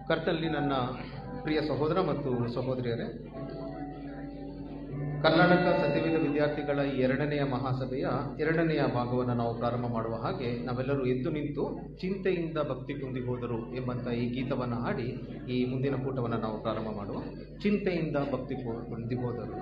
ಕರ್ತನಲ್ಲಿ ನನ್ನ ಪ್ರಿಯ ಸಹೋದರ ಮತ್ತು ಸಹೋದರಿಯರೇ ಕರ್ನಾಟಕ ಸತ್ಯವೇದ ವಿದ್ಯಾರ್ಥಿಗಳ ಈ ಎರಡನೆಯ ಮಹಾಸಭೆಯ ಎರಡನೆಯ ಭಾಗವನ್ನು ನಾವು ಪ್ರಾರಂಭ ಮಾಡುವ ಹಾಗೆ ನಾವೆಲ್ಲರೂ ಎದ್ದು ನಿಂತು ಚಿಂತೆಯಿಂದ ಭಕ್ತಿ ಕುಂದಿ ಹೋದರು ಎಂಬಂಥ ಈ ಗೀತವನ್ನು ಹಾಡಿ ಈ ಮುಂದಿನ ಕೂಟವನ್ನು ನಾವು ಪ್ರಾರಂಭ ಮಾಡುವ ಚಿಂತೆಯಿಂದ ಭಕ್ತಿ ಕುಂದಿ ಹೋದರು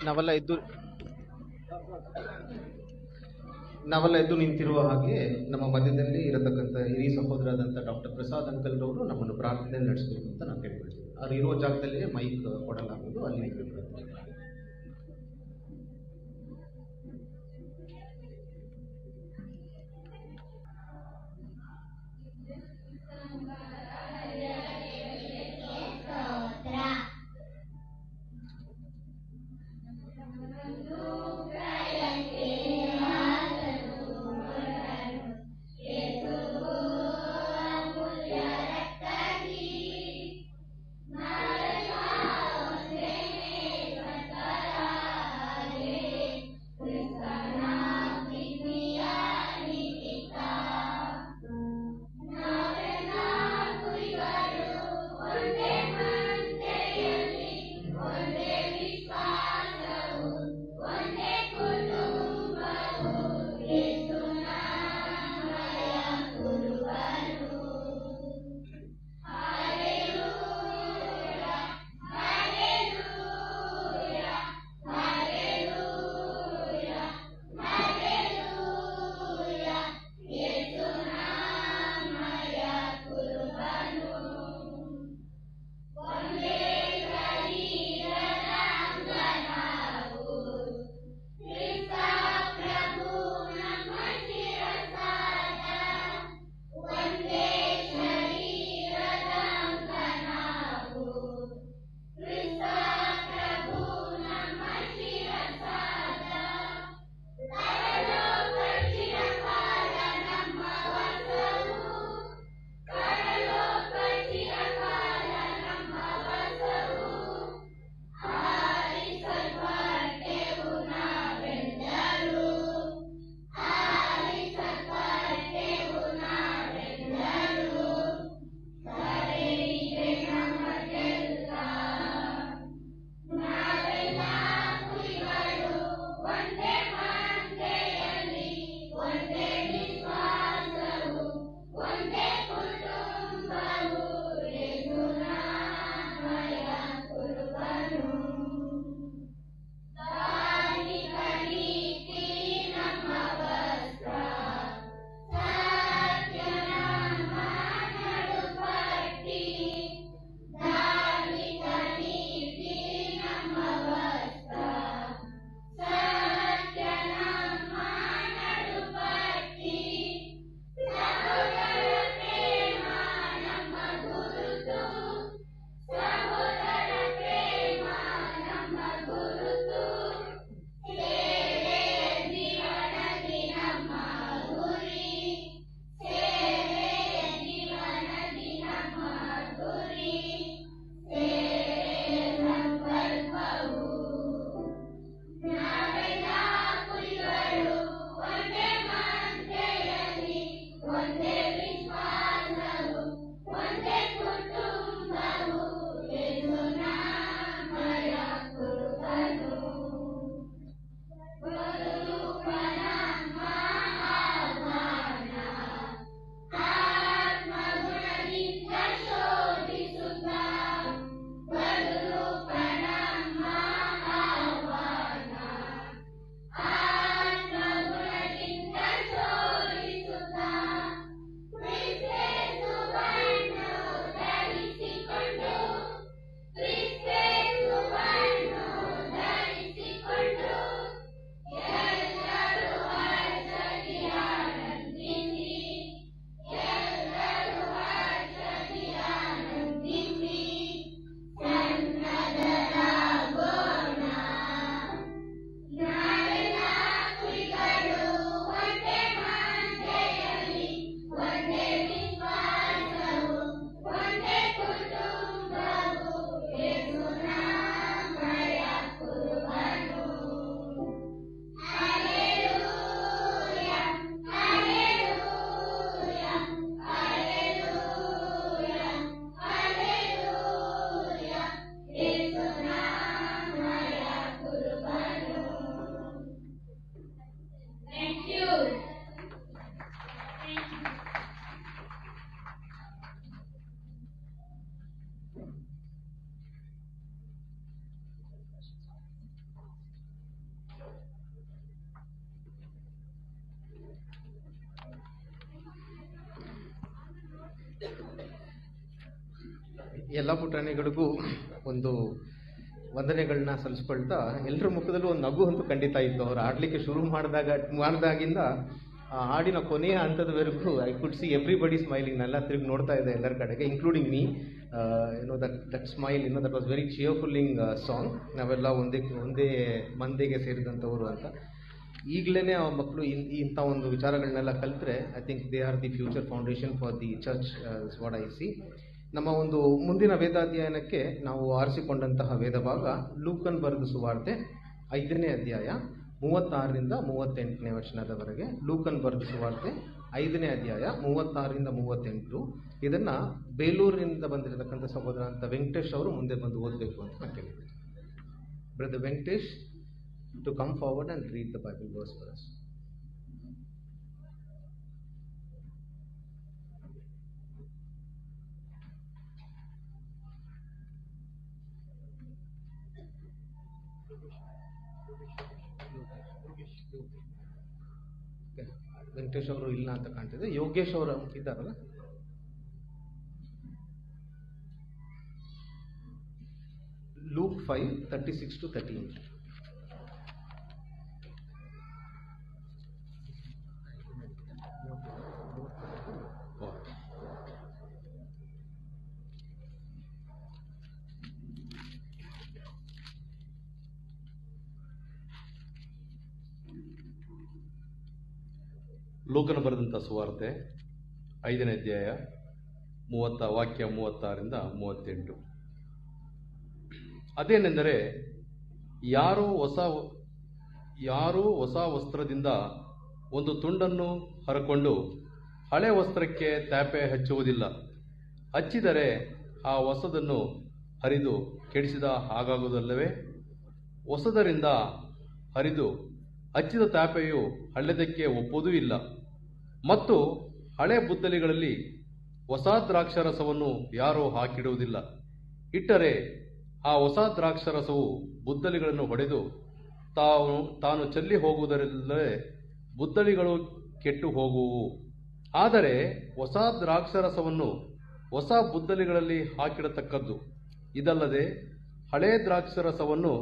ನಾವೆಲ್ಲ ಎದ್ದು ನಾವೆಲ್ಲ ಎದ್ದು ನಿಂತಿರುವ ಹಾಗೆ ನಮ್ಮ ಮಧ್ಯದಲ್ಲಿ ಇರತಕ್ಕಂಥ ಹಿರಿಯ ಸಹೋದರಾದಂಥ ಡಾಕ್ಟರ್ ಪ್ರಸಾದ್ ಅಂಕಲ್ ರವರು ನಮ್ಮನ್ನು ಪ್ರಾರ್ಥನೆ ನಡೆಸಬೇಕು ಅಂತ ನಾನು ಕೇಳ್ಕೊಳ್ತೀನಿ ಅವ್ರು ಇರುವ ಜಾಗದಲ್ಲೇ ಮೈಕ್ ಕೊಡಲಾಗುವುದು ಅಲ್ಲಿ ನಿಂತ್ಕೊಳ್ಬೇಕು. ಸ್ತೋತ್ರ ಎಲ್ಲ ಪುಟಾಣಿಗಳಿಗೂ ಒಂದು ವಂದನೆಗಳನ್ನ ಸಲ್ಲಿಸ್ಕೊಳ್ತಾ ಎಲ್ಲರ ಮುಖದಲ್ಲೂ ಒಂದು ನಗು ಅಂತೂ ಖಂಡಿತ ಇತ್ತು ಅವ್ರು ಆಡಲಿಕ್ಕೆ ಶುರು ಮಾಡಿದಾಗ ಮಾಡಿದಾಗಿಂದ ಆ ಹಾಡಿನ ಕೊನೆಯ ಹಂತದವರೆಗೂ I could see everybody smiling ನೆಲ್ಲ ತಿರುಗಿ ನೋಡ್ತಾ ಇದೆ ಎಲ್ಲರ ಕಡೆಗೆ ಇನ್ಕ್ಲೂಡಿಂಗ್ ಮೀ ಏನೋ ದಟ್ ದಟ್ ಸ್ಮೈಲ್ ಏನೋ that was very cheerful song ನಾವೆಲ್ಲ ಒಂದೇ ಒಂದೇ ಮಂದಿಗೆ ಸೇರಿದಂಥವರು ಅಂತ ಈಗಲೇ ಆ ಮಕ್ಕಳು ಇನ್ ಇಂಥ ಒಂದು ವಿಚಾರಗಳನ್ನೆಲ್ಲ ಕಲಿತ್ರೆ I think they are the future foundation for the church what I see ನಮ್ಮ ಒಂದು ಮುಂದಿನ ವೇದಾಧ್ಯಯನಕ್ಕೆ ನಾವು ಆರಿಸಿಕೊಂಡಂತಹ ವೇದ ಭಾಗ ಲೂಕನ್ ಬರೆದ ಸುವಾರ್ತೆ ಐದನೇ ಅಧ್ಯಾಯ ಮೂವತ್ತಾರರಿಂದ ಮೂವತ್ತೆಂಟನೇ ವಚನದವರೆಗೆ ಲೂಕನ್ ಬರೆದ ಸುವಾರ್ತೆ ಐದನೇ ಅಧ್ಯಾಯ ಮೂವತ್ತಾರರಿಂದ ಮೂವತ್ತೆಂಟು ಇದನ್ನ ಬೇಲೂರಿನಿಂದ ಬಂದಿರತಕ್ಕಂಥ ಸಹೋದರ ಅಂತ ವೆಂಕಟೇಶ್ ಅವರು ಮುಂದೆ ಬಂದು ಓದಬೇಕು ಅಂತ ನಾನು ಕೇಳಿದ್ದೆ brother Venkatesh to come forward and read the Bible verse for us. Okay. Venkatesh ಅವರು ಇಲ್ಲ ಅಂತ ಕಾಣ್ತಿದೆ ಯೋಗೇಶ್ ಅವರು ಇದ್ದಾರಲ್ಲ Luke five thirty six to thirty eight ಲೋಕನ ಬರೆದಂಥ ಸುವಾರ್ತೆ ಐದನೇ ಅಧ್ಯಾಯ ಮೂವತ್ತ ವಾಕ್ಯ ಮೂವತ್ತಾರರಿಂದ ಮೂವತ್ತೆಂಟು ಅದೇನೆಂದರೆ ಯಾರೋ ಹೊಸ ಯಾರೂ ಹೊಸ ವಸ್ತ್ರದಿಂದ ಒಂದು ತುಂಡನ್ನು ಹರಕೊಂಡು ಹಳೆ ವಸ್ತ್ರಕ್ಕೆ ತ್ಯಾಪೆ ಹಚ್ಚುವುದಿಲ್ಲ ಹಚ್ಚಿದರೆ ಆ ಹೊಸದನ್ನು ಹರಿದು ಕೆಡಿಸಿದ ಹಾಗಾಗುವುದಲ್ಲವೇ ಹೊಸದರಿಂದ ಹರಿದು ಹಚ್ಚಿದ ತ್ಯಾಪೆಯು ಹಳೆದಕ್ಕೆ ಒಪ್ಪುವುದೂ ಇಲ್ಲ ಮತ್ತು ಹಳೆ ಬುದ್ದಲಿಗಳಲ್ಲಿ ಹೊಸ ದ್ರಾಕ್ಷಾರಸವನ್ನು ಯಾರೂ ಹಾಕಿಡುವುದಿಲ್ಲ ಇಟ್ಟರೆ ಆ ಹೊಸ ದ್ರಾಕ್ಷಾರಸವು ಬುದ್ದಲಿಗಳನ್ನು ಹೊಡೆದು ತಾನು ತಾನು ಚೆಲ್ಲಿ ಹೋಗುವುದರಲ್ಲದೆ ಬುದ್ದಲಿಗಳು ಕೆಟ್ಟು ಹೋಗುವು ಆದರೆ ಹೊಸ ದ್ರಾಕ್ಷಾರಸವನ್ನು ಹೊಸ ಬುದ್ದಲಿಗಳಲ್ಲಿ ಹಾಕಿಡತಕ್ಕದ್ದು ಇದಲ್ಲದೆ ಹಳೆ ದ್ರಾಕ್ಷಾರಸವನ್ನು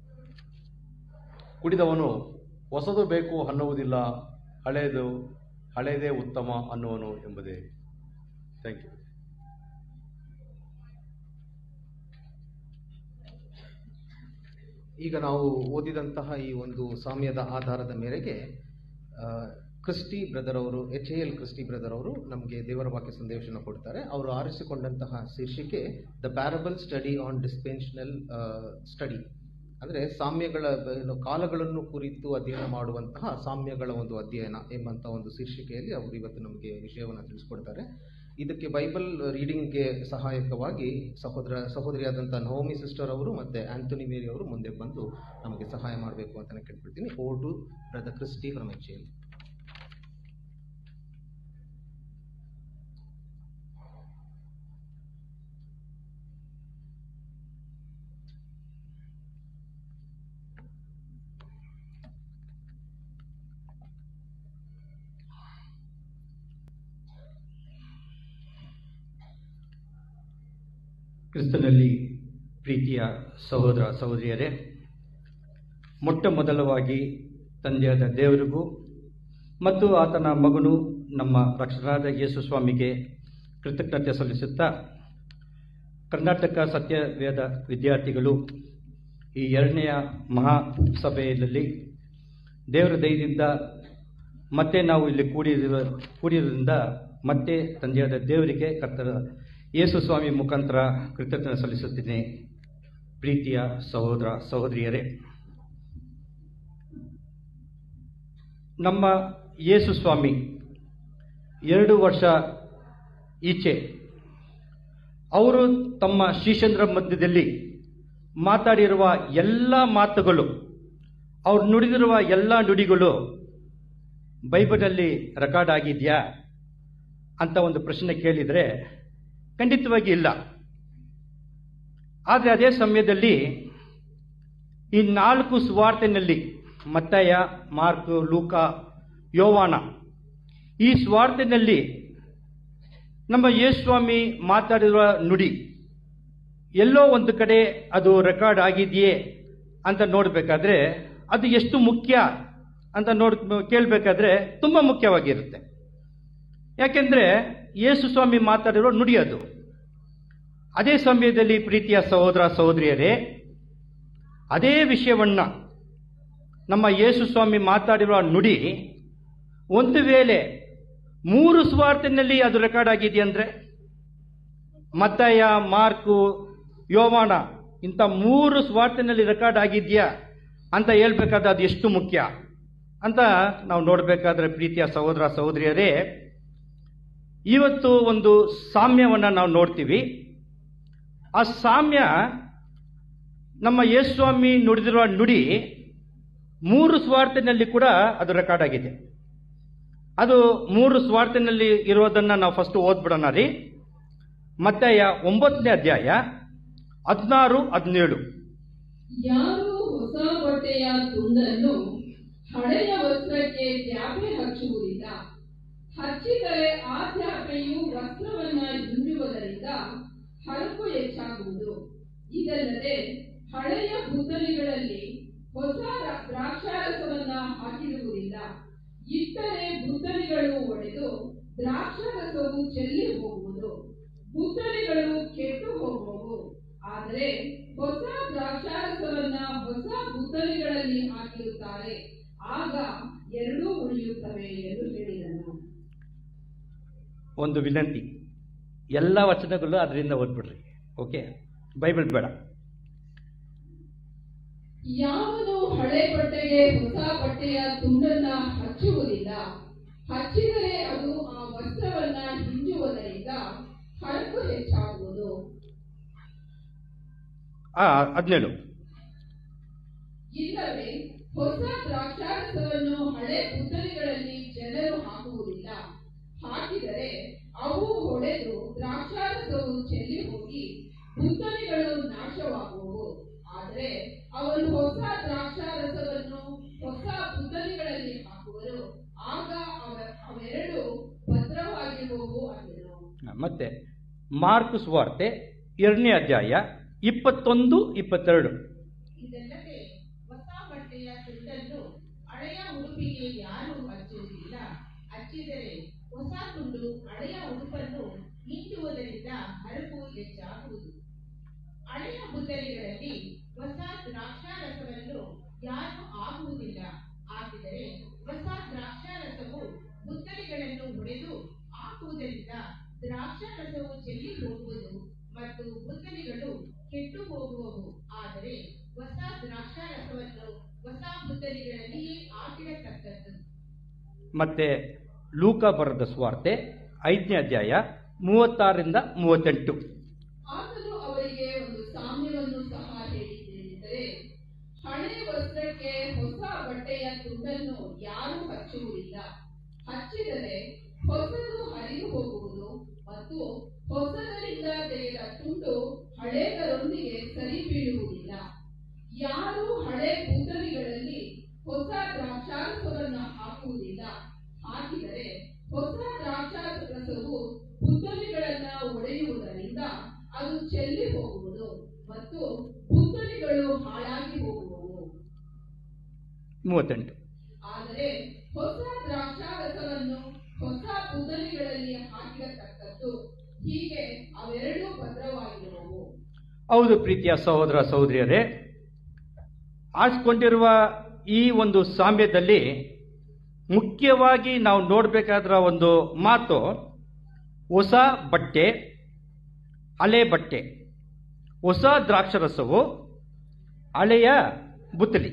ಕುಡಿದವನು ಹೊಸದು ಬೇಕು ಅನ್ನುವುದಿಲ್ಲ ಹಳೆಯದು ಹಳೆಯದೇ ಉತ್ತಮ ಅನ್ನುವನು ಎಂಬುದೇ ಥ್ಯಾಂಕ್ ಯು ಈಗ ನಾವು ಓದಿದಂತಹ ಈ ಒಂದು ಸಾಮ್ಯದ ಆಧಾರದ ಮೇರೆಗೆ ಆ, ಕ್ರಿಸ್ಟಿ ಬ್ರದರ್ ಅವರು H A L Christy brother ಅವರು ನಮಗೆ ದೇವರ ವಾಕ್ಯ ಸಂದೇಶನ ಕೊಡ್ತಾರೆ ಅವರು ಆರಿಸಿಕೊಂಡಂತಹ ಶೀರ್ಷಿಕೆ the parable study on dispensational study ಅಂದರೆ ಸಾಮ್ಯಗಳ ಏನು ಕಾಲಗಳನ್ನು ಕುರಿತು ಅಧ್ಯಯನ ಮಾಡುವಂತಹ ಸಾಮ್ಯಗಳ ಒಂದು ಅಧ್ಯಯನ ಎಂಬಂಥ ಒಂದು ಶೀರ್ಷಿಕೆಯಲ್ಲಿ ಅವರು ಇವತ್ತು ನಮಗೆ ವಿಷಯವನ್ನು ತಿಳಿಸ್ಕೊಡ್ತಾರೆ ಇದಕ್ಕೆ ಬೈಬಲ್ ರೀಡಿಂಗ್ಗೆ ಸಹಾಯಕವಾಗಿ ಸಹೋದರ ಸಹೋದರಿಯಾದಂಥ ನವಮಿ ಸಿಸ್ಟರ್ ಅವರು ಮತ್ತು ಆಂಥೋನಿ ಮೇರಿ ಅವರು ಮುಂದೆ ಬಂದು ನಮಗೆ ಸಹಾಯ ಮಾಡಬೇಕು ಅಂತ ನಾನು ಕೇಳ್ಕೊಳ್ತೀನಿ oh to brother Christy from H L ಕ್ರಿಸ್ತನಲ್ಲಿ ಪ್ರೀತಿಯ ಸಹೋದರ ಸಹೋದರಿಯರೇ ಮೊಟ್ಟ ಮೊದಲವಾಗಿ ತಂದೆಯಾದ ದೇವರಿಗೂ ಮತ್ತು ಆತನ ಮಗನು ನಮ್ಮ ರಕ್ಷಣಾದ ಯೇಸು ಸ್ವಾಮಿಗೆ ಕೃತಜ್ಞತೆ ಸಲ್ಲಿಸುತ್ತಾ ಕರ್ನಾಟಕ ಸತ್ಯವೇದ ವಿದ್ಯಾರ್ಥಿಗಳು ಈ ಎರಡನೆಯ ಮಹಾಸಭೆಯಲ್ಲಿ ದೇವರ ದಯದಿಂದ ಮತ್ತೆ ನಾವು ಇಲ್ಲಿ ಕೂಡಿರುವ ಕೂಡಿರೋದ್ರಿಂದ ಮತ್ತೆ ತಂದೆಯಾದ ದೇವರಿಗೆ ಕರ್ತರ ಯೇಸು ಸ್ವಾಮಿ ಮುಖಾಂತರ ಕೃತಜ್ಞತೆ ಸಲ್ಲಿಸುತ್ತೇನೆ ಪ್ರೀತಿಯ ಸಹೋದರ ಸಹೋದರಿಯರೇ ನಮ್ಮ ಯೇಸು ಸ್ವಾಮಿ ಎರಡು ವರ್ಷ ಈಚೆ ಅವರು ತಮ್ಮ ಶಿಷ್ಯಂದ್ರ ಮಧ್ಯದಲ್ಲಿ ಮಾತಾಡಿರುವ ಎಲ್ಲ ಮಾತುಗಳು ಅವ್ರು ನುಡಿದಿರುವ ಎಲ್ಲ ನುಡಿಗಳು ಬೈಬಲಲ್ಲಿ ರೆಕಾರ್ಡ್ ಆಗಿದೆಯಾ ಅಂತ ಒಂದು ಪ್ರಶ್ನೆ ಕೇಳಿದರೆ ಖಂಡಿತವಾಗಿ ಇಲ್ಲ ಆದರೆ ಅದೇ ಸಮಯದಲ್ಲಿ ಈ ನಾಲ್ಕು ಸ್ವಾರ್ಥೆನಲ್ಲಿ ಮತ್ತಯ ಮಾರ್ಕ್ ಲೂಕ ಯೋವಾನ ಈ ಸ್ವಾರ್ಥೆನಲ್ಲಿ ನಮ್ಮ ಯೇಸ್ವಾಮಿ ಮಾತಾಡಿರುವ ನುಡಿ ಎಲ್ಲೋ ಒಂದು ಕಡೆ ಅದು ರೆಕಾರ್ಡ್ ಆಗಿದೆಯೇ ಅಂತ ನೋಡಬೇಕಾದ್ರೆ ಅದು ಎಷ್ಟು ಮುಖ್ಯ ಅಂತ ನೋಡ್ ಕೇಳಬೇಕಾದ್ರೆ ತುಂಬ ಮುಖ್ಯವಾಗಿರುತ್ತೆ ಯಾಕೆಂದರೆ ಯೇಸು ಸ್ವಾಮಿ ಮಾತಾಡಿರೋ ನುಡಿ ಅದು ಅದೇ ಸಮಯದಲ್ಲಿ ಪ್ರೀತಿಯ ಸಹೋದರ ಸಹೋದರಿಯರೇ ಅದೇ ವಿಷಯವನ್ನ ನಮ್ಮ ಯೇಸು ಸ್ವಾಮಿ ಮಾತಾಡಿರುವ ನುಡಿ ಒಂದು ವೇಳೆ ಮೂರು ಸ್ವಾರ್ಥನಲ್ಲಿ ಅದು ರೆಕಾರ್ಡ್ ಆಗಿದೆಯಂದ್ರೆ ಮತ್ತಯ್ಯ ಮಾರ್ಕು ಯೋವಾನ ಇಂಥ ಮೂರು ಸ್ವಾರ್ಥನಲ್ಲಿ ರೆಕಾರ್ಡ್ ಆಗಿದೆಯಾ ಅಂತ ಹೇಳ್ಬೇಕಾದ್ರೆ ಅದು ಎಷ್ಟು ಮುಖ್ಯ ಅಂತ ನಾವು ನೋಡಬೇಕಾದ್ರೆ ಪ್ರೀತಿಯ ಸಹೋದರ ಸಹೋದರಿಯರೇ ಇವತ್ತು ಒಂದು ಸಾಮ್ಯವನ್ನು ನಾವು ನೋಡ್ತೀವಿ ಆ ಸಾಮ್ಯ ನಮ್ಮ ಯೇಸ್ವಾಮಿ ನುಡಿದಿರುವ ನುಡಿ ಮೂರು ಸ್ವಾರ್ಥನಲ್ಲಿ ಕೂಡ ಅದು ರೆಕಾರ್ಡ್ ಆಗಿದೆ ಅದು ಮೂರು ಸ್ವಾರ್ಥನಲ್ಲಿ ಇರೋದನ್ನು ನಾವು ಫಸ್ಟ್ ಓದ್ಬಿಡೋಣ ರೀ ಮತ್ತೆ ಒಂಬತ್ತನೇ ಅಧ್ಯಾಯ ಹದಿನಾರು ಹದಿನೇಳು ಯಾರು ಹೊಸ ಬಟ್ಟೆಯ ತುಂಡನ್ನು ಹಳೆಯ ವಸ್ತ್ರಕ್ಕೆ ತ್ಯಾಪೆ ಹಚ್ಚುವುದಿಲ್ಲ ಹಚ್ಚಿದರೆ ಆ ತ್ಯಾಪೆಯು ವಸ್ತ್ರವನ್ನ ಹಿಂಡುವುದರಿಂದ ಹರಕು ಹೆಚ್ಚಾಗುವುದು ಇದಲ್ಲದೆ ಹಳೆಯ ಬುದ್ದಲಿಗಳಲ್ಲಿ ಹೊಸ ರ- ದ್ರಾಕ್ಷಾರಸವನ್ನ ಹಾಕಿರುವುದಿಲ್ಲ ಇಟ್ಟರೆ ಬುದ್ದಲಿಗಳು ಒಡೆದು ದ್ರಾಕ್ಷಾರಸವು ಚೆಲ್ಲಿ ಹೋಗುವುದು ಬುದ್ದಲಿಗಳು ಕೆಟ್ಟು ಹೋಗುವವು ಆದರೆ ಹೊಸ ದ್ರಾಕ್ಷಾರಸವನ್ನ ಹೊಸ ಬುದ್ದಲಿಗಳಲ್ಲಿ ಹಾಕಿರುತ್ತಾರೆ ಆಗ ಎರಡೂ ಉಳಿಯುತ್ತವೆ ಎಂದು ಹೇಳಿದನು ಒಂದು ವಿನಂತಿ ಎಲ್ಲ ವಚನಗಳು ಅದರಿಂದ ಓದ್ಬಿಡ್ರಿ ಓಕೆ ಬೈಬಲ್ ಬೇಡ ಯಾವನು ಹಳೆ ಬಟ್ಟೆಗೆ ಹೊಸ ಬಟ್ಟೆಯ ತುಂಡನ್ನ ಹಚ್ಚುವುದಿಲ್ಲ ಹಚ್ಚಿದರೆ ಅದು ಆ ವಸ್ತ್ರವನ್ನ ಹಿಂಜುವುದರಿಂದ ಹರಕು ಹೆಚ್ಚಾಗುವುದು ಆ ಹದಿನೇಳು ಇಲ್ಲವೇ ಹೊಸ ದ್ರಾಕ್ಷಾರಸವನ್ನು ಹಳೆ ಬುದ್ದಲಿಗಳಲ್ಲಿ ಜನರು ಹಾಕುವುದಿಲ್ಲ ಹಾಕಿದರೆ ಅವು ಹೊಡೆದು ದ್ರಾಕ್ಷಾರಸವು ಚೆಲ್ಲಿ ಹೋಗಿ ಬುದ್ದಲಿಗಳು ನಾಶವಾಗುವವು ಆದರೆ ಅವರು ಹೊಸ ದ್ರಾಕ್ಷಾರಸವನ್ನು ಹೊಸ ಬುದ್ದಲಿಗಳಲ್ಲಿ ಹಾಕುವರು ಆಗ ಅವ- ಅವೆರಡು ಭದ್ರವಾಗಿರುವವು ಅಂದನು ಮತ್ತೆ ಮಾರ್ಕ್ ಸ್ವಾರ್ತೆ ಎರಡನೇ ಅಧ್ಯಾಯ ಇಪ್ಪತ್ತೊಂದು ಇಪ್ಪತ್ತೆರಡು ಇದಲ್ಲದೆ ಹೊಸ ಬಟ್ಟೆಯ ತುಂಡನ್ನು ಹಳೆಯ ಉಡುಪಿಗೆ ಯಾರೂ ಹಚ್ಚುವುದಿಲ್ಲ ಹಚ್ಚಿದರೆ ಹೊಸ ತುಂಡು ಹಳೆಯ ಉಡುಪನ್ನು ಹಿಂಡುವುದರಿಂದ ಹರಕು ಹೆಚ್ಚಾಗುವುದು ಹಳೆಯ ಬುದ್ದಲಿಗಳಲ್ಲಿ ಹೊಸ ದ್ರಾಕ್ಷಾರಸವನ್ನು ಯಾರೂ ಹಾಕುವುದಿಲ್ಲ ಹಾಕಿದರೆ ಹೊಸ ದ್ರಾಕ್ಷಾರಸವು ಬುದ್ದಲಿಗಳನ್ನು ಹೊಡೆದು ಹಾಕುವುದರಿಂದ ದ್ರಾಕ್ಷಾರಸವು ಚೆಲ್ಲಿ ಹೋಗುವುದು ಮತ್ತು ಬುದ್ದಲಿಗಳು ಕೆಟ್ಟು ಹೋಗುವವು ಆದರೆ ಹೊಸ ದ್ರಾಕ್ಷಾರಸವನ್ನು ಹೊಸ ಬುದ್ದಲಿಗಳಲ್ಲಿಯೇ ಹಾಕಿರತಕ್ಕದ್ದು ಮತ್ತೆ ಲೂಕ ಬರೆದ ಸ್ವಾರ್ತೆ ಐದನೇ ಅಧ್ಯಾಯ ಮೂವತ್ತಾರರಿಂದ ಮೂವತ್ತೆಂಟು ಆತನು ಅವರಿಗೆ ಒಂದು ಸಾಮ್ಯವನ್ನು ಸಹ ಹೇಳಿದ್ದೇನೆಂದರೆ ಹಳೆ ವಸ್ತ್ರಕ್ಕೆ ಹೊಸ ಬಟ್ಟೆಯ ತುಂಡನ್ನು ಯಾರೂ ಹಚ್ಚುವುದಿಲ್ಲ ಹಚ್ಚಿದರೆ ಹೊಸದು ಹರಿದು ಹೋಗುವುದು ಮತ್ತು ಹೊಸದರಿಂದ ತೆಗೆದ ತುಂಡು ಹಳೆದರೊಂದಿಗೆ ಸರಿ ಬೀಳುವುದಿಲ್ಲ ಯಾರು ಹಳೆ ಬುದ್ದಲಿಗಳಲ್ಲಿ ಹೊಸ ದ್ರಾಕ್ಷಾರಸವನ್ನು ಹಾಕುವುದಿಲ್ಲ ಹಾಕಿದರೆ ಹೊಸ ದ್ರಾಕ್ಷಾರಸವು ಬುದ್ದಲಿಗಳನ್ನ ಒಡೆಯುವುದರಿಂದ ಅದು ಚೆಲ್ಲಿ ಹೋಗುವುದು ಮತ್ತು ಬುದ್ದಲಿಗಳು ಹಾಳಾಗಿ ಹೋಗುವವು ಮೂವತ್ತೆಂಟು ಆದರೆ ಹೊಸ ದ್ರಾಕ್ಷಾರಸವನ್ನು ಹೊಸ ಬುದ್ದಲಿಗಳಲ್ಲಿ ಹಾಕಿರತಕ್ಕದ್ದು ಹೀಗೆ ಅವೆರಡೂ ಭದ್ರವಾಗಿರುವವು ಹೌದು ಪ್ರೀತಿಯ ಸಹೋದರ ಸಹೋದರಿಯರೇ ಆರಿಸ್ಕೊಂಡಿರುವ ಈ ಒಂದು ಸಾಮ್ಯದಲ್ಲಿ ಮುಖ್ಯವಾಗಿ ನಾವು ನೋಡಬೇಕಾದ್ರ ಒಂದು ಮಾತು ಹೊಸ ಬಟ್ಟೆ ಹಳೆ ಬಟ್ಟೆ ಹೊಸ ದ್ರಾಕ್ಷರಸವು ಹಳೆಯ ಬುತ್ತಲಿ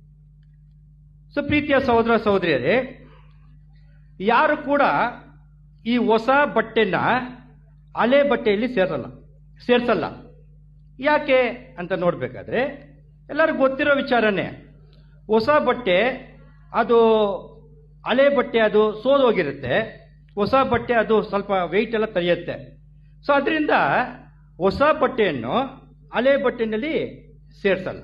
ಸೊ ಪ್ರೀತಿಯ ಸಹೋದರ ಸಹೋದರಿಯರೇ ಯಾರು ಕೂಡ ಈ ಹೊಸ ಬಟ್ಟೆನ ಹಳೆ ಬಟ್ಟೆಯಲ್ಲಿ ಸೇರಲ್ಲ ಸೇರಿಸಲ್ಲ ಯಾಕೆ ಅಂತ ನೋಡಬೇಕಾದ್ರೆ ಎಲ್ಲರಿಗೂ ಗೊತ್ತಿರೋ ವಿಚಾರನೇ ಹೊಸ ಬಟ್ಟೆ ಅದು ಹಳೆ ಬಟ್ಟೆ ಅದು ಸೋದೋಗಿರುತ್ತೆ ಹೊಸ ಬಟ್ಟೆ ಅದು ಸ್ವಲ್ಪ ವೆಯ್ಟ್ ಎಲ್ಲ ತೆರೆಯುತ್ತೆ ಸೊ ಅದರಿಂದ ಹೊಸ ಬಟ್ಟೆಯನ್ನು ಹಳೆ ಬಟ್ಟೆಯಲ್ಲಿ ಸೇರಿಸಲ್ಲ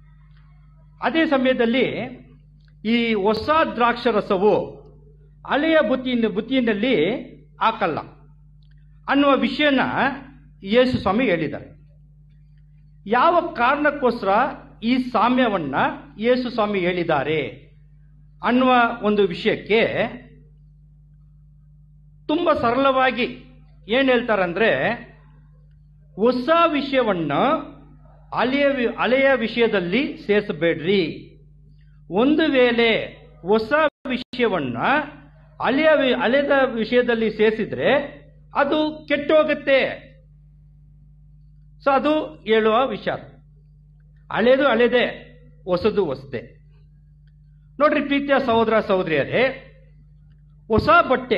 ಅದೇ ಸಮಯದಲ್ಲಿ ಈ ಹೊಸ ದ್ರಾಕ್ಷರಸವು ಹಳೆಯ ಬುತ್ತಿಯಿಂದ ಬುತ್ತಿಯಲ್ಲಿ ಹಾಕಲ್ಲ ಅನ್ನುವ ವಿಷಯನ ಯೇಸು ಸ್ವಾಮಿ ಹೇಳಿದ್ದಾರೆ ಯಾವ ಕಾರಣಕ್ಕೋಸ್ಕರ ಈ ಸಾಮ್ಯವನ್ನ ಯೇಸು ಸ್ವಾಮಿ ಹೇಳಿದ್ದಾರೆ ಅನ್ನುವ ಒಂದು ವಿಷಯಕ್ಕೆ ತುಂಬ ಸರಳವಾಗಿ ಏನು ಹೇಳ್ತಾರಂದ್ರೆ ಹೊಸ ವಿಷಯವನ್ನ ಹಳೆಯ ವಿ- ಹಳೆಯ ವಿಷಯದಲ್ಲಿ ಸೇರಿಸಬೇಡ್ರಿ ಒಂದು ವೇಳೆ ಹೊಸ ವಿಷಯವನ್ನ ಹಳೆಯ ವಿ- ಹಳೆದ ವಿಷಯದಲ್ಲಿ ಸೇರಿಸಿದ್ರೆ ಅದು ಕೆಟ್ಟೋಗುತ್ತೆ ಸೊ ಅದು ಹೇಳುವ ವಿಚಾರ ಹಳೇದು ಹಳೇದೇ ಹೊಸದು ಹೊಸದೇ ನೋಡ್ರಿ ಪ್ರೀತಿಯ ಸಹೋದರ ಸಹೋದರಿಯರೇ ಹೊಸ ಬಟ್ಟೆ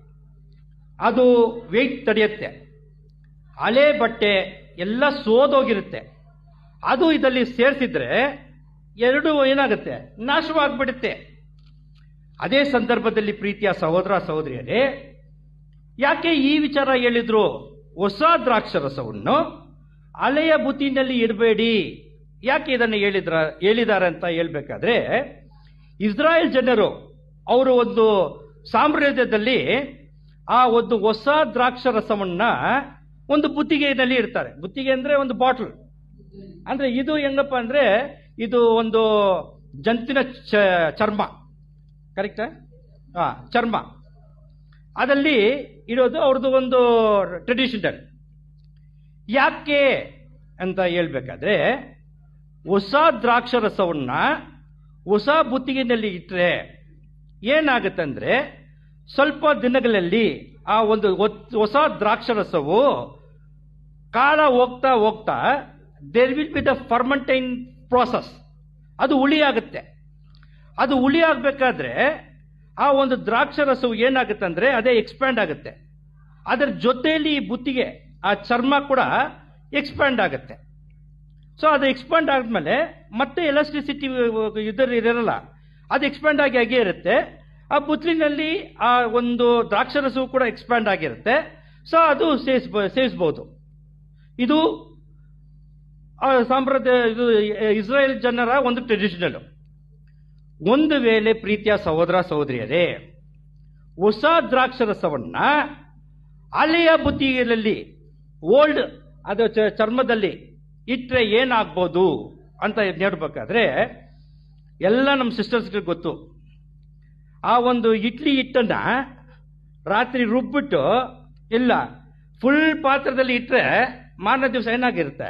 ಅದು ವೆಯ್ಟ್ ತಡೆಯುತ್ತೆ ಹಳೆ ಬಟ್ಟೆ ಎಲ್ಲ ಸೋದೋಗಿರುತ್ತೆ ಅದು ಇದರಲ್ಲಿ ಸೇರಿಸಿದ್ರೆ ಎರಡು ಏನಾಗುತ್ತೆ ನಾಶವಾಗ್ಬಿಡುತ್ತೆ ಅದೇ ಸಂದರ್ಭದಲ್ಲಿ ಪ್ರೀತಿಯ ಸಹೋದರ ಸಹೋದರಿಯರೇ ಯಾಕೆ ಈ ವಿಚಾರ ಹೇಳಿದ್ರು ಹೊಸ ದ್ರಾಕ್ಷರಸವನ್ನು ಹಳೆಯ ಬುತ್ತಿನಲ್ಲಿ ಇಡಬೇಡಿ ಯಾಕೆ ಇದನ್ನು ಹೇಳಿದ್ರ ಹೇಳಿದ್ದಾರೆ ಅಂತ ಹೇಳ್ಬೇಕಾದ್ರೆ ಇಸ್ರಾಯೇಲ್ ಜನರು ಅವರು ಒಂದು ಸಾಮ್ರಾಜ್ಯದಲ್ಲಿ ಆ ಒಂದು ಹೊಸ ದ್ರಾಕ್ಷರಸವನ್ನ ಒಂದು ಬುತ್ತಿಗೆಯಲ್ಲಿ ಇಡ್ತಾರೆ ಬುತ್ತಿಗೆ ಅಂದ್ರೆ ಒಂದು ಬಾಟಲ್ ಅಂದ್ರೆ ಇದು ಹೆಂಗಪ್ಪ ಅಂದ್ರೆ ಇದು ಒಂದು ಜಂತಿನ ಚ- ಚರ್ಮ ಕರೆಕ್ಟಾ ಹಾ ಚರ್ಮ ಅದಲ್ಲಿ ಇರೋದು ಅವ್ರದ್ದು ಒಂದು ಟ್ರೆಡಿಷನಲ್ ಯಾಕೆ ಅಂತ ಹೇಳ್ಬೇಕಾದ್ರೆ ಹೊಸ ದ್ರಾಕ್ಷರಸವನ್ನ ಹೊಸ ಬುತ್ತಿಗೆನಲ್ಲಿ ಇಟ್ಟರೆ ಏನಾಗುತ್ತಂದ್ರೆ ಸ್ವಲ್ಪ ದಿನಗಳಲ್ಲಿ ಆ ಒಂದು ಹೊತ್- ಹೊಸ ದ್ರಾಕ್ಷರಸವು ಕಾಲ ಹೋಗ್ತಾ ಹೋಗ್ತಾ there will be the fermentation process ಅದು ಹುಳಿ ಆಗುತ್ತೆ ಅದು ಹುಳಿ ಆಗಬೇಕಾದ್ರೆ ಆ ಒಂದು ದ್ರಾಕ್ಷರಸವು ಏನಾಗುತ್ತೆ ಅಂದರೆ ಅದೇ ಎಕ್ಸ್ಪ್ಯಾಂಡ್ ಆಗುತ್ತೆ ಅದರ ಜೊತೆಯಲ್ಲಿ ಈ ಬುತ್ತಿಗೆ ಆ ಚರ್ಮ ಕೂಡ ಎಕ್ಸ್ಪ್ಯಾಂಡ್ ಆಗುತ್ತೆ ಸೊ ಅದು ಎಕ್ಸ್ಪ್ಯಾಂಡ್ ಆದ್ಮೇಲೆ ಮತ್ತೆ ಎಲೆಕ್ಟ್ರಿಸಿಟಿ ಇದರಲ್ಲಿ ಇರಲ್ಲ ಅದು ಎಕ್ಸ್ಪ್ಯಾಂಡ್ ಆಗಿ ಹಾಗೆ ಇರುತ್ತೆ ಆ ಬುತ್ಲಿನಲ್ಲಿ ಆ ಒಂದು ದ್ರಾಕ್ಷರಸವು ಕೂಡ ಎಕ್ಸ್ಪ್ಯಾಂಡ್ ಆಗಿರುತ್ತೆ ಸೊ ಅದು ಸೇವಿಸ್ಬ ಸೇವಿಸ್ಬೋದು ಇದು ಆ ಸಾಂಪ್ರದಾಯ ಇದು ಇಸ್ರಾಯೇಲ್ ಜನರ ಒಂದು ಟ್ರೆಡಿಷನಲ್ ಒಂದು ವೇಳೆ ಪ್ರೀತಿಯ ಸಹೋದರ ಸಹೋದರಿಯರೇ ಹೊಸ ದ್ರಾಕ್ಷರಸವನ್ನ ಹಳೆಯ ಬುತ್ತಿಗೆಯಲ್ಲಿ ಓಲ್ಡ್ ಅದು ಚ- ಚರ್ಮದಲ್ಲಿ ಇಟ್ಟರೆ ಏನಾಗ್ಬೋದು ಅಂತ ನೋಡ್ಬೇಕಾದ್ರೆ ಎಲ್ಲ ನಮ್ಮ ಸಿಸ್ಟರ್ಸ್ಗೆ ಗೊತ್ತು ಆ ಒಂದು ಇಡ್ಲಿ ಹಿಟ್ಟನ್ನ ರಾತ್ರಿ ರುಬ್ಬಿಟ್ಟು ಇಲ್ಲ ಫುಲ್ ಪಾತ್ರದಲ್ಲಿ ಇಟ್ಟರೆ ಮಾರನೇ ದಿವಸ ಏನಾಗಿರುತ್ತೆ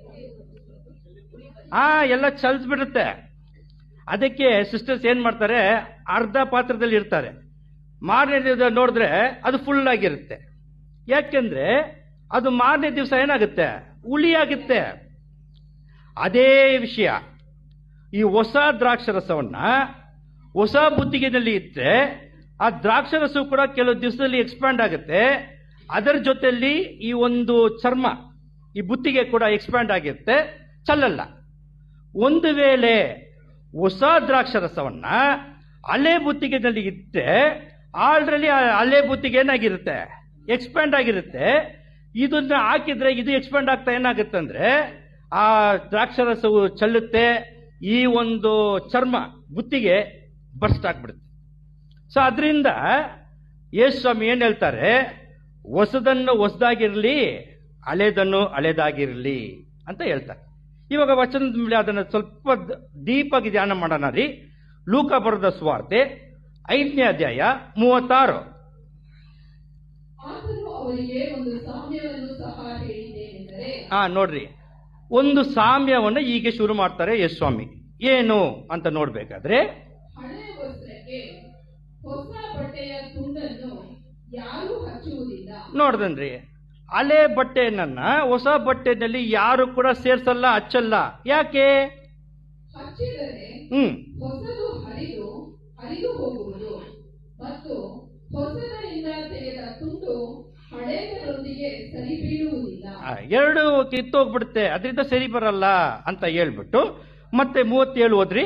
ಆ ಎಲ್ಲ ಚಲ್ಸ್ಬಿಡುತ್ತೆ ಅದಕ್ಕೆ ಸಿಸ್ಟರ್ಸ್ ಏನ್ ಮಾಡ್ತಾರೆ ಅರ್ಧ ಪಾತ್ರದಲ್ಲಿ ಇರ್ತಾರೆ ಮಾರನೇ ದಿವಸ ನೋಡಿದ್ರೆ ಅದು ಫುಲ್ ಆಗಿರುತ್ತೆ ಯಾಕೆಂದ್ರೆ ಅದು ಮಾರನೇ ದಿವಸ ಏನಾಗುತ್ತೆ ಹುಳಿ ಆಗುತ್ತೆ ಅದೇ ವಿಷಯ ಈ ಹೊಸ ದ್ರಾಕ್ಷರಸವನ್ನ ಹೊಸ ಬುತ್ತಿಗೆನಲ್ಲಿ ಇಟ್ಟರೆ ಆ ದ್ರಾಕ್ಷರಸವು ಕೂಡ ಕೆಲವು ದಿವಸದಲ್ಲಿ ಎಕ್ಸ್ಪ್ಯಾಂಡ್ ಆಗುತ್ತೆ ಅದರ ಜೊತೆಯಲ್ಲಿ ಈ ಒಂದು ಚರ್ಮ ಈ ಬುತ್ತಿಗೆ ಕೂಡ ಎಕ್ಸ್ಪ್ಯಾಂಡ್ ಆಗಿರುತ್ತೆ ಚಲ್ಲಲ್ಲ ಒಂದು ವೇಳೆ ಹೊಸ ದ್ರಾಕ್ಷರಸವನ್ನ ಹಳೆ ಬುತ್ತಿಗೆನಲ್ಲಿ ಇಟ್ಟರೆ ಆಲ್ರೆಡಿ ಹಳೆ ಬುತ್ತಿಗೆ ಏನಾಗಿರುತ್ತೆ ಎಕ್ಸ್ಪ್ಯಾಂಡ್ ಆಗಿರುತ್ತೆ ಇದನ್ನ ಹಾಕಿದ್ರೆ ಇದು ಎಕ್ಸ್ಪ್ಯಾಂಡ್ ಆಗ್ತಾ ಏನಾಗುತ್ತೆ ಅಂದ್ರೆ ಆ ದ್ರಾಕ್ಷರಸವು ಚೆಲ್ಲುತ್ತೆ ಈ ಒಂದು ಚರ್ಮ ಬುತ್ತಿಗೆ ಬರ್ಸ್ಟ್ ಆಗ್ಬಿಡುತ್ತೆ ಸೊ ಅದರಿಂದ ಯೇಸು ಸ್ವಾಮಿ ಏನು ಹೇಳ್ತಾರೆ ಹೊಸದನ್ನು ಹೊಸದಾಗಿರಲಿ ಹಳೇದನ್ನು ಹಳೇದಾಗಿರಲಿ ಅಂತ ಹೇಳ್ತಾರೆ ಇವಾಗ ವಚನದ ಮೇಲೆ ಅದನ್ನು ಸ್ವಲ್ಪ ದ- ಡೀಪಾಗಿ ಧ್ಯಾನ ಮಾಡೋಣ ರೀ ಲೂಕ ಬರೆದ ಸ್ವಾರ್ತೆ ಐದನೇ ಅಧ್ಯಾಯ ಮೂವತ್ತಾರು ಆತನು ಅವರಿಗೆ ಒಂದು ಸಾಮ್ಯವನ್ನು ಸಹ ಹೇಳಿದ್ದೇನೆಂದರೆ ಹಾ ನೋಡ್ರಿ ಒಂದು ಸಾಮ್ಯವನ್ನು ಹೀಗೆ ಶುರು ಮಾಡ್ತಾರೆ ಯೇಸು ಸ್ವಾಮಿ ಏನು ಅಂತ ನೋಡ್ಬೇಕಾದ್ರೆ ಹಳೆಯ ವಸ್ತ್ರಕ್ಕೆ ಹೊಸ ಬಟ್ಟೆಯ ತುಂಡನ್ನು ಯಾರೂ ಹಚ್ಚುವುದಿಲ್ಲ ನೋಡ್ದನ್ರಿ ಹಳೆ ಬಟ್ಟೆಯನ್ನ ಹೊಸ ಬಟ್ಟೆನಲ್ಲಿ ಯಾರು ಕೂಡ ಸೇರ್ಸಲ್ಲ ಹಚ್ಚಲ್ಲ ಯಾಕೆ ಹಚ್ಚಿದರೆ ಹ್ಮ್ ಹೊಸದು ಹರಿದು ಹರಿದು ಹೋಗುವುದು ಮತ್ತು ಹೊಸದರಿಂದ ತೆಗೆದ ತುಂಡು ಹಳೆಯದರೊಂದಿಗೆ ಸರಿಬೀಳುವುದಿಲ್ಲ ಆ, ಎರಡು ಕಿತ್ತೋಗ್ಬಿಡುತ್ತೆ ಅದರಿಂದ ಸರಿ ಬರಲ್ಲ ಅಂತ ಹೇಳ್ಬಿಟ್ಟು ಮತ್ತೆ ಮೂವತ್ತೇಳು ಹೋದ್ರಿ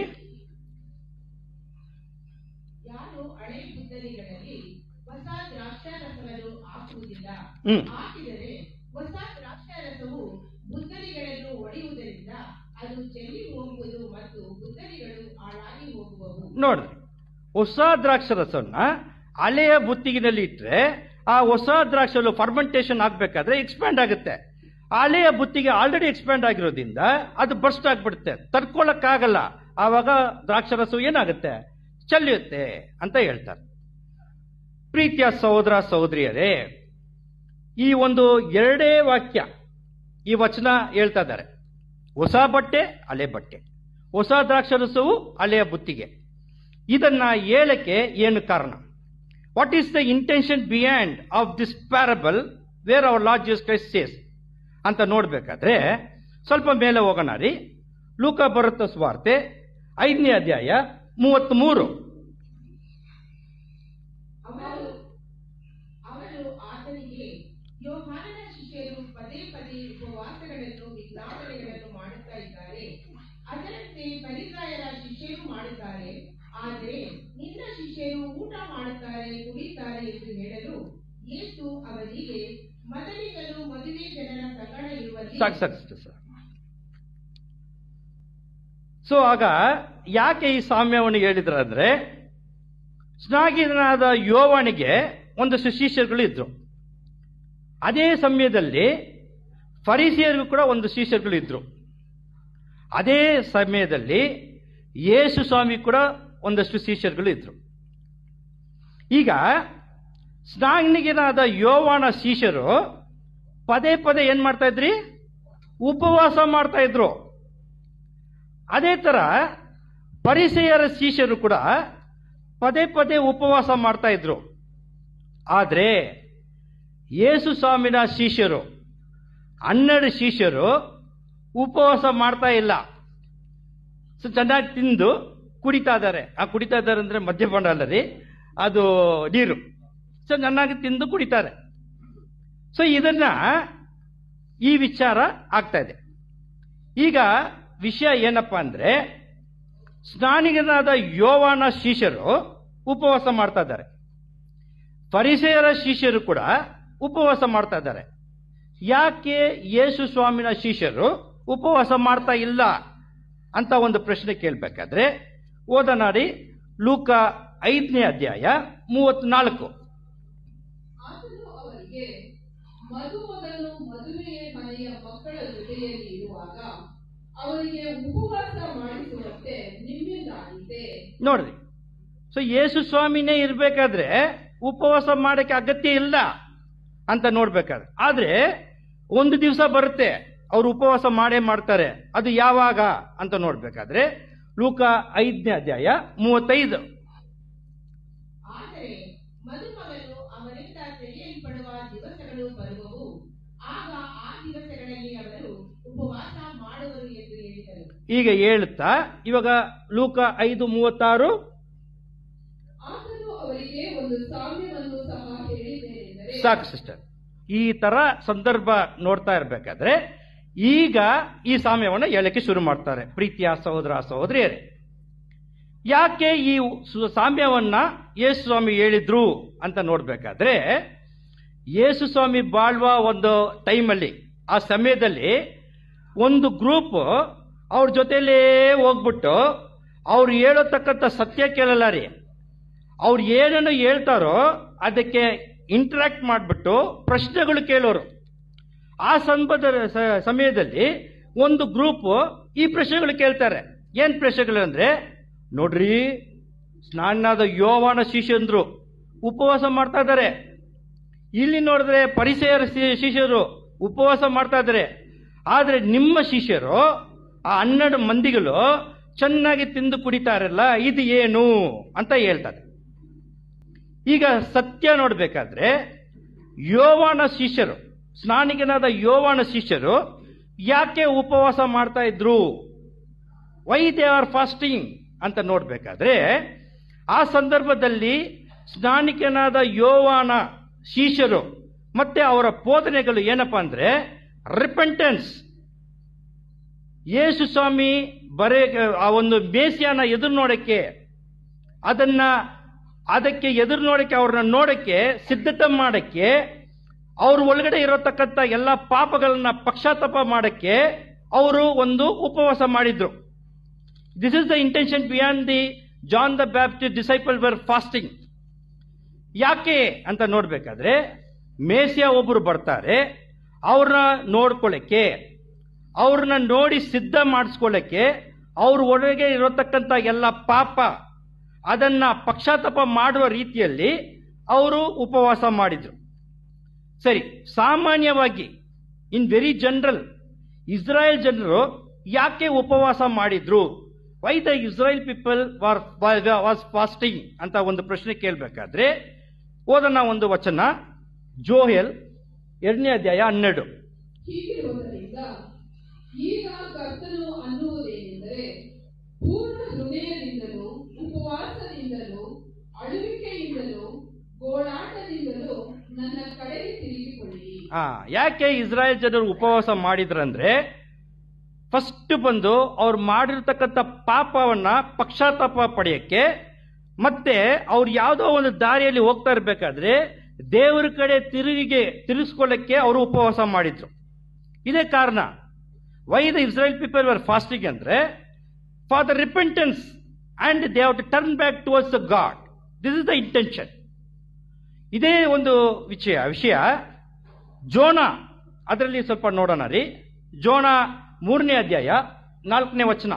ಯಾರು ಹಳೆ ಬುದ್ದಲಿಗಳಲ್ಲಿ ಹೊಸ ದ್ರಾಕ್ಷಾರಸವನ್ನು ಹಾಕುವುದಿಲ್ಲ ಹ್ಮ್ ಹಾಕಿದರೆ ಹೊಸ ದ್ರಾಕ್ಷಾರಸವು ಬುದ್ದಲಿಗಳನ್ನು ಒಡೆಯುವುದರಿಂದ ಅದು ಚೆಲ್ಲಿ ಹೋಗುವುದು ಮತ್ತು ಬುದ್ದಲಿಗಳು ಹಾಳಾಗಿ ಹೋಗುವವು ನೋಡ್ರಿ ಹೊಸ ದ್ರಾಕ್ಷರಸವನ್ನ ಹಳೆಯ ಬುತ್ತಿಗಿನಲ್ಲಿ ಇಟ್ಟರೆ ಆ ಹೊಸ ದ್ರಾಕ್ಷಲು ಫರ್ಮೆಂಟೇಷನ್ ಆಗಬೇಕಾದ್ರೆ ಎಕ್ಸ್ಪ್ಯಾಂಡ್ ಆಗುತ್ತೆ ಹಳೆಯ ಬುತ್ತಿಗೆ ಆಲ್ರೆಡಿ ಎಕ್ಸ್ಪ್ಯಾಂಡ್ ಆಗಿರೋದ್ರಿಂದ ಅದು ಬರ್ಸ್ಟ್ ಆಗಿಬಿಡುತ್ತೆ ತಡ್ಕೊಳ್ಳೋಕ್ಕಾಗಲ್ಲ ಆವಾಗ ದ್ರಾಕ್ಷರಸವು ಏನಾಗುತ್ತೆ ಚೆಲ್ಲಿಯುತ್ತೆ ಅಂತ ಹೇಳ್ತಾರೆ ಪ್ರೀತಿಯ ಸಹೋದರ ಸಹೋದರಿಯರೇ ಈ ಒಂದು ಎರಡೇ ವಾಕ್ಯ ಈ ವಚನ ಹೇಳ್ತಾ ಇದ್ದಾರೆ ಹೊಸ ಬಟ್ಟೆ ಹಳೆ ಬಟ್ಟೆ ಹೊಸ ದ್ರಾಕ್ಷರಸವು ಹಳೆಯ ಬುತ್ತಿಗೆ ಇದನ್ನ ಹೇಳಕ್ಕೆ ಏನು ಕಾರಣ what is the intention beyond of this parable where our Lord Jesus Christ says ಅಂತ ನೋಡ್ಬೇಕಾದ್ರೆ ಸ್ವಲ್ಪ ಮೇಲೆ ಹೋಗೋಣ ರೀ ಲೂಕ ಬರುತ್ತ ಸ್ವಾರ್ತೆ ಐದನೇ ಅಧ್ಯಾಯ ಮೂವತ್ತ್ಮೂರು ಅವರು ಅವರು ಆತನಿಗೆ ಯೋಹಾನನ ಶಿಷ್ಯರು ಪದೇ ಪದೇ ಉಪವಾಸಗಳನ್ನು ವಿಜ್ಞಾಪನೆಗಳನ್ನು ಮಾಡುತ್ತಾ ಇದ್ದಾರೆ ಅದರಂತೆ ಪರಿಸಾಯರ ಶಿಷ್ಯರು ಮಾಡುತ್ತಾರೆ ಆದರೆ ನಿನ್ನ ಶಿಷ್ಯರು ಊಟ ಮಾಡುತ್ತಾರೆ ಕುಡಿತಾರೆ ಎಂದು ಹೇಳಲು ಯೇಸು ಅವರಿಗೆ ಮೊದಲಿಗರು ಮದುವೆ ಜನರ ಸಂಗಡ ಇರುವಲ್ಲಿ ಸಾಕು ಸಾಕು ಸಾಕು ಸರ್ ಸೊ ಆಗ ಯಾಕೆ ಈ ಸಾಮ್ಯವನ್ನು ಹೇಳಿದ್ರು ಅಂದ್ರೆ ಸ್ನಾಗಿನಾದ ಯೋವನಿಗೆ ಒಂದಷ್ಟು ಶಿಷ್ಯರುಗಳು ಇದ್ರು ಅದೇ ಸಮಯದಲ್ಲಿ ಫರಿಸಿಯರಿಗೂ ಕೂಡ ಒಂದು ಶಿಷ್ಯರುಗಳು ಇದ್ರು ಅದೇ ಸಮಯದಲ್ಲಿ ಯೇಸು ಸ್ವಾಮಿ ಕೂಡ ಒಂದಷ್ಟು ಶಿಷ್ಯರುಗಳು ಇದ್ರು ಈಗ ಸ್ನಾನಿಗನಾದ ಯೋವಾನ ಶಿಷ್ಯರು ಪದೇ ಪದೇ ಏನ್ ಮಾಡ್ತಾ ಇದ್ರಿ ಉಪವಾಸ ಮಾಡ್ತಾ ಇದ್ರು ಅದೇ ತರ ಪರಿಸೆಯರ ಶಿಷ್ಯರು ಕೂಡ ಪದೇ ಪದೇ ಉಪವಾಸ ಮಾಡ್ತಾ ಇದ್ರು ಆದರೆ ಯೇಸು ಸ್ವಾಮಿನ ಶಿಷ್ಯರು ಹನ್ನೆರಡು ಶಿಷ್ಯರು ಉಪವಾಸ ಮಾಡ್ತಾ ಇಲ್ಲ ಸೊ ಚೆನ್ನಾಗಿ ತಿಂದು ಕುಡಿತಾ ಇದ್ದಾರೆ ಆ ಕುಡಿತಾ ಇದ್ದಾರೆ ಅಂದ್ರೆ ಮದ್ಯಪಾನ ಅಲ್ಲ ರೀ ಅದು ನೀರು ಸೊ ಚೆನ್ನಾಗಿ ತಿಂದು ಕುಡಿತಾರೆ ಸೊ ಇದನ್ನ ಈ ವಿಚಾರ ಆಗ್ತಾ ಇದೆ ಈಗ ವಿಷಯ ಏನಪ್ಪ ಅಂದ್ರೆ ಸ್ನಾನಿಗನಾದ ಯೋವಾನ ಶಿಷ್ಯರು ಉಪವಾಸ ಮಾಡ್ತಾ ಇದ್ದಾರೆ ಪರಿಸೆಯರ ಶಿಷ್ಯರು ಕೂಡ ಉಪವಾಸ ಮಾಡ್ತಾ ಇದ್ದಾರೆ ಯಾಕೆ ಯೇಸು ಸ್ವಾಮಿನ ಶಿಷ್ಯರು ಉಪವಾಸ ಮಾಡ್ತಾ ಇಲ್ಲ ಅಂತ ಒಂದು ಪ್ರಶ್ನೆ ಕೇಳಬೇಕಾದ್ರೆ ಓದನಾಡಿ ಲೂಕ ಐದನೇ ಅಧ್ಯಾಯ ಮೂವತ್ನಾಲ್ಕು ಆತನು ಅವರಿಗೆ ಮದುಮಗನು ಮದುವೆಯ ಮನೆಯ ಮಕ್ಕಳ ಜೊತೆಯಲ್ಲಿ ಇರುವಾಗ ಅವರಿಗೆ ಉಪವಾಸ ಮಾಡಿಸುವಂತೆ ನಿಮ್ಮಿಂದಾಗಿದೆ ನೋಡ್ರಿ ಸೊ ಯೇಸು ಸ್ವಾಮಿನೇ ಇರಬೇಕಾದ್ರೆ ಉಪವಾಸ ಮಾಡಕ್ಕೆ ಅಗತ್ಯ ಇಲ್ಲ ಅಂತ ನೋಡ್ಬೇಕಾದ್ರೆ ಆದ್ರೆ ಒಂದು ದಿವಸ ಬರುತ್ತೆ ಅವರು ಉಪವಾಸ ಮಾಡೇ ಮಾಡ್ತಾರೆ ಅದು ಯಾವಾಗ ಅಂತ ನೋಡ್ಬೇಕಾದ್ರೆ ಲೂಕ ಐದನೇ ಅಧ್ಯಾಯ ಮೂವತ್ತೈದು ಆದರೆ ಮದುಮಗನು ಅವರಿಂದ ತೆಗೆಯಲ್ಪಡುವ ದಿವಸಗಳು ಬರುವವು ಆಗ ಆ ದಿವಸಗಳಲ್ಲಿ ಅವರು ಉಪವಾಸ ಮಾಡುವರು ಎಂದು ಹೇಳಿದರು ಈಗ ಹೇಳುತ್ತಾ ಇವಾಗ ಲೂಕ ಐದು ಮೂವತ್ತಾರು ಆತನು ಅವರಿಗೆ ಒಂದು ಸಾಮ್ಯವನ್ನು ಸಹ ಹೇಳಿದ್ದೇನೆಂದರೆ ಸಾಕು ಸಿಸ್ಟರ್ ಈ ತರ ಸಂದರ್ಭ ನೋಡ್ತಾ ಇರ್ಬೇಕಾದ್ರೆ ಈಗ ಈ ಸಾಮ್ಯವನ್ನು ಹೇಳಕ್ಕೆ ಶುರು ಮಾಡ್ತಾರೆ ಪ್ರೀತಿಯ ಸಹೋದರ ಸಹೋದರಿಯರೇ ಯಾಕೆ ಈ ಸು- ಸಾಮ್ಯವನ್ನ ಯೇಸು ಸ್ವಾಮಿ ಹೇಳಿದ್ರು ಅಂತ ನೋಡ್ಬೇಕಾದ್ರೆ ಯೇಸು ಸ್ವಾಮಿ ಬಾಳ್ವ ಒಂದು ಟೈಮಲ್ಲಿ ಆ ಸಮಯದಲ್ಲಿ ಒಂದು ಗ್ರೂಪ್ ಅವ್ರ ಜೊತೆಲೇ ಹೋಗ್ಬಿಟ್ಟು ಅವ್ರು ಹೇಳತಕ್ಕಂಥ ಸತ್ಯ ಕೇಳಲ್ಲ ರೀ ಅವ್ರು ಏನನ್ನು ಹೇಳ್ತಾರೋ ಅದಕ್ಕೆ ಇಂಟ್ರಾಕ್ಟ್ ಮಾಡಿಬಿಟ್ಟು ಪ್ರಶ್ನೆಗಳು ಕೇಳೋರು ಆ ಸಂಬಂಧ ಸ- ಸಮಯದಲ್ಲಿ ಒಂದು ಗ್ರೂಪ್ ಈ ಪ್ರಶ್ನೆಗಳು ಕೇಳ್ತಾರೆ ಏನ್ ಪ್ರಶ್ನೆಗಳು ಅಂದ್ರೆ ನೋಡ್ರಿ ಸ್ನಾನಾದ ಯೋವಾನ ಶಿಷ್ಯಂದ್ರು ಉಪವಾಸ ಮಾಡ್ತಾ ಇದ್ದಾರೆ ಇಲ್ಲಿ ನೋಡಿದ್ರೆ ಪರಿಸರ ಶಿ- ಶಿಷ್ಯರು ಉಪವಾಸ ಮಾಡ್ತಾ ಇದ್ದಾರೆ ಆದ್ರೆ ನಿಮ್ಮ ಶಿಷ್ಯರು ಆ ಹನ್ನೆರಡು ಮಂದಿಗಳು ಚೆನ್ನಾಗಿ ತಿಂದು ಕುಡಿತಾರಲ್ಲ ಇದು ಏನು ಅಂತ ಹೇಳ್ತಾರೆ ಈಗ ಸತ್ಯ ನೋಡ್ಬೇಕಾದ್ರೆ ಯೋವಾನ ಶಿಷ್ಯರು ಸ್ನಾನಿಕನಾದ ಯೋವಾನ ಶಿಷ್ಯರು ಯಾಕೆ ಉಪವಾಸ ಮಾಡ್ತಾ ಇದ್ರು ವೈ ದೇ ಆರ್ ಫಾಸ್ಟಿಂಗ್ ಅಂತ ನೋಡ್ಬೇಕಾದ್ರೆ ಆ ಸಂದರ್ಭದಲ್ಲಿ ಸ್ನಾನಿಕನಾದ ಯೋವಾನ ಶಿಷ್ಯರು ಮತ್ತೆ ಅವರ ಬೋಧನೆಗಳು ಏನಪ್ಪಾ ಅಂದ್ರೆ ರಿಪೆಂಟೆನ್ಸ್ ಯೇಸು ಸ್ವಾಮಿ ಬರೇ ಆ ಒಂದು ಮೇಸಿಯನ ಎದುರು ನೋಡಕ್ಕೆ ಅದನ್ನ ಅದಕ್ಕೆ ಎದುರು ನೋಡಕ್ಕೆ ಅವ್ರನ್ನ ನೋಡಕ್ಕೆ ಸಿದ್ಧತೆ ಮಾಡಕ್ಕೆ ಅವ್ರ ಒಳಗಡೆ ಇರತಕ್ಕಂಥ ಎಲ್ಲ ಪಾಪಗಳನ್ನ ಪಕ್ಷಾತಾಪ ಮಾಡಕ್ಕೆ ಅವರು ಒಂದು ಉಪವಾಸ ಮಾಡಿದ್ರು this is the intention beyond the John the Baptist disciple were fasting ಯಾಕೆ ಅಂತ ನೋಡ್ಬೇಕಾದ್ರೆ ಮೇಸಿಯ ಒಬ್ಬರು ಬರ್ತಾರೆ ಅವ್ರನ್ನ ನೋಡ್ಕೊಳ್ಳಕ್ಕೆ ಅವ್ರನ್ನ ನೋಡಿ ಸಿದ್ಧ ಮಾಡಿಸ್ಕೊಳ್ಳಕ್ಕೆ ಅವ್ರ ಒಳಗೆ ಇರತಕ್ಕಂಥ ಎಲ್ಲ ಪಾಪ ಅದನ್ನ ಪಕ್ಷಾತಾಪ ಮಾಡುವ ರೀತಿಯಲ್ಲಿ ಅವರು ಉಪವಾಸ ಮಾಡಿದ್ರು ಸರಿ ಸಾಮಾನ್ಯವಾಗಿ ಇನ್ ವೆರಿ ಜನರಲ್ ಇಸ್ರಾಯೇಲ್ ಜನರು ಯಾಕೆ ಉಪವಾಸ ಮಾಡಿದ್ರು why the Israel people were was fasting ಅಂತ ಒಂದು ಪ್ರಶ್ನೆ ಕೇಳಬೇಕಾದ್ರೆ ಓದೋಣ ಒಂದು ವಚನ ಜೋಹೆಲ್ ಎರಡನೇ ಅಧ್ಯಾಯ ಹನ್ನೆರಡು ಹೀಗಿರುವುದರಿಂದ ಈಗ ಕರ್ತನು ಅನ್ನುವುದೇನೆಂದರೆ ಪೂರ್ಣ ಹೃದಯದಿಂದಲೂ ಉಪವಾಸದಿಂದಲೂ ಅಳುವಿಕೆಯಿಂದಲೂ ಗೋಳಾಟದಿಂದಲೂ ನನ್ನ ಕಡೆಗೆ ತಿರುಗಿಕೊಳ್ಳಿರಿ ಆ ಯಾಕೆ ಇಸ್ರಾಯೇಲ್ ಜನರು ಉಪವಾಸ ಮಾಡಿದ್ರಂದ್ರೆ ಫಸ್ಟ್ ಬಂದು ಅವ್ರು ಮಾಡಿರ್ತಕ್ಕಂಥ ಪಾಪವನ್ನ ಪಕ್ಷಾತಾಪ ಪಡೆಯಕ್ಕೆ ಮತ್ತೆ ಅವ್ರು ಯಾವುದೋ ಒಂದು ದಾರಿಯಲ್ಲಿ ಹೋಗ್ತಾ ಇರಬೇಕಾದ್ರೆ ದೇವರ ಕಡೆ ತಿರುಗಿಗೆ ತಿರುಗಿಸ್ಕೊಳ್ಳಕ್ಕೆ ಅವರು ಉಪವಾಸ ಮಾಡಿದ್ರು ಇದೇ ಕಾರಣ why the Israel people were fasting ಅಂದ್ರೆ for the repentance and they have to turn back towards the God this is the intention ಇದೇ ಒಂದು ವಿಷಯ ವಿಷಯ ಜೋಣ ಅದರಲ್ಲಿ ಸ್ವಲ್ಪ ನೋಡೋಣ ರೀ ಜೋಣ ಮೂರನೇ ಅಧ್ಯಾಯ ನಾಲ್ಕನೇ ವಚನ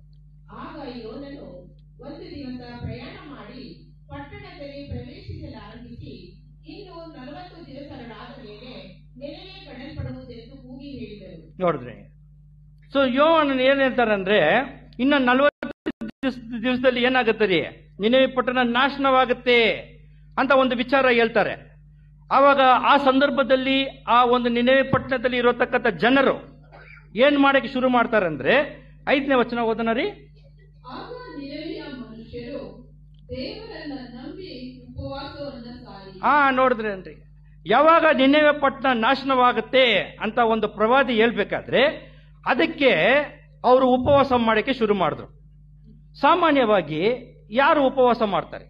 ಆಗ ಯೋನನು ಒಂದು ದಿವಸ ಪ್ರಯಾಣ ಮಾಡಿ ಪಟ್ಟಣದಲ್ಲಿ ಪ್ರವೇಶಿಸಲಾರಂಭಿಸಿ ಇನ್ನು ನಲವತ್ತು ದಿವಸಗಳಾದ ಮೇಲೆ ನೆಲವೇ ಕಡಲ್ಪಡುವುದೆಂದು ಕೂಗಿ ಹೇಳಿದರು ನೋಡಿದ್ರಿ ಸೊ ಯೋವನ್ ಏನ್ ಹೇಳ್ತಾರೆ ಅಂದ್ರೆ ಇನ್ನ ನಲವತ್ತು ದಿವಸದಲ್ಲಿ ಏನಾಗುತ್ತೆ ರೀ ನಿನವೆ ಪಟ್ಟಣ ನಾಶನವಾಗುತ್ತೆ ಅಂತ ಒಂದು ವಿಚಾರ ಹೇಳ್ತಾರೆ ಆವಾಗ ಆ ಸಂದರ್ಭದಲ್ಲಿ ಆ ಒಂದು ನಿನವೆ ಪಟ್ಟಣದಲ್ಲಿ ಇರತಕ್ಕಂಥ ಜನರು ಏನ್ ಮಾಡಕ್ಕೆ ಶುರು ಮಾಡ್ತಾರೆ ಅಂದ್ರೆ ಐದನೇ ವಚನ ಓದನ ರೀ ಆಗ ನಿಲವಿಯ ಮನುಷ್ಯರು ದೇವರನ್ನ ನಂಬಿ ಉಪವಾಸವನ್ನ ಸಾರಿ ಆ ನೋಡಿದ್ರೇನ್ರಿ ಯಾವಾಗ ನಿನ್ನೆವೆ ಪಟ್ಟಣ ನಾಶನವಾಗುತ್ತೆ ಅಂತ ಒಂದು ಪ್ರವಾದಿ ಹೇಳ್ಬೇಕಾದ್ರೆ ಅದಕ್ಕೆ ಅವರು ಉಪವಾಸ ಮಾಡಕ್ಕೆ ಶುರು ಮಾಡಿದ್ರು ಸಾಮಾನ್ಯವಾಗಿ ಯಾರು ಉಪವಾಸ ಮಾಡ್ತಾರೆ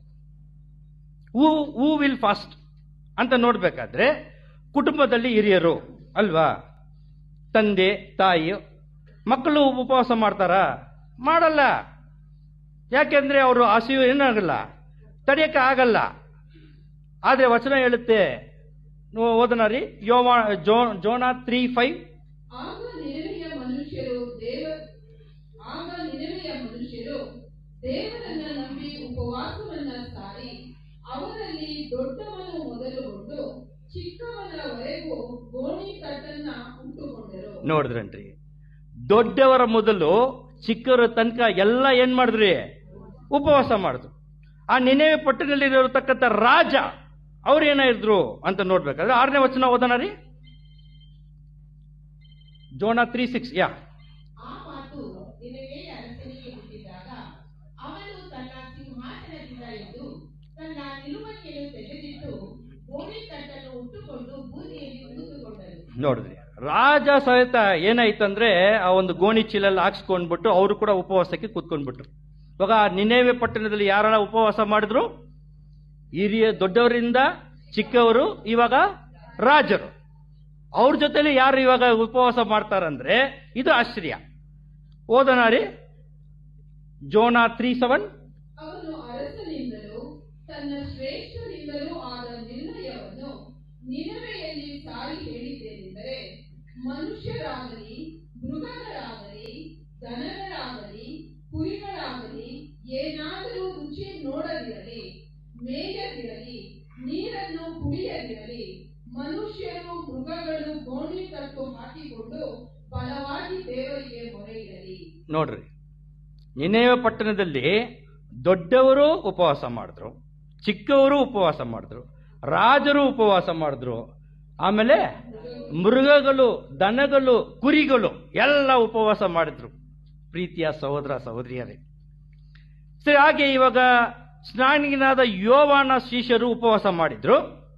ಹೂ ಹೂ ವಿಲ್ ಫಾಸ್ಟ್ ಅಂತ ನೋಡ್ಬೇಕಾದ್ರೆ ಕುಟುಂಬದಲ್ಲಿ ಹಿರಿಯರು ಅಲ್ವಾ ತಂದೆ ತಾಯಿ ಮಕ್ಕಳು ಉಪವಾಸ ಮಾಡ್ತಾರಾ ಮಾಡಲ್ಲ ಯಾಕೆಂದ್ರೆ ಅವರು ಹಸಿವು ಏನಾಗಲ್ಲ ತಡೆಯಕ್ಕೆ ಆಗಲ್ಲ ಆದರೆ ವಚನ ಹೇಳುತ್ತೆ ನೀವು ಓದನ ರೀ ಯೋವಾ ಜೋ ಜೋನಾ ತ್ರೀ ಫೈವ್ ಆಗ ನಿಲವಿಯ ಮನುಷ್ಯರು ದೇವ ಆಗ ನಿಲವಿಯ ಮನುಷ್ಯರು ದೇವರನ್ನ ನಂಬಿ ಉಪವಾಸವನ್ನ ಸಾರಿ ಅವರಲ್ಲಿ ದೊಡ್ಡವನು ಮೊದಲುಗೊಂಡು ಚಿಕ್ಕವನವರೆಗೂ ಗೋಣಿ ಕಟ್ಟನ್ನ ಉಟ್ಟುಕೊಂಡರು ನೋಡಿದ್ರನ್ರಿ ದೊಡ್ಡವರ ಮೊದಲು ಚಿಕ್ಕವರ ತನಕ ಎಲ್ಲ ಏನ್ ಮಾಡಿದ್ರಿ ಉಪವಾಸ ಮಾಡಿದ್ರು ಆ ನಿನೆವೆ ಪಟ್ಟಣದಲ್ಲಿರತಕ್ಕಂಥ ರಾಜ ಅವ್ರು ಏನಾದ್ರು ಅಂತ ನೋಡ್ಬೇಕಾದ್ರೆ ಆರನೇ ವಚನ ಓದನ ರೀ ಜೋಣ ತ್ರೀ ಸಿಕ್ಸ್ ಯಾ ಆ ಮಾತು ನಿನಗೆ ಅರಸನಿಗೆ ಹುಟ್ಟಿದಾಗ ಅವನು ತನ್ನ ಸಿಂಹಾಸನದಿಂದ ಎದ್ದು ತನ್ನ ನಿಲುವಂಗಿಯನ್ನು ತೆಗೆದಿಟ್ಟು ಗೋಣಿ ಕಟ್ಟನ್ನು ಉಟ್ಟುಕೊಂಡು ಬೂದಿಯಲ್ಲಿ ಉಳಿದುಕೊಂಡನು ನೋಡಿದ್ರಿ ರಾಜ ಸಹಿತ ಏನಾಯ್ತಂದ್ರೆ ಆ ಒಂದು ಗೋಣಿ ಚೀಲಲ್ಲಿ ಹಾಕ್ಸ್ಕೊಂಡ್ಬಿಟ್ಟು ಅವರು ಕೂಡ ಉಪವಾಸಕ್ಕೆ ಕೂತ್ಕೊಂಡ್ಬಿಟ್ರು ಇವಾಗ ಆ ನಿನೇವೆ ಪಟ್ಟಣದಲ್ಲಿ ಯಾರೆಲ್ಲ ಉಪವಾಸ ಮಾಡಿದ್ರು ಹಿರಿಯ ದೊಡ್ಡವರಿಂದ ಚಿಕ್ಕವರು ಇವಾಗ ರಾಜರು ಅವ್ರ ಜೊತೆಲಿ ಯಾರು ಇವಾಗ ಉಪವಾಸ ಮಾಡ್ತಾರಂದ್ರೆ ಇದು ಆಶ್ಚರ್ಯ ಓದೋಣ ರೀ ಜೋನಾ ತ್ರೀ ಸೆವೆನ್ ಅವನು ಅರಸನಿಂದಲೂ ತನ್ನ ಶ್ರೇಷ್ಠನಿಂದಲೂ ಆದ ನಿರ್ಣಯವನ್ನು ನಿಲವೆಯಲ್ಲಿ ಸಾರಿ ಹೇಳಿದ್ದೇನೆಂದರೆ ಮನುಷ್ಯರಾಗಲಿ ಮೃಗಗಳಾಗಲಿ ದನಗಳಾಗಲಿ ಕುರಿಗಳಾಗಲಿ ಏನಾದರೂ ರುಚಿ ನೋಡದಿರಲಿ ಮೇಯದಿರಲಿ ನೀರನ್ನು ಕುಡಿಯದಿರಲಿ ಮನುಷ್ಯರು ಮೃಗಗಳು ಗೋಣಿ ಕಟ್ಟು ಹಾಕಿಕೊಂಡು ಬಲವಾಗಿ ದೇವರಿಗೆ ಮೊರೆಯಿಡಲಿ ನೋಡ್ರಿ ನಿನೇವ ಪಟ್ಟಣದಲ್ಲಿ ದೊಡ್ಡವರು ಉಪವಾಸ ಮಾಡಿದ್ರು ಚಿಕ್ಕವರು ಉಪವಾಸ ಮಾಡಿದ್ರು ರಾಜರು ಉಪವಾಸ ಮಾಡಿದ್ರು ಆಮೇಲೆ ಮೃಗಗಳು ದನಗಳು ಕುರಿಗಳು ಎಲ್ಲ ಉಪವಾಸ ಮಾಡಿದ್ರು ಪ್ರೀತಿಯ ಸಹೋದರ ಸಹೋದರಿಯರೇ ಸರಿ ಹಾಗೆ ಇವಾಗ ಸ್ನಾನಿಗನಾದ ಯೋವಾನ ಶಿಷ್ಯರು ಉಪವಾಸ ಮಾಡಿದ್ರು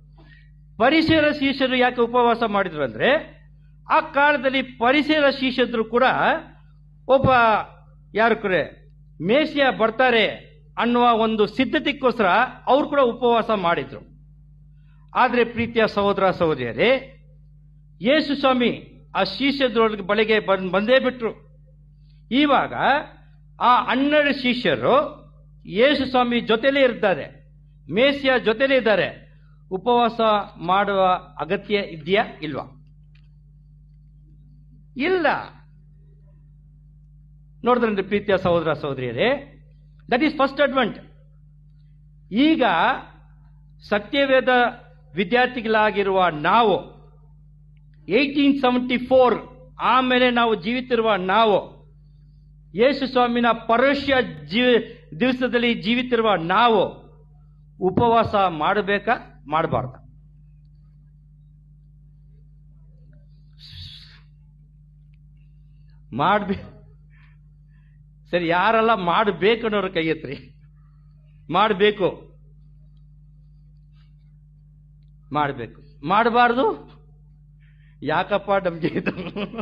ಪರಿಸರ ಶಿಷ್ಯರು ಯಾಕೆ ಉಪವಾಸ ಮಾಡಿದ್ರು ಅಂದ್ರೆ ಆ ಕಾಲದಲ್ಲಿ ಪರಿಸರ ಶಿಷ್ಯರು ಕೂಡ ಒಬ್ಬ ಯಾರು ಕರೆ ಮೇಸಿಯ ಬರ್ತಾರೆ ಅನ್ನುವ ಒಂದು ಸಿದ್ಧತೆಗೋಸ್ಕರ ಅವ್ರು ಕೂಡ ಉಪವಾಸ ಮಾಡಿದ್ರು ಆದರೆ ಪ್ರೀತಿಯ ಸಹೋದರ ಸಹೋದರಿಯರೇ ಯೇಸು ಸ್ವಾಮಿ ಆ ಶಿಷ್ಯದ್ರೊಳಗೆ ಬಳಿಗೆ ಬಂದ್ ಬಂದೇ ಬಿಟ್ರು ಇವಾಗ ಆ ಹನ್ನೆರಡು ಶಿಷ್ಯರು ಯೇಸು ಸ್ವಾಮಿ ಜೊತೆಲೇ ಇರ್ತಾರೆ ಮೇಸಿಯ ಜೊತೆಲೇ ಇದ್ದಾರೆ ಉಪವಾಸ ಮಾಡುವ ಅಗತ್ಯ ಇದೆಯಾ ಇಲ್ವಾ ಇಲ್ಲ ನೋಡಿದ್ರಂದ್ರೆ ಪ್ರೀತಿಯ ಸಹೋದರ ಸಹೋದರಿಯರೇ ದಟ್ ಈಸ್ ಫಸ್ಟ್ ಅಡ್ವಾಂಟ್ ಈಗ ಸತ್ಯವೇದ ವಿದ್ಯಾರ್ಥಿಗಳಾಗಿರುವ ನಾವು ಏಯ್ಟೀನ್ ಸೆವೆಂಟಿ ಫೋರ್ ಆಮೇಲೆ ನಾವು ಜೀವಿತಿರುವ ನಾವು ಯೇಸು ಸ್ವಾಮಿನ ಪರೋಕ್ಷ ಜೀವ ದಿವಸದಲ್ಲಿ ಜೀವಿತಿರುವ ನಾವು ಉಪವಾಸ ಮಾಡಬೇಕಾ ಮಾಡಬಾರ್ದ ಮಾಡ್ಬೇ ಸರಿ ಯಾರೆಲ್ಲ ಮಾಡಬೇಕು ಅನ್ನೋರ ಕೈ ಎತ್ರಿ ಮಾಡಬೇಕು ಮಾಡಬೇಕು ಮಾಡಬಾರ್ದು ಯಾಕಪ್ಪ ನಮ್ಗೆ ಇದು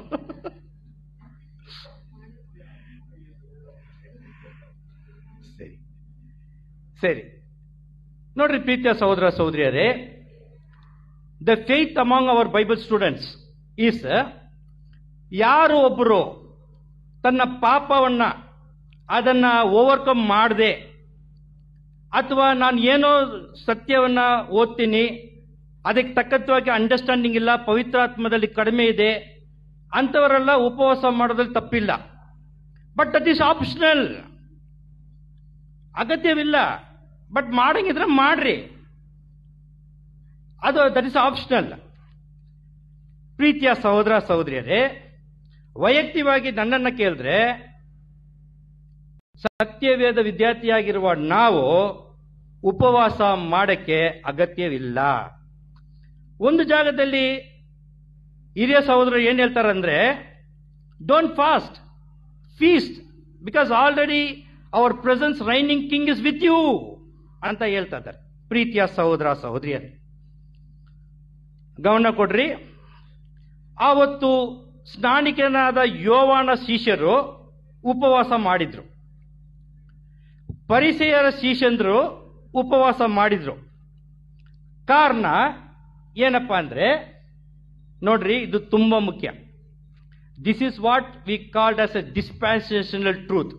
ಸರಿ ಸರಿ ನೋಡ್ರಿ ಪ್ರೀತಿಯ ಸಹೋದರ ಸಹೋದರಿಯರೇ the faith among our Bible students is ಯಾರು ಒಬ್ಬರು ತನ್ನ ಪಾಪವನ್ನ ಅದನ್ನ ಓವರ್ಕಮ್ ಮಾಡದೆ ಅಥವಾ ನಾನು ಏನೋ ಸತ್ಯವನ್ನ ಓದ್ತೀನಿ ಅದಕ್ಕೆ ತಕ್ಕಂತವಾಗಿ ಅಂಡರ್ಸ್ಟ್ಯಾಂಡಿಂಗ್ ಇಲ್ಲ ಪವಿತ್ರಾತ್ಮದಲ್ಲಿ ಕಡಿಮೆ ಇದೆ ಅಂಥವರೆಲ್ಲ ಉಪವಾಸ ಮಾಡೋದ್ರಲ್ಲಿ ತಪ್ಪಿಲ್ಲ ಬಟ್ ದಟ್ ಈಸ್ ಆಪ್ಷನಲ್ ಅಗತ್ಯವಿಲ್ಲ ಬಟ್ ಮಾಡಂಗಿದ್ರೆ ಮಾಡ್ರಿ ಅದು ದಟ್ ಇಸ್ ಆಪ್ಷನಲ್ ಪ್ರೀತಿಯ ಸಹೋದರ ಸಹೋದರಿಯರೇ ವೈಯಕ್ತಿಕವಾಗಿ ನನ್ನನ್ನು ಕೇಳಿದ್ರೆ ಸತ್ಯವೇದ ವಿದ್ಯಾರ್ಥಿಯಾಗಿರುವ ನಾವು ಉಪವಾಸ ಮಾಡಕ್ಕೆ ಅಗತ್ಯವಿಲ್ಲ ಒಂದು ಜಾಗದಲ್ಲಿ ಹಿರಿಯ ಸಹೋದರರು ಏನ್ ಹೇಳ್ತಾರಂದ್ರೆ don't fast feast because already our presence raining king is with you ಅಂತ ಹೇಳ್ತಾ ಇದ್ದಾರೆ ಪ್ರೀತಿಯ ಸಹೋದರ ಸಹೋದರಿಯರೇ ಗಮನ ಕೊಡ್ರಿ ಆವತ್ತು ಸ್ನಾನಿಕನಾದ ಯೋವಾನ ಶಿಷ್ಯರು ಉಪವಾಸ ಮಾಡಿದ್ರು ಪರಿಸೆಯರ ಶಿಷ್ಯಂದ್ರು ಉಪವಾಸ ಮಾಡಿದ್ರು ಕಾರಣ ಏನಪ್ಪಾ ಅಂದ್ರೆ ನೋಡ್ರಿ ಇದು ತುಂಬಾ ಮುಖ್ಯ this is what we called as a dispensational truth